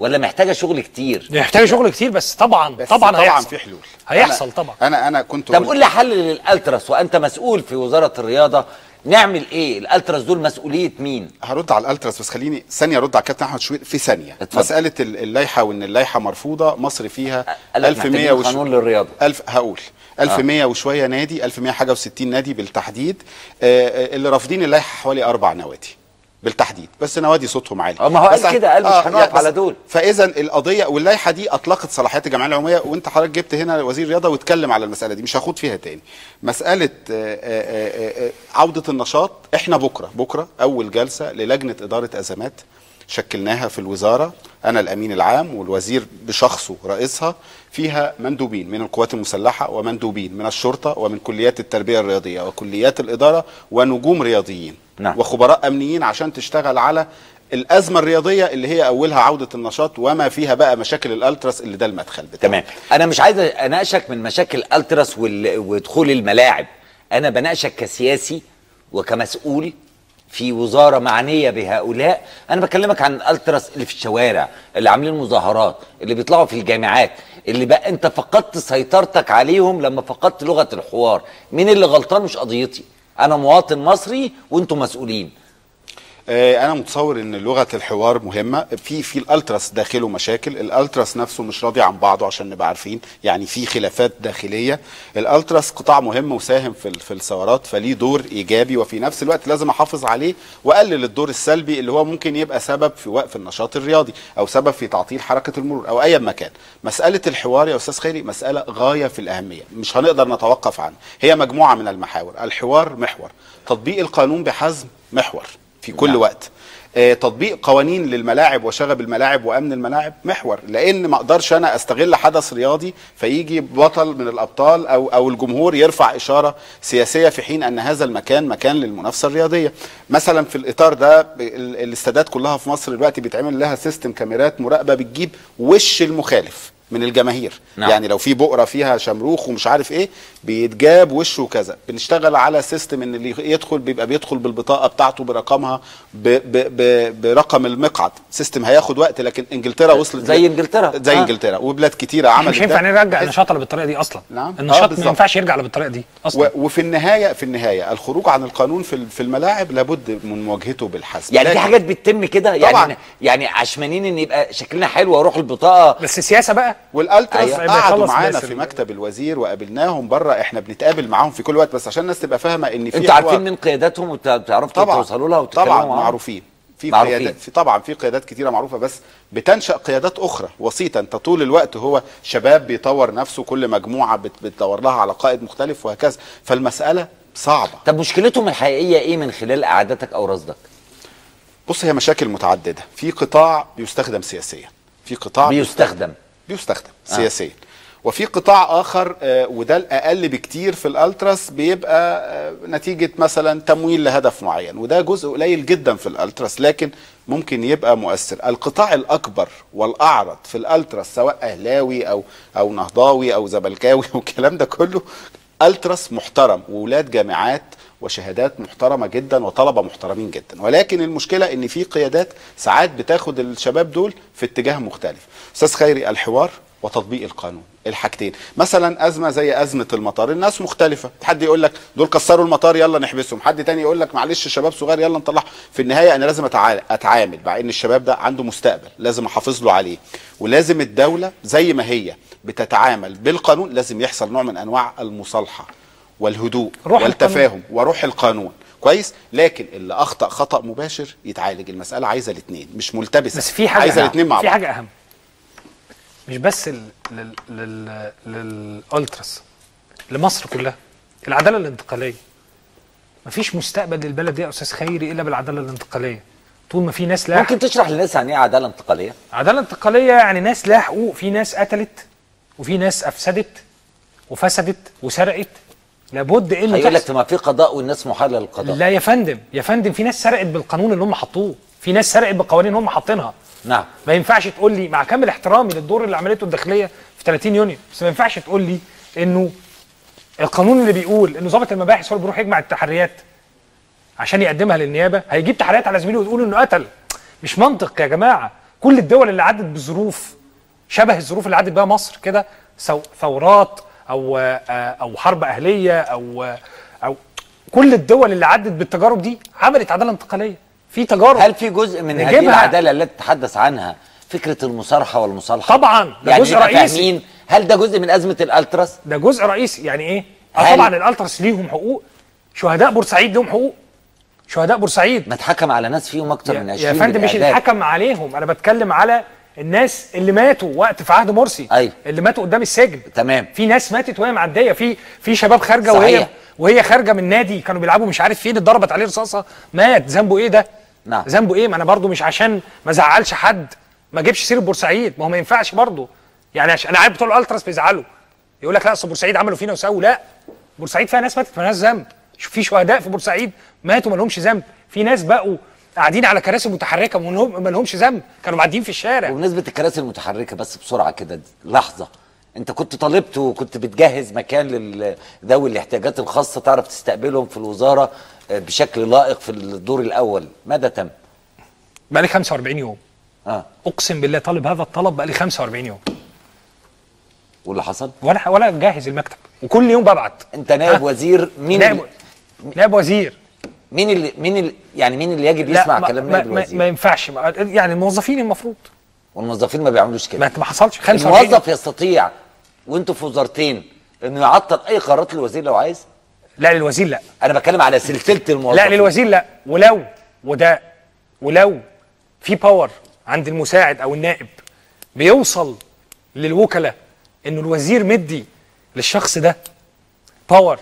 ولا محتاجه شغل كتير محتاجه شغل كتير بس طبعا بس طبعا طبعا هيحصل في حلول هيحصل أنا- طبعا انا انا كنت طب قول لي حل للالتراس وانت مسؤول في وزاره الرياضه نعمل ايه الالتراس دول مسؤوليه مين هرد على الالتراس بس خليني ثانيه ارد على كابتن احمد شوير في ثانيه اتفضل. مساله ال- اللائحه وان اللائحه مرفوضه مصر فيها قال لك 1100 محتاجين وش... قانون للرياضه 1000 هقول 1100 وشويه نادي 1100 حاجه و60 نادي بالتحديد آه، آه، اللي رافضين اللائحه حوالي اربع نوادي بالتحديد بس نوادي صوتهم عالي اه ما هو بس قال كده قال مش آه، هنقف يعني على بس- دول فاذا القضيه واللائحه دي اطلقت صلاحيات الجمعيه العموميه وانت حضرتك جبت هنا وزير الرياضه واتكلم على المساله دي مش هاخد فيها تاني مساله آه، آه، آه، آه، عوده النشاط احنا بكره بكره اول جلسه للجنه اداره ازمات شكلناها في الوزاره انا الامين العام والوزير بشخصه رئيسها فيها مندوبين من القوات المسلحه ومندوبين من الشرطه ومن كليات التربيه الرياضيه وكليات الاداره ونجوم رياضيين نعم. وخبراء امنيين عشان تشتغل على الازمه الرياضيه اللي هي اولها عوده النشاط وما فيها بقى مشاكل الالتراس اللي ده المدخل بتاعه تمام انا مش عايز اناقشك من مشاكل الالتراس وال- ودخول الملاعب انا بناقشك كسياسي وكمسؤول في وزاره معنيه بهؤلاء انا بكلمك عن الالتراس اللي في الشوارع اللي عاملين مظاهرات اللي بيطلعوا في الجامعات اللي بقى انت فقدت سيطرتك عليهم لما فقدت لغه الحوار مين اللي غلطان مش قضيتي انا مواطن مصري وانتم مسؤولين آه، انا متصور ان لغه الحوار مهمه في في الالتراس داخله مشاكل الالتراس نفسه مش راضي عن بعضه عشان نبقى عارفين يعني في خلافات داخليه الالتراس قطاع مهم وساهم في ال- في الثورات فليه دور ايجابي وفي نفس الوقت لازم احافظ عليه واقلل الدور السلبي اللي هو ممكن يبقى سبب في وقف النشاط الرياضي او سبب في تعطيل حركه المرور او اي مكان مساله الحوار يا استاذ خيري مساله غايه في الاهميه مش هنقدر نتوقف عنها هي مجموعه من المحاور الحوار محور تطبيق القانون بحزم محور في كل نعم. وقت آه، تطبيق قوانين للملاعب وشغب الملاعب وامن الملاعب محور لان ما اقدرش انا استغل حدث رياضي فيجي بطل من الابطال او او الجمهور يرفع اشاره سياسيه في حين ان هذا المكان مكان للمنافسه الرياضيه مثلا في الاطار ده ال- الاستادات كلها في مصر دلوقتي بيتعمل لها سيستم كاميرات مراقبه بتجيب وش المخالف من الجماهير نعم. يعني لو في بقره فيها شمروخ ومش عارف ايه بيتجاب وشه كذا بنشتغل على سيستم ان اللي يدخل بيبقى بيدخل بالبطاقه بتاعته برقمها ب ب ب برقم المقعد سيستم هياخد وقت لكن انجلترا وصلت زي انجلترا. زي آه. انجلترا وبلاد كتيره احنا عملت مش هينفع ده. نرجع بحيث- النشاط اللي بالطريقه دي اصلا نعم النشاط ما بالظبط. ينفعش يرجع اللي بالطريقه دي اصلا و- وفي النهايه في النهايه الخروج عن القانون في ال- في الملاعب لابد من مواجهته بالحزم يعني في لكن- حاجات بتتم كده يعني طبعاً. يعني عشمانين ان يبقى شكلنا حلو واروح البطاقه بس سياسه بقى والالتراس أيوة. قعدوا بيخلص معانا ناس في ال- مكتب الوزير وقابلناهم بره احنا بنتقابل معاهم في كل وقت بس عشان الناس تبقى فاهمه ان في انتوا حوار. عارفين من قياداتهم وبتعرفوا طبعا توصلوا لها وتتكلموا طبعا معاهم؟ معروفين في معروفين. قيادات في طبعا في قيادات كتيره معروفه بس بتنشا قيادات اخرى وسيطه انت طول الوقت هو شباب بيطور نفسه كل مجموعه بت- بتدور لها على قائد مختلف وهكذا فالمساله صعبه طب مشكلتهم الحقيقيه ايه من خلال قعدتك او رصدك بص هي مشاكل متعدده في قطاع بيستخدم سياسيا في قطاع بيستخدم بيستخدم آه. سياسيا وفي قطاع اخر آه، وده الاقل بكتير في الالتراس بيبقى آه، نتيجه مثلا تمويل لهدف معين وده جزء قليل جدا في الالتراس لكن ممكن يبقى مؤثر القطاع الاكبر والاعرض في الالتراس سواء اهلاوي او او نهضاوي او زملكاوي والكلام ده كله التراس محترم وولاد جامعات وشهادات محترمه جدا وطلبه محترمين جدا ولكن المشكله ان في قيادات ساعات بتاخد الشباب دول في اتجاه مختلف استاذ خيري الحوار وتطبيق القانون الحاجتين مثلا ازمه زي ازمه المطار الناس مختلفه حد يقول لك دول كسروا المطار يلا نحبسهم حد تاني يقول لك معلش شباب صغير يلا نطلعهم في النهايه انا لازم أتعا- اتعامل مع ان الشباب ده عنده مستقبل لازم احافظ له عليه ولازم الدوله زي ما هي بتتعامل بالقانون لازم يحصل نوع من انواع المصالحه والهدوء روح والتفاهم وروح القانون كويس لكن اللي اخطا خطا مباشر يتعالج المساله عايزه الاثنين مش ملتبسه بس في حاجه عايزه أهم. الاثنين مع في بعض حاجه اهم مش بس ال- لل لل للالتراس لمصر كلها العداله الانتقاليه مفيش مستقبل للبلد دي يا استاذ خيري الا بالعداله الانتقاليه طول ما في ناس لها ممكن تشرح للناس يعني ايه عداله انتقاليه عداله انتقاليه يعني ناس لها حقوق في ناس قتلت وفي ناس افسدت وفسدت وسرقت لابد انه هيقول لك تحصل. ما في قضاء والناس محاله للقضاء لا يا فندم يا فندم في ناس سرقت بالقانون اللي هم حطوه في ناس سرقت بالقوانين اللي هم حاطينها نعم ما ينفعش تقول لي مع كامل احترامي للدور اللي عملته الداخليه في 30 يونيو بس ما ينفعش تقول لي انه القانون اللي بيقول انه ضابط المباحث هو اللي بيروح يجمع التحريات عشان يقدمها للنيابه هيجيب تحريات على زميله وتقول انه قتل مش منطق يا جماعه كل الدول اللي عدت بظروف شبه الظروف اللي عدت بيها مصر كده سو- ثورات او آه، او حرب اهليه او آه، او كل الدول اللي عدت بالتجارب دي عملت عداله انتقاليه في تجارب هل في جزء من هذه نجيبها. العداله التي تتحدث عنها فكره المصارحه والمصالحه طبعا ده يعني جزء نبقى رئيسي. فاهمين هل ده جزء من ازمه الالتراس ده جزء رئيسي يعني ايه اه هل- طبعا الالتراس ليهم حقوق شهداء بورسعيد لهم حقوق شهداء بورسعيد ما اتحكم على ناس فيهم اكتر من 20 يا فندم مش اللي بالإعدام. اتحكم عليهم انا بتكلم على الناس اللي ماتوا وقت في عهد مرسي أيوة. اللي ماتوا قدام السجن تمام في ناس ماتت وهي معديه في في شباب خارجه صحيح. وهي وهي خارجه من نادي كانوا بيلعبوا مش عارف فين اتضربت عليه رصاصه مات ذنبه ايه ده نعم ذنبه ايه ما انا برضو مش عشان ما ازعلش حد ما اجيبش سيره بورسعيد ما هو ما ينفعش برضو يعني عشان انا عارف بتوع الالتراس بيزعلوا يقول لك لا اصل بورسعيد عملوا فينا وسووا لا بورسعيد فيها ناس ماتت مالهاش ذنب شوف في شهداء في بورسعيد ماتوا ما لهمش ذنب في ناس بقوا قاعدين على كراسي متحركه ما لهمش ذنب كانوا معديين في الشارع وبمناسبه الكراسي المتحركه بس بسرعه كده لحظه انت كنت طالبت وكنت بتجهز مكان لذوي الاحتياجات الخاصه تعرف تستقبلهم في الوزاره آه، بشكل لائق في الدور الاول ماذا تم بقى لي 45 يوم اه اقسم بالله طالب هذا الطلب بقى لي 45 يوم واللي حصل ولا ولا جاهز المكتب وكل يوم ببعت انت نائب وزير مين نائب اللي نائب وزير مين اللي مين اللي يعني مين اللي يجب لا يسمع ما كلام ما, نائب ما, الوزير ما ينفعش ما- يعني الموظفين المفروض والموظفين ما بيعملوش كده ما ما حصلش 45 الموظف يستطيع وانتوا في وزارتين انه يعطل اي قرارات للوزير لو عايز لا للوزير لا انا بتكلم على سلسله الموظفين لا للوزير لا ولو وده ولو في باور عند المساعد او النائب بيوصل للوكلاء انه الوزير مدي للشخص ده باور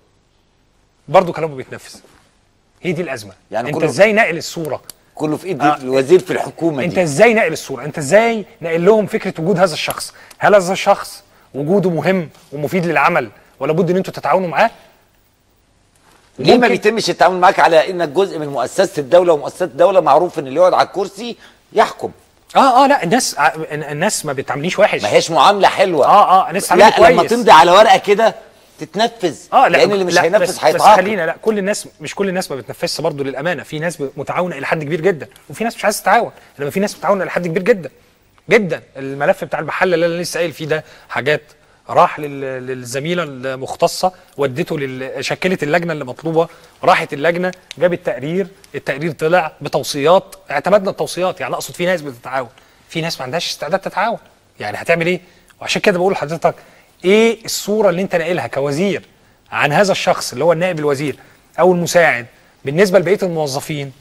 برضه كلامه بيتنفذ هي دي الازمه يعني انت كله- ازاي ناقل الصوره كله في ايد آه. الوزير في الحكومه انت دي ازاي ناقل الصوره انت ازاي ناقل لهم فكره وجود هذا الشخص هل هذا الشخص وجوده مهم ومفيد للعمل ولا بد ان انتوا تتعاونوا معاه ليه ما ممكن- بيتمش التعامل معاك على انك جزء من مؤسسه الدوله ومؤسسه الدوله معروف ان اللي يقعد على الكرسي يحكم اه اه لا الناس ع- الناس ما بتعامليش وحش ما هيش معامله حلوه اه اه الناس لا عامله لما كويس تمضي على ورقه كده تتنفذ اه لا لان اللي مش لا هينفذ بس, بس هيتعاقب خلينا لا كل الناس مش كل الناس ما بتنفذش برضه للامانه في ناس متعاونه الى حد كبير جدا وفي ناس مش عايزه تتعاون انما في ناس متعاونه الى حد كبير جدا جدا الملف بتاع المحل اللي انا لسه قايل فيه ده حاجات راح لل- للزميله المختصه ودته لل... شكلت اللجنه اللي مطلوبه راحت اللجنه جابت تقرير التقرير طلع بتوصيات اعتمدنا التوصيات يعني اقصد في ناس بتتعاون في ناس ما عندهاش استعداد تتعاون يعني هتعمل ايه وعشان كده بقول لحضرتك ايه الصوره اللي انت ناقلها كوزير عن هذا الشخص اللي هو النائب الوزير او المساعد بالنسبه لبقيه الموظفين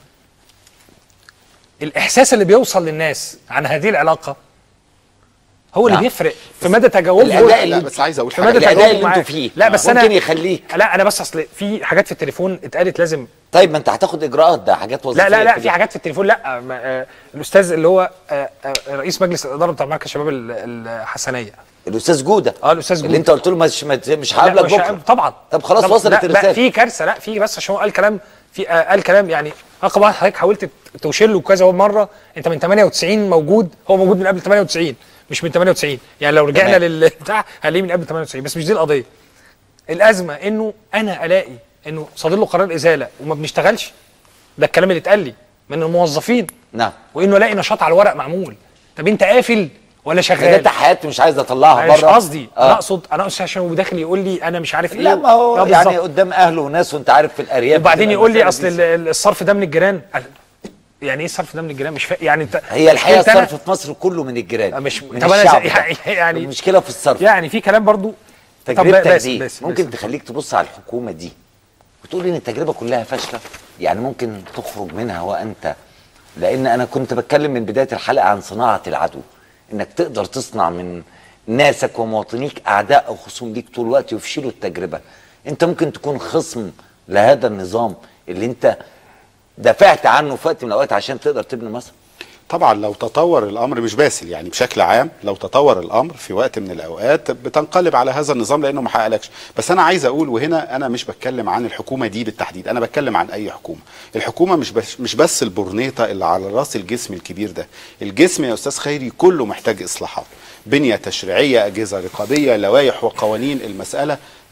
الاحساس اللي بيوصل للناس عن هذه العلاقه هو اللي نعم. بيفرق في مدى تجاوبهم الأداء اللي- لا، بس عايز أقول في حاجة. مدى الأداء تجاوبهم اللي معاك. انتوا فيه. لا بس ممكن انا يخليك. لا انا بس اصل في حاجات في التليفون اتقالت لازم طيب ما انت هتاخد اجراءات ده حاجات وظيفيه لا لا لا كده. في حاجات في التليفون لا ما آه الاستاذ اللي هو آه آه رئيس مجلس الاداره بتاع مركز الشباب ال- الحسنيه الاستاذ جوده اه الاستاذ جوده اللي انت قلت له مش مش مش لا، هقابلك مش بكره هقابل- طبعا طب خلاص طبعاً. وصلت لا، لا الرساله في كارثه لا في بس عشان هو قال كلام في آه قال كلام يعني رقم واحد حضرتك حاولت توشر له كذا مره انت من 98 موجود هو موجود من قبل 98 مش من 98 يعني لو رجعنا تمام. للبتاع هنلاقيه من قبل 98 بس مش دي القضيه الازمه انه انا الاقي انه صادر له قرار ازاله وما بنشتغلش ده الكلام اللي اتقال لي من الموظفين نعم وانه الاقي نشاط على الورق معمول طب انت قافل ولا شغال ده حياتي مش عايز اطلعها مش بره قصدي آه. انا اقصد انا اقصد عشان هو داخل يقول لي انا مش عارف ايه لا ما هو آه يعني بالظبط. قدام اهله وناس وانت عارف في الارياف وبعدين بتبقى يقول لي المسائل اصل دي ال- ال- الصرف ده من الجيران يعني ايه الصرف ده من الجيران مش فا... يعني انت هي الحقيقه مشكلتي أنا- الصرف في مصر كله من الجيران مش من طب انا الشعب زي- ده. يعني المشكله في الصرف يعني في كلام برضو طب تجربتك بس- دي بس- ممكن بس. تخليك تبص على الحكومه دي وتقول ان التجربه كلها فاشله يعني ممكن تخرج منها وانت لان انا كنت بتكلم من بدايه الحلقه عن صناعه العدو انك تقدر تصنع من ناسك ومواطنيك اعداء او خصوم ليك طول الوقت يفشلوا التجربه انت ممكن تكون خصم لهذا النظام اللي انت دافعت عنه في وقت من الاوقات عشان تقدر تبني مصر طبعا لو تطور الامر مش باسل يعني بشكل عام لو تطور الامر في وقت من الاوقات بتنقلب على هذا النظام لانه ما حققلكش بس انا عايز اقول وهنا انا مش بتكلم عن الحكومه دي بالتحديد انا بتكلم عن اي حكومه الحكومه مش بس مش بس البرنيطه اللي على راس الجسم الكبير ده الجسم يا استاذ خيري كله محتاج اصلاحات بنيه تشريعيه اجهزه رقابيه لوائح وقوانين المساله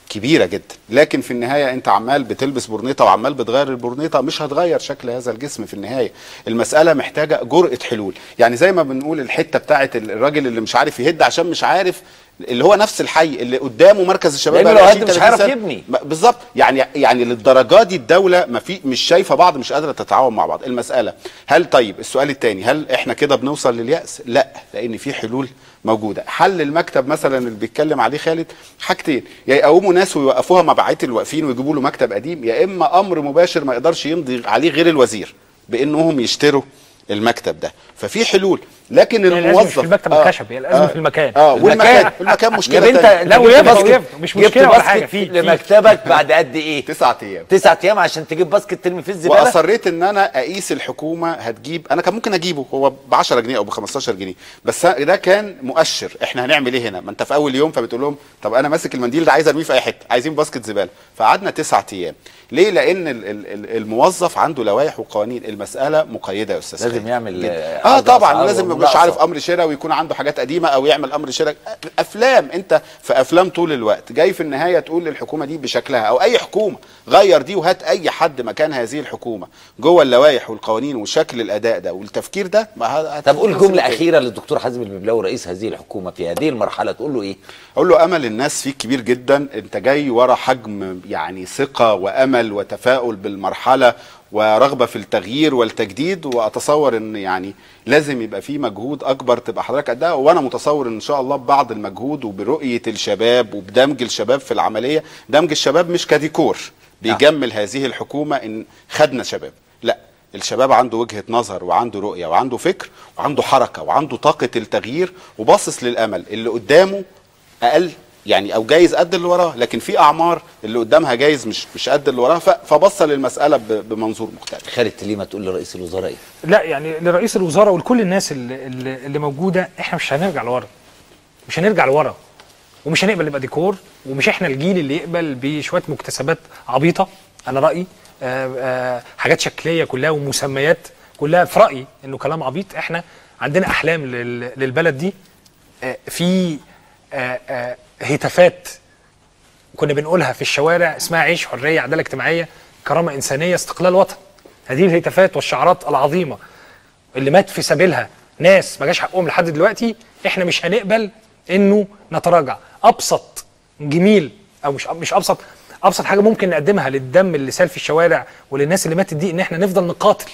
كبيره جدا لكن في النهايه انت عمال بتلبس برنيطه وعمال بتغير البرنيطه مش هتغير شكل هذا الجسم في النهايه المساله محتاجه جرأه حلول يعني زي ما بنقول الحته بتاعه الراجل اللي مش عارف يهد عشان مش عارف اللي هو نفس الحي اللي قدامه مركز الشباب لأنه بقاله لو هد 20 مش 30 هيعرف سنة. يبني. ما- بالظبط يعني يعني للدرجه دي الدوله ما في مش شايفه بعض مش قادره تتعاون مع بعض المساله هل طيب السؤال الثاني هل احنا كده بنوصل للياس لا لان في حلول موجوده حل المكتب مثلا اللي بيتكلم عليه خالد حاجتين يا يقوموا ناس ويوقفوها مع بعية الواقفين ويجيبوا له مكتب قديم يا اما امر مباشر ما يقدرش يمضي عليه غير الوزير بانهم يشتروا المكتب ده ففي حلول لكن يعني الازمه الموظف مش في المكتب آه، الخشبي الازمه آه، في المكان اه والمكان المكان مشكله يا بنت تانية. انت لا، جبت ويفضل- باسكت- ويفضل. مش جبت مشكلة ولا باسكت حاجة، في- في. لمكتبك بعد قد ايه؟ تسعة ايام تسعة ايام عشان تجيب باسكت ترمي فيه الزباله واصريت ان انا اقيس الحكومه هتجيب انا كان ممكن اجيبه هو ب 10 جنيه او ب 15 جنيه بس ده كان مؤشر احنا هنعمل ايه هنا ما انت في اول يوم فبتقول لهم طب انا ماسك المنديل ده عايز ارميه في اي حته عايزين باسكت زباله فقعدنا تسعة ايام ليه لان ال- ال- ال- الموظف عنده لوائح وقوانين المساله مقيده يا استاذ لازم خالد. يعمل جداً. آه، اه عرض طبعا أسعار لازم مش ومناقصة. عارف امر شراء ويكون عنده حاجات قديمه او يعمل امر شراء افلام انت في افلام طول الوقت جاي في النهايه تقول للحكومه دي بشكلها او اي حكومه غير دي وهات اي حد مكان هذه الحكومه جوه اللوائح والقوانين وشكل الاداء ده والتفكير ده ما ه- طب قول هتكون جمله نفس اخيره للدكتور حازم الببلاوي رئيس هذه الحكومه في هذه المرحله تقول له ايه؟ اقول له امل الناس فيك كبير جدا انت جاي ورا حجم يعني ثقه وامل وتفاؤل بالمرحله ورغبه في التغيير والتجديد واتصور ان يعني لازم يبقى في مجهود اكبر تبقى حضرتك قدها وانا متصور ان شاء الله ببعض المجهود وبرؤيه الشباب وبدمج الشباب في العمليه دمج الشباب مش كديكور بيجمل هذه الحكومه ان خدنا شباب لا الشباب عنده وجهه نظر وعنده رؤيه وعنده فكر وعنده حركه وعنده طاقه التغيير وباصص للامل اللي قدامه اقل يعني او جايز قد اللي وراه لكن في اعمار اللي قدامها جايز مش مش قد اللي وراها ف- فبص للمساله ب- بمنظور مختلف خالد تليمه تقول لرئيس الوزراء ايه؟ لا يعني لرئيس الوزراء ولكل الناس اللي, اللي, اللي موجوده احنا مش هنرجع لورا مش هنرجع لورا ومش هنقبل نبقى ديكور ومش احنا الجيل اللي يقبل بشويه مكتسبات عبيطه انا رايي آه آه حاجات شكليه كلها ومسميات كلها في رايي انه كلام عبيط احنا عندنا احلام لل- للبلد دي آه في آه آه هتافات كنا بنقولها في الشوارع اسمها عيش حريه عداله اجتماعيه كرامه انسانيه استقلال وطن هذه الهتافات والشعارات العظيمه اللي مات في سبيلها ناس ما جاش حقهم لحد دلوقتي احنا مش هنقبل انه نتراجع ابسط جميل او مش مش ابسط ابسط حاجه ممكن نقدمها للدم اللي سال في الشوارع وللناس اللي ماتت دي ان احنا نفضل نقاتل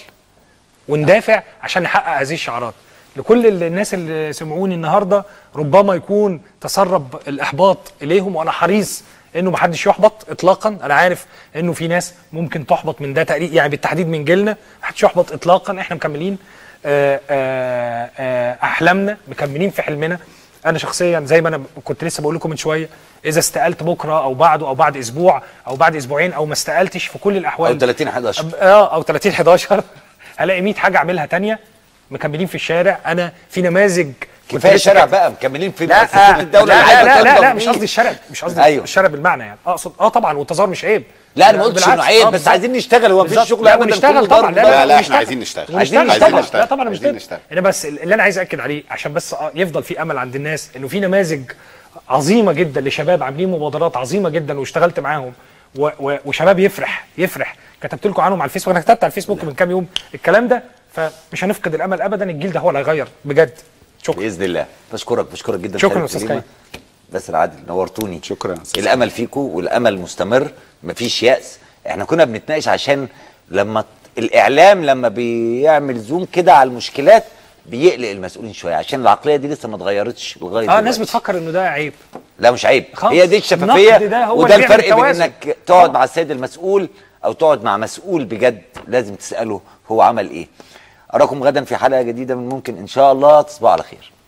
وندافع عشان نحقق هذه الشعارات لكل ال- الناس اللي سمعوني النهارده ربما يكون تسرب الاحباط اليهم وانا حريص انه ما حدش يحبط اطلاقا انا عارف انه في ناس ممكن تحبط من ده تقريبا يعني بالتحديد من جيلنا ما حدش يحبط اطلاقا احنا مكملين آه، آه، آه، احلامنا مكملين في حلمنا انا شخصيا زي ما انا كنت لسه بقول لكم من شويه اذا استقلت بكره او بعده او بعد اسبوع او بعد اسبوعين او ما استقلتش في كل الاحوال او 30 11 اه او 30 11 هلاقي 100 حاجه اعملها تانية مكملين في الشارع انا في نماذج كنت كفايه لسه شارع كاتب- بقى مكملين في لا مؤسسات الدوله لا اللي عايزة لا لا, لا, تنضف مش بيه. قصدي الشارع مش قصدي أيوه. أيوه. الشارع بالمعنى يعني اقصد اه طبعا والتظاهر مش عيب لا انا ما قلتش بالعكس. انه عيب آه، بس بالظبط. عايزين نشتغل هو مفيش بالظبط. شغل لا ابدا ونشتغل كله طبعا ضرب لا ضرب. لا, لا، ونشتغل. إحنا عايزين نشتغل. ونشتغل عايزين طبعا نشتغل. لا طبعا مش عايزين كده نشتغل. انا بس اللي انا عايز اكد عليه عشان بس آه، يفضل في امل عند الناس انه في نماذج عظيمه جدا لشباب عاملين مبادرات عظيمه جدا واشتغلت معاهم و و وشباب يفرح يفرح كتبت لكم عنهم على الفيسبوك انا كتبت على الفيسبوك من كام يوم الكلام ده فمش هنفقد الامل ابدا الجيل ده هو اللي هيغير بجد شكرا باذن الله بشكرك بشكرك جدا شكراً خالد أستاذ كريمة. خالد. باسل عادل نورتوني شكرا الامل فيكم والامل مستمر مفيش يأس احنا كنا بنتناقش عشان لما ت- الاعلام لما بيعمل زوم كده على المشكلات بيقلق المسؤولين شويه عشان العقليه دي لسه ما اتغيرتش لغايه اه الناس دلوقتي. بتفكر انه ده عيب لا مش عيب خالص. هي دي الشفافيه النقد ده هو وده اللي بيعمل الفرق بين توازن. انك تقعد مع السيد المسؤول او تقعد مع مسؤول بجد لازم تساله هو عمل ايه اراكم غدا في حلقه جديده من ممكن ان شاء الله تصبحوا على خير